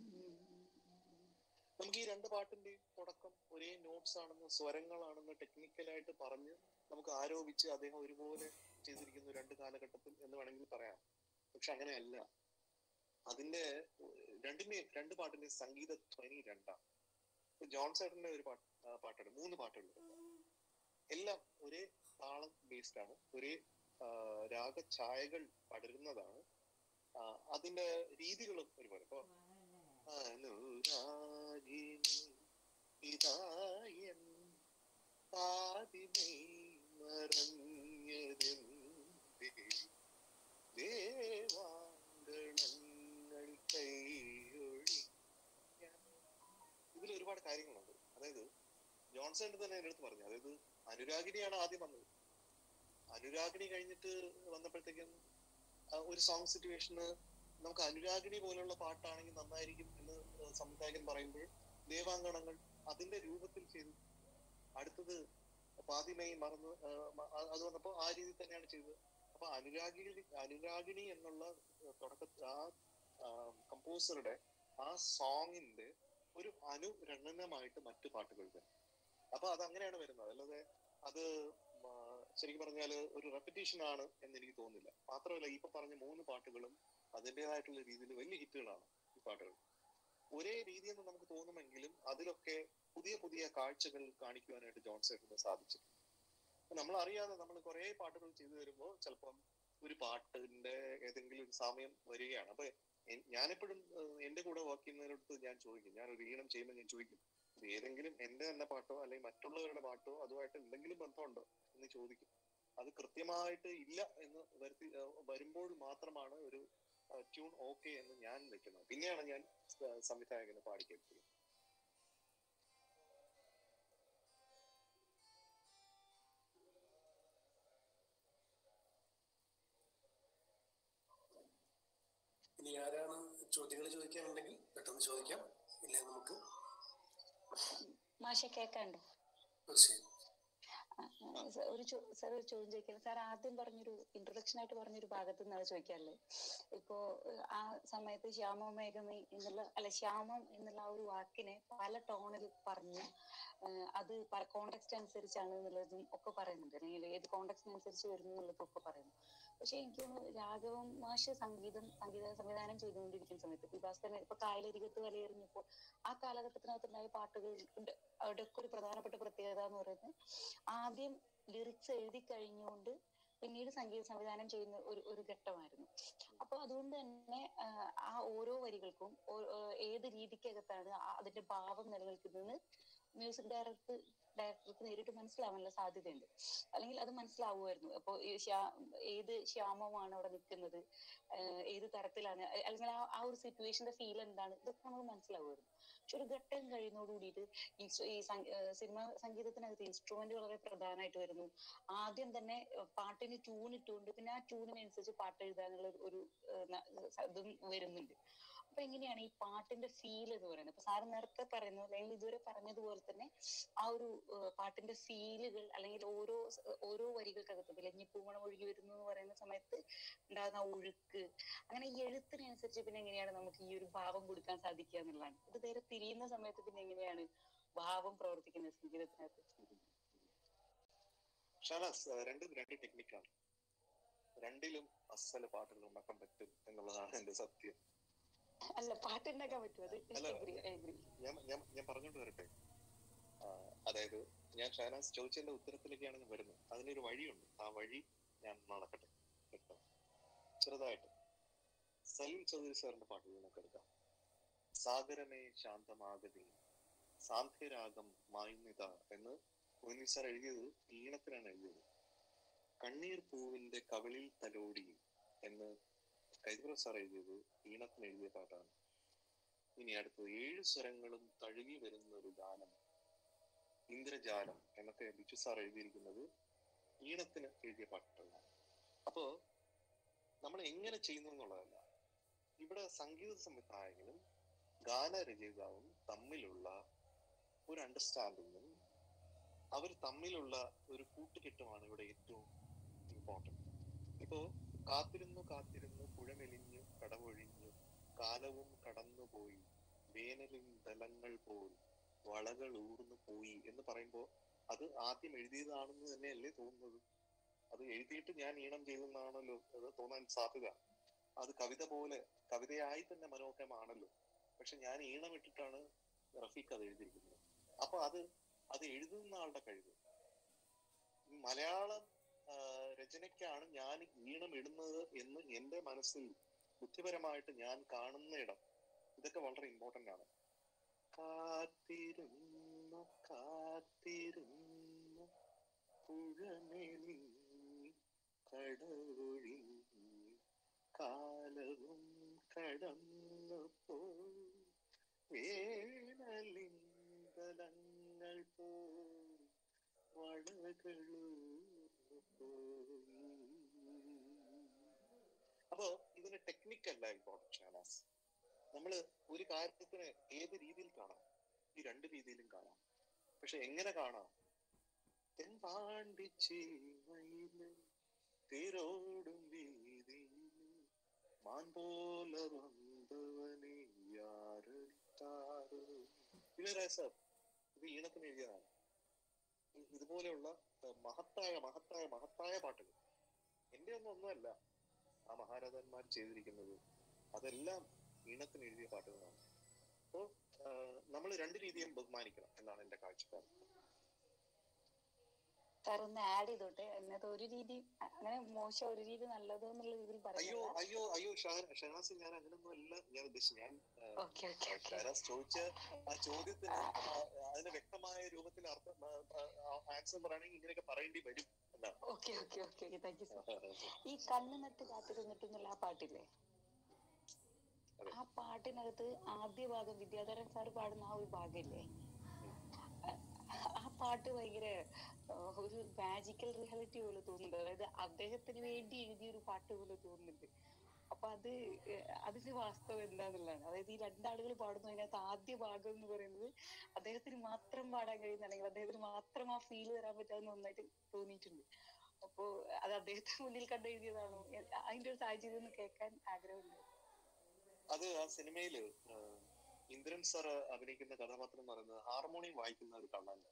നമുക്ക് ഈ രണ്ട് പാട്ടിന്റെയും തുടക്കം ഒരേ നോട്ട്സ് ആണെന്ന് സ്വരങ്ങളാണെന്ന് ടെക്നിക്കലായിട്ട് പറഞ്ഞ് നമുക്ക് ആരോപിച്ച് അദ്ദേഹം ഒരുപോലെ ചെയ്തിരിക്കുന്നു രണ്ട് കാലഘട്ടത്തിൽ എന്ന് വേണമെങ്കിൽ പറയാം പക്ഷെ അങ്ങനെയല്ല അതിന്റെ രണ്ടിന്റെ രണ്ട് പാട്ടിന്റെ സംഗീത ധ്വനി രണ്ടാണ് ഇപ്പൊ ജോൺ സേട്ടന്റെ ഒരു പാട്ട് ആ, പാട്ടുണ്ട് മൂന്ന് പാട്ടുകൾ എല്ലാം ഒരേ താളം ബേസ്ഡ് ആണ് ഒരേ ആ, രാഗഛായകൾ പടരുന്നതാണ് ആ, അതിന്റെ രീതികളും ഒരുപോലെ ഇപ്പൊ അനുരാഗിനി ഇതായൻ ആദിമേ മറഞ്ഞതെന്തേ ദേവാങ്കണങ്ങൾ കൈയൊഴി ഇതിൽ ഒരുപാട് കാര്യങ്ങളുണ്ട് അതായത് ജോൺസൺ തന്നെ എൻ്റെ അടുത്ത് പറഞ്ഞു അതായത് അനുരാഗിനിയാണ് ആദ്യം വന്നത് അനുരാഗിണി കഴിഞ്ഞിട്ട് വന്നപ്പോഴത്തേക്കും ആ ഒരു സോങ് സിറ്റുവേഷന് നമുക്ക് അനുരാഗിണി പോലുള്ള പാട്ടാണെങ്കിൽ നന്നായിരിക്കും എന്ന് സംവിധായകൻ പറയുമ്പോൾ ദേവാങ്കണങ്ങൾ അതിന്റെ രൂപത്തിൽ ചെയ്തു അടുത്തത് പാതിമയും മറന്ന് ആ, മ- ആ- അത് വന്നപ്പോ ആ രീതിയിൽ തന്നെയാണ് ചെയ്തത് അപ്പൊ അനുരാഗിണി അനുരാഗിണി എന്നുള്ള തുടക്ക ആ കമ്പോസറുടെ ആ സോങ്ങിന്റെ ഒരു അനുരണനമായിട്ട് മറ്റു പാട്ടുകൾ വരും അപ്പൊ അത് അങ്ങനെയാണ് വരുന്നത് അല്ലാതെ അത് മ- ശരിക്കും പറഞ്ഞാൽ ഒരു റെപ്പറ്റീഷൻ ആണ് എന്ന് എനിക്ക് തോന്നുന്നില്ല മാത്രമല്ല ഇപ്പൊ പറഞ്ഞ മൂന്ന് പാട്ടുകളും അതിൻ്റെതായിട്ടുള്ള രീതിയിൽ വലിയ ഹിറ്റുകളാണ് ഈ പാട്ടുകൾ ഒരേ രീതിയെന്ന് നമുക്ക് തോന്നുമെങ്കിലും അതിലൊക്കെ പുതിയ പുതിയ കാഴ്ചകൾ കാണിക്കുവാനായിട്ട് ജോൺസേട്ടന് സാധിച്ചു നമ്മൾ അറിയാതെ നമ്മൾ കുറെ പാട്ടുകൾ ചെയ്തു വരുമ്പോൾ ചിലപ്പം ഒരു പാട്ടിന്റെ ഏതെങ്കിലും ഒരു സമയം വരികയാണ് അപ്പൊ എൻ- ഞാനെപ്പോഴും ഏഹ്, എന്റെ കൂടെ വർക്ക് ചെയ്യുന്നവരടുത്ത് ഞാൻ ചോദിക്കും ഞാൻ ഒരു ഈണം ചെയ്യുമ്പോൾ ഞാൻ ചോദിക്കും ഇത് ഏതെങ്കിലും എന്റെ തന്നെ പാട്ടോ അല്ലെങ്കിൽ മറ്റുള്ളവരുടെ പാട്ടോ അതുമായിട്ട് എന്തെങ്കിലും ബന്ധമുണ്ടോ എന്ന് ചോദിക്കും അത് കൃത്യമായിട്ട് ഇല്ല എന്ന് വരുത്തി ഏഹ്, വരുമ്പോൾ മാത്രമാണ് ഒരു ട്യൂൺ ഓക്കെ എന്ന് ഞാൻ വെക്കുന്നത് പിന്നെയാണ് ഞാൻ സ- സംവിധായകന് പാടിക്കേണ്ടത് ഇനി ആരാണ് ചോദ്യങ്ങൾ ചോദിക്കാനുണ്ടെങ്കിൽ പെട്ടെന്ന് ചോദിക്കാം ഇല്ലേ നമുക്ക് മാഷ കേക്കാണ്ടോ തീർച്ചയായും ആ, ആ, സ- ഒരു ചോ- സാർ ഒരു ചോദ്യം ചോദിക്കാം സാർ ആദ്യം പറഞ്ഞൊരു ഇൻട്രൊഡക്ഷൻ ആയിട്ട് പറഞ്ഞൊരു ഭാഗത്ത് നിന്നാണ് ചോദിക്കാറുള്ളത് ഇപ്പോ ഏഹ്, ആ സമയത്ത് ശ്യാമമേഘമേ എന്നുള്ള അല്ല ശ്യാമം എന്നുള്ള ആ ഒരു വാക്കിനെ പല ടോണിൽ പറഞ്ഞു ഏഹ്, അത് കോണ്ടെക്സ്റ്റ് അനുസരിച്ചാണ് എന്നുള്ളതും ഒക്കെ പറയുന്നുണ്ട് അല്ലെങ്കിൽ ഏത് കോണ്ടെക്സ്റ്റിനനുസരിച്ച് വരുന്നു എന്നുള്ളതും ഒക്കെ പറയുന്നു പക്ഷെ എനിക്ക് തോന്നുന്നു രാഘവം മാഷ് സംഗീതം സംഗീത സംവിധാനം ചെയ്തുകൊണ്ടിരിക്കുന്ന സമയത്ത് പി ഭാസ്കരൻ ഇപ്പൊ കായലരികത്ത് വലയെറിഞ്ഞപ്പോൾ ആ കാലഘട്ടത്തിനകത്തുണ്ടായ പാട്ടുകൾ അവിടെയൊക്കെ ഒരു പ്രധാനപ്പെട്ട പ്രത്യേകത എന്ന് പറയുന്നത് ആദ്യം ലിറിക്സ് എഴുതി കഴിഞ്ഞുകൊണ്ട് പിന്നീട് സംഗീത സംവിധാനം ചെയ്യുന്ന ഒരു ഒരു ഘട്ടമായിരുന്നു അപ്പൊ അതുകൊണ്ട് തന്നെ ആഹ്, ആ ഓരോ വരികൾക്കും ഓ- ഏഹ് ഏത് രീതിക്കകത്താണ് ആ- അതിന്റെ ഭാവം നിലനിൽക്കുന്നതെന്ന് മ്യൂസിക് ഡയറക്ടർ ഡയറക്ടർക്ക് നേരിട്ട് മനസ്സിലാവാനുള്ള സാധ്യതയുണ്ട് അല്ലെങ്കിൽ അത് മനസ്സിലാവുമായിരുന്നു അപ്പൊ ഈ ശ്യാ- ഏത് ശ്യാമമാണ് അവിടെ നിൽക്കുന്നത് ആഹ് ഏത് തരത്തിലാണ് അ- അല്ലെങ്കിൽ ആ ആ ഒരു സിറ്റുവേഷന്റെ ഫീൽ എന്താണ് ഇതൊക്കെ നമുക്ക് മനസ്സിലാവുമായിരുന്നു പക്ഷെ ഒരു ഘട്ടം കഴിയുന്നതോട് കൂടിയിട്ട് ഈ സ- ഈ സം- ഏഹ് സിനിമ സംഗീതത്തിനകത്ത് ഇൻസ്ട്രുമെന്റ് വളരെ പ്രധാനമായിട്ട് വരുന്നു ആദ്യം തന്നെ ഏഹ് പാട്ടിന് ട്യൂൺ ഇട്ടുകൊണ്ട് പിന്നെ ആ ട്യൂണിനനുസരിച്ച് പാട്ട് എഴുതാനുള്ള ഒരു- ഒരു ഏഹ് ന- സ- ഇതും വരുന്നുണ്ട് അപ്പൊ എങ്ങനെയാണ് ഈ പാട്ടിന്റെ ഫീൽ എന്ന് പറയുന്നത് ഇപ്പൊ സാറ് നേരത്തെ പറയുന്നത് അല്ലെങ്കിൽ ഇതുവരെ പറഞ്ഞതുപോലെ തന്നെ ആ ഒരു ഏഹ് പാട്ടിന്റെ ഫീലുകൾ അല്ലെങ്കിൽ ഓരോ സ- ഓരോ വരികൾക്കകത്ത് വിലഞ്ഞി പൂമണം ഒഴുകി വരുന്നു എന്ന് പറയുന്ന സമയത്ത് ഉണ്ടാകുന്ന ആ ഒഴുക്ക് അങ്ങനെ ഈ എഴുത്തിനനുസരിച്ച് പിന്നെ എങ്ങനെയാണ് നമുക്ക് ഈ ഒരു ഭാവം കൊടുക്കാൻ സാധിക്കുക എന്നുള്ളതാണ് ഇത് നേരെ തിരിയുന്ന സമയത്ത് പിന്നെ എങ്ങനെയാണ് ഭാവം പ്രവർത്തിക്കുന്നത് സംഗീതത്തിനകത്ത് ഷാനാസ് ഏഹ്, രണ്ടും രണ്ട് ടെക്നിക്കാണ് രണ്ടിലും അസല് പാട്ടുകൾ ഉണ്ടാക്കാൻ പറ്റും എന്നുള്ളതാണ് എന്റെ സത്യം അല്ല പാട്ടുണ്ടാക്കാൻ പറ്റും അത് അല്ല. agree, I agree. ഞാൻ ഞാൻ ഞാൻ പറഞ്ഞോണ്ട് വരട്ടെ ആ, അതായത് ഞാൻ ഷാനാസ് ചോദിച്ചതിന്റെ ഉത്തരത്തിലേക്കാണ് ഞാൻ വരുന്നത് അതിനൊരു വഴിയുണ്ട് ആ വഴി ഞാൻ നടക്കട്ടെ കേട്ടോ ചെറുതായിട്ട് സലീം ചൗധരി സാറിന്റെ പാട്ടുകൾ നമുക്ക് എടുക്കാം സാഗരമേ ശാന്തമാകതി സാന്ധ്യരാഗം മായുന്നിത എന്ന് ഉണ്ണി സാർ എഴുതിയത് ഈണത്തിനാണ് എഴുതിയത് കണ്ണീർ പൂവിന്റെ കവിളിൽ തലോടി എന്ന് കൈതപ്ര സാർ എഴുതിയത് ഈണത്തിന് എഴുതിയ പാട്ടാണ് ഇനി അടുത്തത് ഏഴ് സ്വരങ്ങളും തഴുകി വരുന്ന ഒരു ഗാനം ഇന്ദ്രജാലം എന്നൊക്കെ ബിജു സാർ എഴുതിയിരിക്കുന്നത് ഈണത്തിന് എഴുതിയ പാട്ടുകളാണ് അപ്പോ നമ്മൾ എങ്ങനെ ചെയ്യുന്നു എന്നുള്ളതല്ല ഇവിടെ സംഗീത സംവിധായകനും ഗാനരചയിതാവും തമ്മിലുള്ള ഒരു അണ്ടർസ്റ്റാൻഡിങ്ങും അവർ തമ്മിലുള്ള ഒരു കൂട്ടുകെട്ടുമാണ് ഇവിടെ ഏറ്റവും ഇമ്പോർട്ടന്റ് ഇപ്പോ കാത്തിരുന്നു കാത്തിരുന്നു പുഴമെലിഞ്ഞു കടവൊഴിഞ്ഞു കാലവും കടന്നുപോയി വേനലിൻ ദലങ്ങൾ പോൽ വളകൾ ഊർന്നു പോയി എന്ന് പറയുമ്പോ അത് ആദ്യം എഴുതിയതാണെന്ന് തന്നെയല്ലേ തോന്നുന്നത് അത് എഴുതിയിട്ട് ഞാൻ ഈണം ചെയ്തെന്നാണല്ലോ അത് തോന്നാൻ സാധ്യത അത് കവിത പോലെ കവിതയായി തന്നെ മനോഹരമാണല്ലോ പക്ഷെ ഞാൻ ഈണം ഇട്ടിട്ടാണ് റഫീഖ് അത് എഴുതിയിരിക്കുന്നത് അപ്പൊ അത് അത് എഴുതുന്ന ആളുടെ കഴിവ് ഈ മലയാളം ആ, രചനയ്ക്കാണ് ഞാൻ ഈണം ഇടുന്നത് എന്ന് എന്റെ മനസ്സിൽ ബുദ്ധിപരമായിട്ട് ഞാൻ കാണുന്ന ഇടം ഇതൊക്കെ വളരെ ഇമ്പോർട്ടന്റ് ആണ് കാത്തിരുന്നു കാത്തിരുന്നു പുഴമെലിഞ്ഞു കടവൊഴിഞ്ഞു കാലവും കടന്നു പോയി വേനലിൻ തലങ്ങൾ പോയി വളകളൂർന്നു പോയി അപ്പോ ഇതിന് ടെക്നിക്കല്ല ഇമ്പോർട്ടൻറ്റ് ഷാനാസ് നമ്മള് ഒരു കാര്യത്തിന് ഏത് രീതിയിൽ കാണാം ഈ രണ്ട് രീതിയിലും കാണാം പക്ഷെ എങ്ങനെ കാണാം തെൻപാണ്ടി ചീമയില് തേരോടും വീതിയില് മാൻ പോലെ വന്നവനെ യാറിട്ടാറ് പിന്നെ സാർ ഇത് ഈണത്തിന് എഴുതിയതാണ് ഇ- ഇതുപോലെയുള്ള ഏഹ് മഹത്തായ മഹത്തായ മഹത്തായ പാട്ടുകൾ എന്റെ ഒന്നും ഒന്നുമല്ല ആ മഹാരാജാന്മാർ ചെയ്തിരിക്കുന്നത് അതെല്ലാം ഈണത്തിന് എഴുതിയ പാട്ടുകളാണ് അപ്പോ നമ്മൾ രണ്ട് രീതിയും ബഹുമാനിക്കണം എന്നാണ് എന്റെ കാഴ്ചപ്പാട് സാർ ഒന്ന് ആഡ് ചെയ്തോട്ടെ എന്നത് ഒരു രീതി അങ്ങനെ മോശം ഒരു രീതി നല്ലതോ എന്നുള്ള രീതിയിൽ അയ്യോ പറയുന്നില്ല അയ്യോ അയ്യോ ഷഹ- ഷഹനാസ് ഞാൻ അങ്ങനൊന്നും അല്ല ഞാൻ ഉദ്ദേശിച്ചത് ഞാൻ ഏഹ്, ഓക്കെ ഓക്കെ ഓക്കെ ഷഹനാസ് ചോദിച്ച ആ ചോദ്യത്തിന് ആ, അതിന് വ്യക്തമായ രൂപത്തിൽ അർത്ഥം ആൻസർ പറയുകയാണെങ്കിൽ ഇങ്ങനെയൊക്കെ പറയേണ്ടി വരും എന്നാണ് okay okay okay thank you sir ഈ കണ്ണ് നട്ട് കാത്തിരുന്നിട്ട് എന്നുള്ള ആ പാട്ടില്ലേ ആ പാട്ടിനകത്ത് ആദ്യ ഭാഗം വിദ്യാധരൻ സാർ പാടുന്ന ആ ഒരു ഭാഗമില്ലേ ആ പാട്ട് ഭയങ്കര ആ, ഒരു മാജിക്കൽ റിയാലിറ്റി പോലെ തോന്നുന്നുണ്ട് അതായത് അദ്ദേഹത്തിന് വേണ്ടി എഴുതിയ ഒരു പാട്ട് പോലെ തോന്നുന്നുണ്ട് അപ്പൊ അത് ഏഹ്, അതിന്റെ വാസ്തവം എന്താന്നുള്ളതാണ് അതായത് ഈ രണ്ടാളുകൾ പാടുന്നു അതിനകത്ത് ആദ്യ ഭാഗം എന്ന് പറയുന്നത് അദ്ദേഹത്തിന് മാത്രം പാടാൻ കഴിയുന്ന അല്ലെങ്കിൽ അദ്ദേഹത്തിന് മാത്രം ആ ഫീൽ തരാൻ പറ്റാവുന്ന ഒന്നായിട്ട് തോന്നിയിട്ടുണ്ട് അപ്പോ അത് അദ്ദേഹത്തിന് മുന്നിൽ കണ്ട് എഴുതിയതാണോ എ- അതിന്റെ ഒരു സാഹചര്യം ഒന്ന് കേൾക്കാൻ ആഗ്രഹമുണ്ട് അത് ആ സിനിമയില് ഏഹ്, ഇന്ദ്രൻ സാർ അഭിനയിക്കുന്ന കഥാപാത്രം എന്ന് പറയുന്നത് ഹാർമോണിയം വായിക്കുന്ന ഒരു കള്ളൻ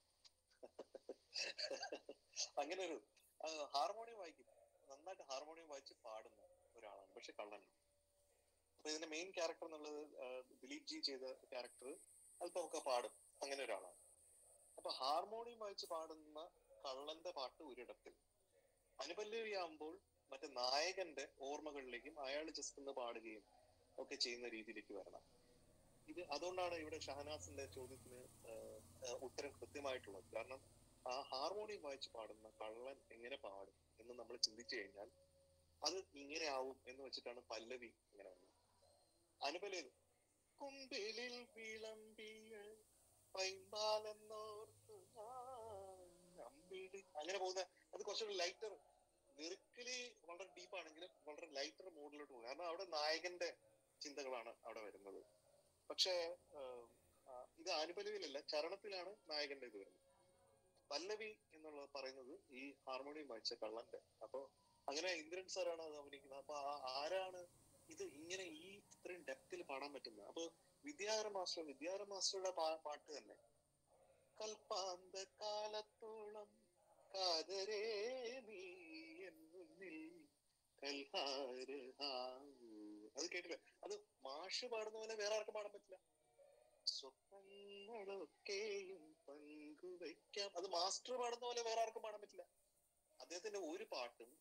അങ്ങനെ ഒരു ഹാർമോണിയം വായിക്കും നന്നായിട്ട് ഹാർമോണിയം വായിച്ച് പാടുന്ന ഒരാളാണ് പക്ഷെ കള്ളനാണ് അപ്പൊ ഇതിന്റെ മെയിൻ ക്യാരക്ടർ എന്നുള്ളത് ഏഹ്, ദിലീപ് ജി ചെയ്ത ക്യാരക്ടർ അല്പമൊക്കെ പാടും അങ്ങനെ ഒരാളാണ് അപ്പൊ ഹാർമോണിയം വായിച്ച് പാടുന്ന കള്ളന്റെ പാട്ട് ഒരിടത്തിൽ അനുപല്ലവിയാകുമ്പോൾ മറ്റേ നായകന്റെ ഓർമ്മകളിലേക്കും അയാൾ ജസ്റ്റ് ഒന്ന് പാടുകയും ഒക്കെ ചെയ്യുന്ന രീതിയിലേക്ക് വരണം ഇത് അതുകൊണ്ടാണ് ഇവിടെ ഷഹനാസിന്റെ ചോദ്യത്തിന് ആഹ്, ആഹ് ഉത്തരം കൃത്യമായിട്ടുള്ളത് കാരണം ആ ഹാർമോണിയം വായിച്ച് പാടുന്ന കള്ളൻ എങ്ങനെ പാടും എന്ന് നമ്മൾ ചിന്തിച്ചു കഴിഞ്ഞാൽ അത് ഇങ്ങനെ ആവും എന്ന് വെച്ചിട്ടാണ് പല്ലവി ഇങ്ങനെ വന്നത് അനുപലയിൽ കുമ്പിലിൽ വിളമ്പിയ പൈമ്പാലെന്നോർത്തു ഞാൻ അമ്പിളി അങ്ങനെ പോകുന്ന അത് കുറച്ചുകൂടി ലൈറ്റർ ലിറിക്കലി വളരെ ഡീപ്പ് ആണെങ്കിലും വളരെ ലൈറ്റർ മൂഡിലോട്ട് പോകും കാരണം അവിടെ നായകന്റെ ചിന്തകളാണ് അവിടെ വരുന്നത് പക്ഷേ ആഹ്, ആ, ഇത് ആനുപല്ലവിയിലല്ല ചരണത്തിലാണ് നായകന്റെ ഇത് വരുന്നത് പല്ലവി എന്നുള്ളത് പറയുന്നത് ഈ ഹാർമോണിയം വായിച്ച കള്ളന്റെ അപ്പൊ അങ്ങനെ ഇന്ദ്രൻ സാറാണ് അത് അഭിനയിക്കുന്നത് അപ്പൊ ആ- ആരാണ് ഇത് ഇങ്ങനെ ഈ ഇത്രയും ഡെപ്തിൽ പാടാൻ പറ്റുന്നത് അപ്പൊ വിദ്യാധര മാസ്റ്റർ വിദ്യാധര മാസ്റ്ററുടെ പാ- പാട്ട് തന്നെ കൽപ്പാന്ത കാലത്തോളം കാതരേ നീ എൻ മുന്നിൽ കൽഹാരഹാവൂ. അത് കേട്ടില്ല അത് മാഷ് പാടുന്ന പോലെ വേറെ ആർക്കും പാടാൻ പറ്റില്ല സ്വപ്നങ്ങളൊക്കെയും പങ്കുവയ്ക്കാം അത് മാസ്റ്റർ പാടുന്ന പോലെ വേറെ ആർക്കും പാടാൻ പറ്റില്ല അദ്ദേഹത്തിന്റെ ഒരു പാട്ടും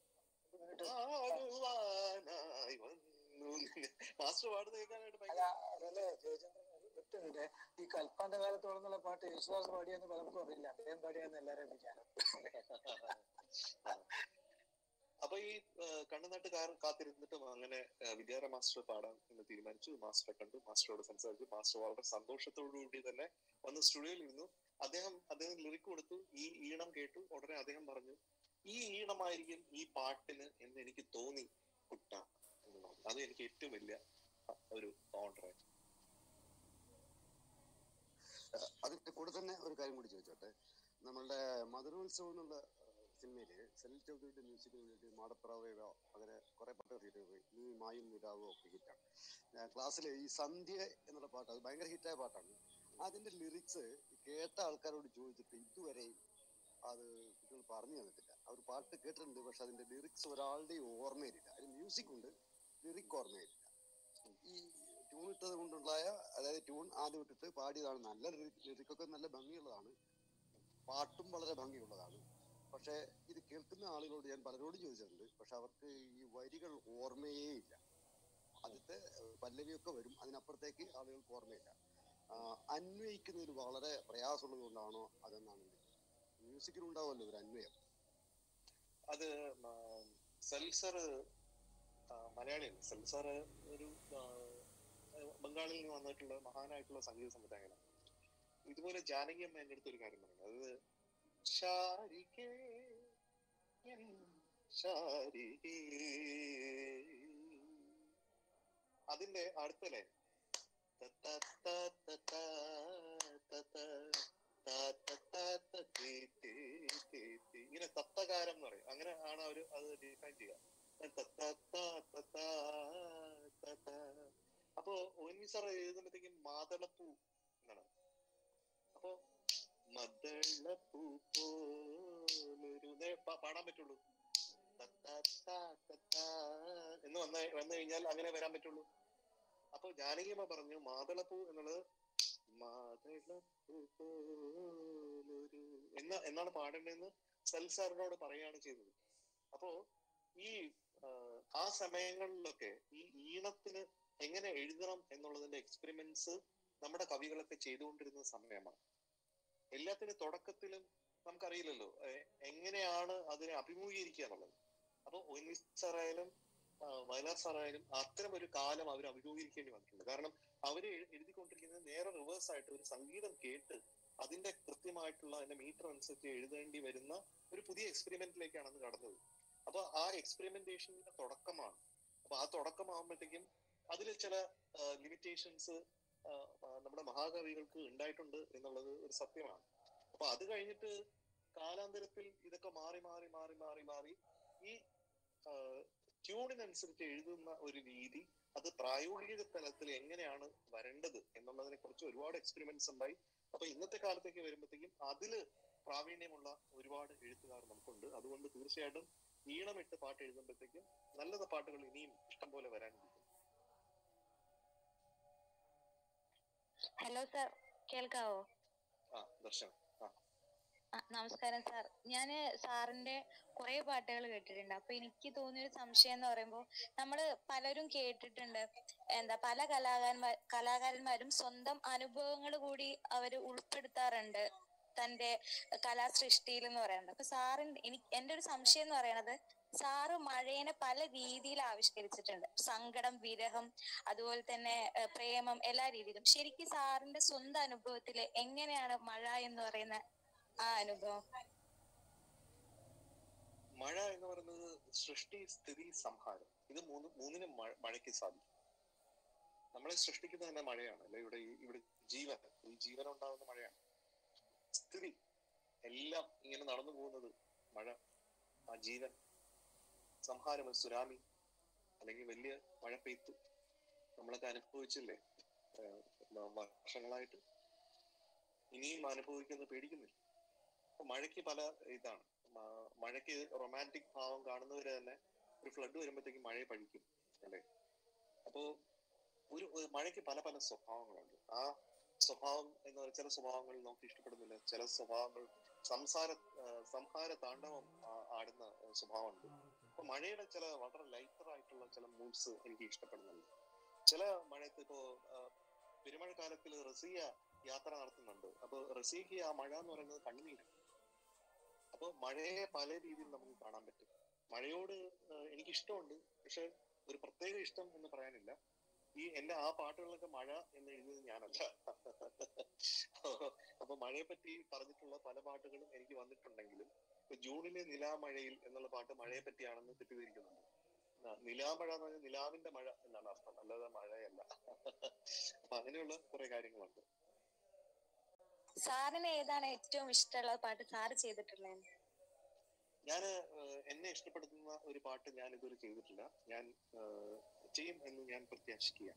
പാടുവാനായി വന്നു മാസ്റ്റർ പാടുന്ന കേൾക്കാനായിട്ട് അല്ല ഭയങ്കര അതല്ലേ ജയചന്ദ്രൻ ഒരു ഒറ്റുണ്ട് ഈ കൽപ്പാന്റെ കാലത്തോളം എന്നുള്ള പാട്ട് യേശുദാസ് പാടിയെന്ന് പലർക്കും അറിയില്ല അദ്ദേഹം പാടിയെന്ന് എല്ലാവരും വിചാരം അപ്പൊ ഈ കണ്ണുനട്ട് കാത്തിരുന്നിട്ടും അങ്ങനെ ആ, വിദ്യാധര മാസ്റ്റർ പാടാൻ എന്ന് തീരുമാനിച്ചു മാസ്റ്ററെ കണ്ടു മാസ്റ്ററോട് സംസാരിച്ചു മാസ്റ്റർ വളരെ സന്തോഷത്തോടു കൂടി തന്നെ വന്ന് സ്റ്റുഡിയോയിൽ ഇരുന്നു അദ്ദേഹം അദ്ദേഹം ലിറിക് കൊടുത്തു ഈ ഈണം കേട്ടു ഉടനെ അദ്ദേഹം പറഞ്ഞു ഈ ഈണമായിരിക്കും ഈ പാട്ടിന് എന്ന് എനിക്ക് തോന്നി കുട്ട എന്ന് പറഞ്ഞു അത് എനിക്ക് ഏറ്റവും വലിയ ആ, ഒരു ഓണറായി അതിന്റെ കൂടെ തന്നെ ഒരു കാര്യം കൂടി ചോദിച്ചോട്ടെ നമ്മളുടെ മധുരോത്സവം എന്നുള്ള സിനിമയില് സലിൽ ചൗധരിയുടെ മ്യൂസിക്കിന് വേണ്ടി മാടപ്രാവയോ അങ്ങനെ കുറെ പാട്ടുകൾ ഹിറ്റ് പോയി നീ മായും നിലാവോ ഒക്കെ ഹിറ്റാണ് ക്ലാസ്സിൽ ഈ സന്ധ്യ എന്നുള്ള പാട്ട് അത് ഭയങ്കര ഹിറ്റായ പാട്ടാണ് അതിന്റെ ലിറിക്സ് കേട്ട ആൾക്കാരോട് ചോദിച്ചിട്ട് ഇതുവരെയും അത് കുട്ടികൾ പറഞ്ഞു തന്നിട്ടില്ല അവർ പാട്ട് കേട്ടിട്ടുണ്ട് പക്ഷെ അതിന്റെ ലിറിക്സ് ഒരാളുടെയും ഓർമ്മയിലില്ല അതിന് മ്യൂസിക് ഉണ്ട് ലിറിക് ഓർമ്മയിലില്ല ഈ ട്യൂൺ ഇട്ടത് കൊണ്ടുണ്ടായ അതായത് ട്യൂൺ ആദ്യം ഇട്ടിട്ട് പാടിയതാണ് നല്ല ലിറിക്കൊക്കെ നല്ല ഭംഗിയുള്ളതാണ് പാട്ടും വളരെ ഭംഗിയുള്ളതാണ് പക്ഷെ ഇത് കേൾക്കുന്ന ആളുകളോട് ഞാൻ പലരോടും ചോദിച്ചിട്ടുണ്ട് പക്ഷെ അവർക്ക് ഈ വരികൾ ഓർമ്മയേ ഇല്ല ആദ്യത്തെ ഏഹ്, പല്ലവിയൊക്കെ വരും അതിനപ്പുറത്തേക്ക് ആളുകൾക്ക് ഓർമ്മയില്ല ആ, അന്വയിക്കുന്നതിൽ വളരെ പ്രയാസമുള്ളത് കൊണ്ടാണോ അതെന്നാണ് എൻ്റെ മ്യൂസിക്കിനുണ്ടാവുമല്ലോ ഒരു അന്വയം അത് സൽസർ മലയാളിയാണ് സൽസർ ഒരു ആ, ബംഗാളിൽ നിന്ന് വന്നിട്ടുള്ള മഹാനായിട്ടുള്ള സംഗീത സംവിധായകനാണ് ഇതുപോലെ ജാനകി അമ്മ എൻ്റെ അടുത്ത് ഒരു കാര്യം പറഞ്ഞു അത് ശാരികേ എൻ ശാരികേ അതിന്റെ അടുത്ത ലൈൻ ഇങ്ങനെ തത്തകാരം എന്ന് പറയും അങ്ങനെ ആണ് അവര് അത് ഡിഫൈൻ ചെയ്യുക അപ്പോ ഒ എൻ വി സാർ എഴുതുമ്പോഴത്തേക്കും മാതളപ്പൂ എന്നാണ് അപ്പോ മദളപ്പൂ പോലൊരു നേ- പാ- പാടാൻ പറ്റുള്ളൂ തത്താ താ തത്താ എന്ന് വന്ന വന്നു കഴിഞ്ഞാൽ അങ്ങനെ വരാൻ പറ്റുള്ളൂ അപ്പൊ ജാനകിയമ്മ പറഞ്ഞു മാതളപ്പൂ എന്നുള്ളത് മാതളപ്പൂ പോലൊരു എന്ന എന്നാണ് പാടേണ്ടതെന്ന് സൽ സാറിനോട് പറയുകയാണ് ചെയ്തത് അപ്പോ ഈ ആ, ആ സമയങ്ങളിലൊക്കെ ഈ ഈണത്തിന് എങ്ങനെ എഴുതണം എന്നുള്ളതിന്റെ എക്സ്പെരിമെന്റ്സ് നമ്മുടെ കവികളൊക്കെ ചെയ്തുകൊണ്ടിരുന്ന സമയമാണ് എല്ലാത്തിനും തുടക്കത്തിലും നമുക്കറിയില്ലല്ലോ എ- എങ്ങനെയാണ് അതിനെ അഭിമുഖീകരിക്കുക എന്നുള്ളത് അപ്പൊ ഒന്നി സാറായാലും ആ, വയലാർ സാറായാലും അത്തരം ഒരു കാലം അവർ അഭിമുഖീകരിക്കേണ്ടി വന്നിട്ടുണ്ട് കാരണം അവര് എഴു- എഴുതിക്കൊണ്ടിരിക്കുന്നത് നേരെ റിവേഴ്സ് ആയിട്ട് ഒരു സംഗീതം കേട്ട് അതിന്റെ കൃത്യമായിട്ടുള്ള അതിന്റെ മീറ്റർ അനുസരിച്ച് എഴുതേണ്ടി വരുന്ന ഒരു പുതിയ എക്സ്പെരിമെന്റിലേക്കാണ് അന്ന് കടന്നത് അപ്പൊ ആ എക്സ്പെരിമെന്റേഷന്റെ തുടക്കമാണ് അപ്പൊ ആ തുടക്കമാകുമ്പോഴത്തേക്കും അതിൽ ചില ലിമിറ്റേഷൻസ് നമ്മുടെ മഹാകവികൾക്ക് ഉണ്ടായിട്ടുണ്ട് എന്നുള്ളത് ഒരു സത്യമാണ് അപ്പൊ അത് കഴിഞ്ഞിട്ട് കാലാന്തരത്തിൽ ഇതൊക്കെ മാറി മാറി മാറി മാറി മാറി ഈ ട്യൂണിനനുസരിച്ച് എഴുതുന്ന ഒരു രീതി അത് പ്രായോഗിക തലത്തിൽ എങ്ങനെയാണ് വരേണ്ടത് എന്നുള്ളതിനെ കുറിച്ച് ഒരുപാട് എക്സ്പെരിമെന്റ്സ് ഉണ്ടായി അപ്പൊ ഇന്നത്തെ കാലത്തേക്ക് വരുമ്പോഴത്തേക്കും അതില് പ്രാവീണ്യമുള്ള ഒരുപാട് എഴുത്തുകാർ നമുക്കുണ്ട് അതുകൊണ്ട് തീർച്ചയായിട്ടും ഈണമിട്ട് പാട്ട് എഴുതുമ്പോഴത്തേക്കും നല്ല പാട്ടുകൾ ഇനിയും ഇഷ്ടം പോലെ വരാനുണ്ട് ഹലോ സാർ കേൾക്കാവോ ആ ദർശനം ആ ആ, നമസ്കാരം സാർ ഞാന് സാറിന്റെ കുറെ പാട്ടുകൾ കേട്ടിട്ടുണ്ട് അപ്പൊ എനിക്ക് തോന്നിയ ഒരു സംശയം എന്ന് പറയുമ്പോൾ നമ്മള് പലരും കേട്ടിട്ടുണ്ട് എന്താ പല കലാകാരന്മാർ കലാകാരന്മാരും സ്വന്തം അനുഭവങ്ങൾ കൂടി അവര് ഉൾപ്പെടുത്താറുണ്ട് തന്റെ കലാസൃഷ്ടിയിൽ എന്ന് പറയുന്നത് അപ്പൊ സാറിന്റെ എനിക്ക് എന്റെ ഒരു സംശയം എന്ന് പറയുന്നത് സാറ് മഴേനെ പല രീതിയിൽ ആവിഷ്കരിച്ചിട്ടുണ്ട് സങ്കടം വിരഹം അതുപോലെ തന്നെ ഏഹ്, പ്രേമം എല്ലാ രീതിയിലും ശരിക്കും സാറിന്റെ സ്വന്തം അനുഭവത്തില് എങ്ങനെയാണ് മഴ എന്ന് പറയുന്ന ആ അനുഭവം മഴ എന്ന് പറയുന്നത് സൃഷ്ടി സ്ഥിതി സംഹാരം ഇത് മൂന്ന് മൂന്നിനും മഴ- മഴയ്ക്ക് സാധിക്കും നമ്മളെ സൃഷ്ടിക്കുന്നത് തന്നെ മഴയാണ് അല്ലെ ഇവിടെ ഈ- ഇവിടെ ജീവൻ ഈ ജീവൻ ഉണ്ടാകുന്ന മഴയാണ് സ്ഥിതി എല്ലാം ഇങ്ങനെ നടന്നു പോകുന്നത് മഴ ആ ജീവൻ സംഹാരം ഒരു സുനാമി അല്ലെങ്കിൽ വലിയ മഴ പെയ്ത്തു നമ്മളൊക്കെ അനുഭവിച്ചില്ലേ ഏഹ് വ- വർഷങ്ങളായിട്ട് ഇനിയും അനുഭവിക്കുന്ന പേടിക്കുന്നില്ല അപ്പൊ മഴയ്ക്ക് പല ഇതാണ് മ- മഴയ്ക്ക് റൊമാൻറ്റിക് ഭാവം കാണുന്നവര് തന്നെ ഒരു ഫ്ലഡ് വരുമ്പോഴത്തേക്കും മഴയെ പഴിക്കും അല്ലെ അപ്പോ ഒരു ഒരു മഴയ്ക്ക് പല പല സ്വഭാവങ്ങളുണ്ട് ആ സ്വഭാവം എന്ന് പറയുന്ന ചില സ്വഭാവങ്ങൾ നമുക്ക് ഇഷ്ടപ്പെടുന്നില്ല ചില സ്വഭാവങ്ങൾ സംസാര ആ, സംഹാര താണ്ഡവം ആ- ആടുന്ന ആ, സ്വഭാവമുണ്ട് അപ്പൊ മഴയുടെ ചില വളരെ ലൈറ്റർ ആയിട്ടുള്ള ചില മൂഡ്സ് എനിക്ക് ഇഷ്ടപ്പെടുന്നുണ്ട് ചില മഴയത്ത് ഇപ്പോ ആ, പെരുമഴക്കാലത്തിൽ റസിയ യാത്ര നടത്തുന്നുണ്ട് അപ്പൊ റസിയക്ക് ആ മഴ എന്ന് പറയുന്നത് കണ്ണുനീര് അപ്പൊ മഴയെ പല രീതിയിൽ നമുക്ക് കാണാൻ പറ്റും മഴയോട് ആ, എനിക്ക് ഇഷ്ടമുണ്ട് പക്ഷെ ഒരു പ്രത്യേക ഇഷ്ടം എന്ന് പറയാനില്ല ഈ എന്റെ ആ പാട്ടുകളിലൊക്കെ മഴ എന്ന് എഴുതിയത് ഞാനല്ല അപ്പൊ മഴയെ പറ്റി പറഞ്ഞിട്ടുള്ള പല പാട്ടുകളും എനിക്ക് വന്നിട്ടുണ്ടെങ്കിലും ഇപ്പൊ ജൂണിലെ നിലാമഴയിൽ എന്നുള്ള പാട്ട് മഴയെ പറ്റിയാണെന്ന് തെറ്റിദ്ധരിക്കുന്നുണ്ട് ആ, നിലാമഴ എന്ന് പറഞ്ഞാൽ നിലാവിന്റെ മഴ എന്നാണ് അർത്ഥം അല്ലാതെ മഴയല്ല അപ്പൊ അങ്ങനെയുള്ള കുറെ കാര്യങ്ങളുണ്ട് സാറിന് ഏതാണ് ഏറ്റവും ഇഷ്ടമുള്ള പാട്ട് സാറ് ചെയ്തിട്ടുള്ളത് ഞാൻ എന്നെ ഇഷ്ടപ്പെടുത്തുന്ന ഒരു പാട്ട് ഞാൻ ഇതുവരെ ചെയ്തിട്ടില്ല ഞാൻ ആ, ചെയ്യും എന്ന് ഞാൻ പ്രത്യാശിക്കുക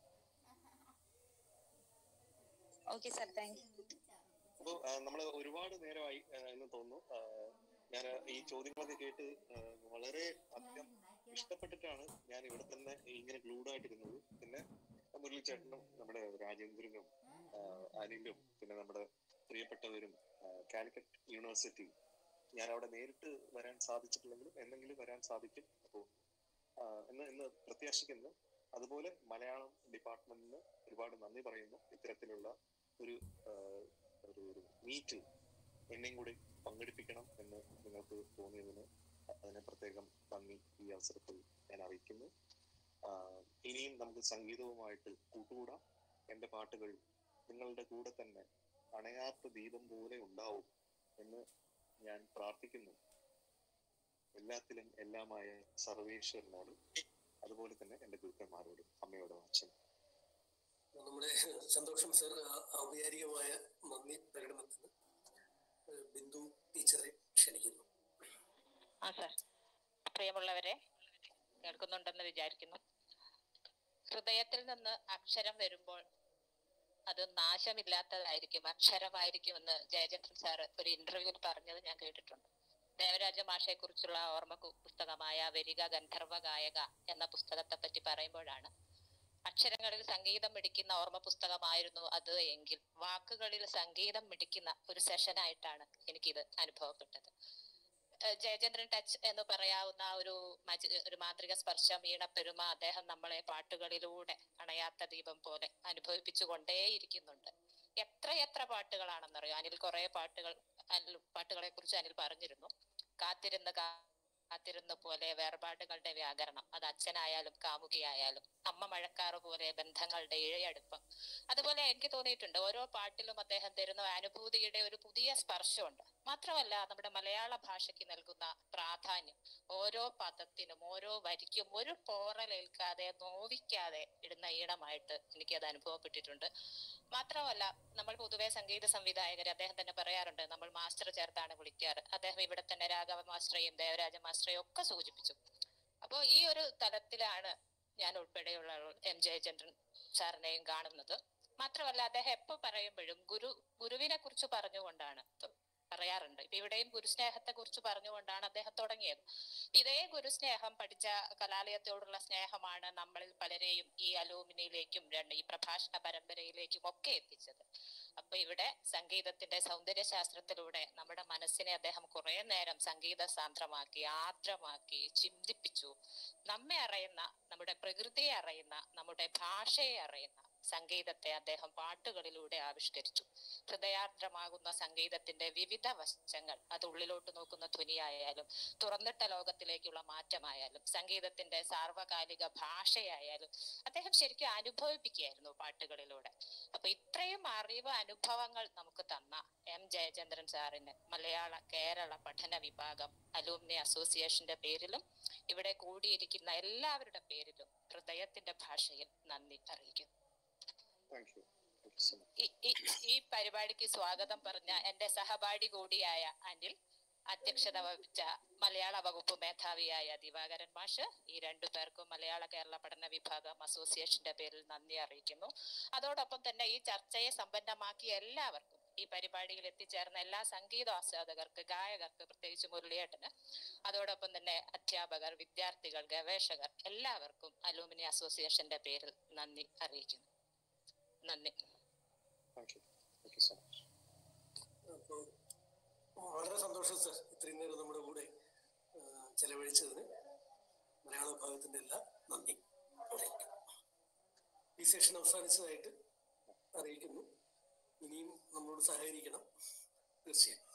ഓക്കെ സാർ താങ്ക് യു അപ്പൊ നമ്മൾ ഒരുപാട് നേരമായി ആ, എന്ന് തോന്നുന്നു ഞാൻ ഈ ചോദ്യങ്ങളൊക്കെ കേട്ട് ആ, വളരെ അധികം ഇഷ്ടപ്പെട്ടിട്ടാണ് ഞാൻ ഇവിടെ തന്നെ ഇങ്ങനെ ഗ്ലൂഡ് ആയിട്ടിരുന്നത് പിന്നെ മുരളിച്ചേട്ടനും നമ്മുടെ രാജേന്ദ്രനും ആ, അനിലും പിന്നെ നമ്മുടെ പ്രിയപ്പെട്ടവരും ആ, കാലിക്കറ്റ് യൂണിവേഴ്സിറ്റി ഞാൻ അവിടെ നേരിട്ട് വരാൻ സാധിച്ചിട്ടില്ലെങ്കിലും എന്നെങ്കിലും വരാൻ സാധിക്കും അപ്പോൾ എന്ന് ഇന്ന് പ്രത്യാശിക്കുന്നു അതുപോലെ മലയാളം ഡിപ്പാർട്ട്മെന്റിന് ഒരുപാട് നന്ദി പറയുന്നു ഇത്തരത്തിലുള്ള ഒരു ആ, ഒരു ഒരു മീറ്റിൽ എന്നെയും കൂടി പങ്കെടുപ്പിക്കണം എന്ന് നിങ്ങൾക്ക് തോന്നിയതിന് അതിന് പ്രത്യേകം നന്ദി ഈ അവസരത്തിൽ ഞാൻ അറിയിക്കുന്നു ആ, ഇനിയും നമുക്ക് സംഗീതവുമായിട്ട് കൂട്ടുകൂടാം എന്റെ പാട്ടുകൾ നിങ്ങളുടെ കൂടെ തന്നെ അണയാത്ത ദീപം പോലെ ഉണ്ടാവും എന്ന് ഞാൻ പ്രാർത്ഥിക്കുന്നു എല്ലാത്തിലും എല്ലാമായ സർവേശ്വരനോട് അതുപോലെ തന്നെ എന്റെ ഗുരുക്കന്മാരോടും അമ്മയോടും അച്ഛനും നമ്മുടെ സന്തോഷം സർ ആ- ഔപചാരികമായ നന്ദി പ്രകടനത്തിന് ഏഹ് ബിന്ദു ടീച്ചറെ ക്ഷണിക്കുന്നു ആ സാർ പ്രിയമുള്ളവരെ കേൾക്കുന്നുണ്ടെന്ന് വിചാരിക്കുന്നു ഹൃദയത്തിൽ നിന്ന് അക്ഷരം വരുമ്പോൾ അത് നാശമില്ലാത്തതായിരിക്കും അക്ഷരമായിരിക്കും എന്ന് ജയചന്ദ്രൻ സാർ ഒരു ഇന്റർവ്യൂവിൽ പറഞ്ഞത് ഞാൻ കേട്ടിട്ടുണ്ട് ദേവരാജ മാഷയെ കുറിച്ചുള്ള ഓർമ്മ കു- പുസ്തകമായ വരിക ഗന്ധർവ ഗായക എന്ന പുസ്തകത്തെ പറ്റി പറയുമ്പോഴാണ് അക്ഷരങ്ങളിൽ സംഗീതം മിടിക്കുന്ന ഓർമ്മ പുസ്തകമായിരുന്നു അത് എങ്കിൽ വാക്കുകളിൽ സംഗീതം മിടിക്കുന്ന ഒരു സെഷനായിട്ടാണ് എനിക്കിത് അനുഭവപ്പെട്ടത് ഏഹ് ജയചന്ദ്രൻ ടച്ച് എന്ന് പറയാവുന്ന ആ ഒരു മജ- ഒരു മാന്ത്രിക സ്പർശം ഈണപ്പെരുമ അദ്ദേഹം നമ്മളെ പാട്ടുകളിലൂടെ അണയാത്ത ദീപം പോലെ അനുഭവിപ്പിച്ചു കൊണ്ടേയിരിക്കുന്നുണ്ട് എത്രയെത്ര പാട്ടുകളാണെന്നറിയോ അനിൽ കുറെ പാട്ടുകൾ അനിൽ പാട്ടുകളെ കുറിച്ച് അനിൽ പറഞ്ഞിരുന്നു കാത്തിരുന്ന് കാ- കാത്തിരുന്ന പോലെ വേർപാടുകളുടെ വ്യാകരണം അത് അച്ഛനായാലും കാമുകിയായാലും അമ്മ മഴക്കാറ് പോലെ ബന്ധങ്ങളുടെ ഇഴയടുപ്പം അതുപോലെ എനിക്ക് തോന്നിയിട്ടുണ്ട് ഓരോ പാട്ടിലും അദ്ദേഹം തരുന്ന അനുഭൂതിയുടെ ഒരു പുതിയ സ്പർശമുണ്ട് മാത്രമല്ല നമ്മുടെ മലയാള ഭാഷയ്ക്ക് നൽകുന്ന പ്രാധാന്യം ഓരോ പദത്തിനും ഓരോ വരിക്കും ഒരു പോറലേൽക്കാതെ നോവിക്കാതെ ഇടുന്ന ഈണമായിട്ട് എനിക്കത് അനുഭവപ്പെട്ടിട്ടുണ്ട് മാത്രമല്ല നമ്മൾ പൊതുവെ സംഗീത സംവിധായകർ അദ്ദേഹം തന്നെ പറയാറുണ്ട് നമ്മൾ മാസ്റ്റർ ചേർത്താണ് വിളിക്കാറ് അദ്ദേഹം ഇവിടെ തന്നെ രാഘവ മാസ്റ്ററെയും ദേവരാജ മാസ്റ്ററെയും ഒക്കെ സൂചിപ്പിച്ചു അപ്പോ ഈ ഒരു തലത്തിലാണ് ഞാൻ ഉൾപ്പെടെയുള്ള എം ജയചന്ദ്രൻ സാറിനെയും കാണുന്നത് മാത്രമല്ല അദ്ദേഹം എപ്പോ പറയുമ്പോഴും ഗുരു ഗുരുവിനെ കുറിച്ച് പറഞ്ഞുകൊണ്ടാണ് ത- പറയാറുണ്ട് ഇപ്പൊ ഇവിടെയും ഗുരുസ്നേഹത്തെ കുറിച്ച് പറഞ്ഞുകൊണ്ടാണ് അദ്ദേഹം തുടങ്ങിയത് ഇതേ ഗുരുസ്നേഹം പഠിച്ച കലാലയത്തോടുള്ള സ്നേഹമാണ് നമ്മളിൽ പലരെയും ഈ അലൂമിനിയിലേക്കും രണ്ട് ഈ പ്രഭാഷണ പരമ്പരയിലേക്കും ഒക്കെ എത്തിച്ചത് അപ്പൊ ഇവിടെ സംഗീതത്തിന്റെ സൗന്ദര്യ ശാസ്ത്രത്തിലൂടെ നമ്മുടെ മനസ്സിനെ അദ്ദേഹം കുറെ നേരം സംഗീത സാന്ദ്രമാക്കി ആർദ്രമാക്കി ചിന്തിപ്പിച്ചു നമ്മെ അറിയുന്ന നമ്മുടെ പ്രകൃതിയെ അറിയുന്ന നമ്മുടെ ഭാഷയെ അറിയുന്ന സംഗീതത്തെ അദ്ദേഹം പാട്ടുകളിലൂടെ ആവിഷ്കരിച്ചു ഹൃദയാർദ്രമാകുന്ന സംഗീതത്തിന്റെ വിവിധ വശങ്ങൾ അത് ഉള്ളിലോട്ട് നോക്കുന്ന ധ്വനിയായാലും തുറന്നിട്ട ലോകത്തിലേക്കുള്ള മാറ്റമായാലും സംഗീതത്തിന്റെ സാർവകാലിക ഭാഷയായാലും അദ്ദേഹം ശരിക്കും അനുഭവിപ്പിക്കുകയായിരുന്നു പാട്ടുകളിലൂടെ അപ്പൊ ഇത്രയും അറിവ് അനുഭവങ്ങൾ നമുക്ക് തന്ന എം ജയചന്ദ്രൻ സാറിന് മലയാള കേരള പഠന വിഭാഗം അലൂമിനി അസോസിയേഷന്റെ പേരിലും ഇവിടെ കൂടിയിരിക്കുന്ന എല്ലാവരുടെ പേരിലും ഹൃദയത്തിന്റെ ഭാഷയിൽ നന്ദി അറിയിക്കുന്നു താങ്ക് യു ഈ- ഈ- ഈ പരിപാടിക്ക് സ്വാഗതം പറഞ്ഞ എന്റെ സഹപാഠി കൂടിയായ അനിൽ അധ്യക്ഷത വഹിച്ച മലയാള വകുപ്പ് മേധാവിയായ ദിവാകരൻ മാഷ് ഈ രണ്ടു പേർക്കും മലയാള കേരള പഠന വിഭാഗം അസോസിയേഷന്റെ പേരിൽ നന്ദി അറിയിക്കുന്നു അതോടൊപ്പം തന്നെ ഈ ചർച്ചയെ സമ്പന്നമാക്കിയ എല്ലാവർക്കും ഈ പരിപാടിയിൽ എത്തിച്ചേർന്ന എല്ലാ സംഗീത ആസ്വാദകർക്ക് ഗായകർക്ക് പ്രത്യേകിച്ച് മുരളിയേട്ടന് അതോടൊപ്പം തന്നെ അധ്യാപകർ വിദ്യാർത്ഥികൾ ഗവേഷകർ എല്ലാവർക്കും അലൂമിനി അസോസിയേഷന്റെ പേരിൽ നന്ദി അറിയിക്കുന്നു നന്ദി thank you thank you so much അപ്പോൾ വളരെ സന്തോഷം സർ ഇത്രയും നേരം നമ്മുടെ കൂടെ ആ, ചെലവഴിച്ചതിന് മലയാള വിഭാഗത്തിന്റെ എല്ലാ നന്ദി അറിയിക്കുന്നു ഈ സെഷൻ അവസാനിച്ചതായിട്ട് അറിയിക്കുന്നു ഇനിയും നമ്മളോട് സഹകരിക്കണം തീർച്ചയായും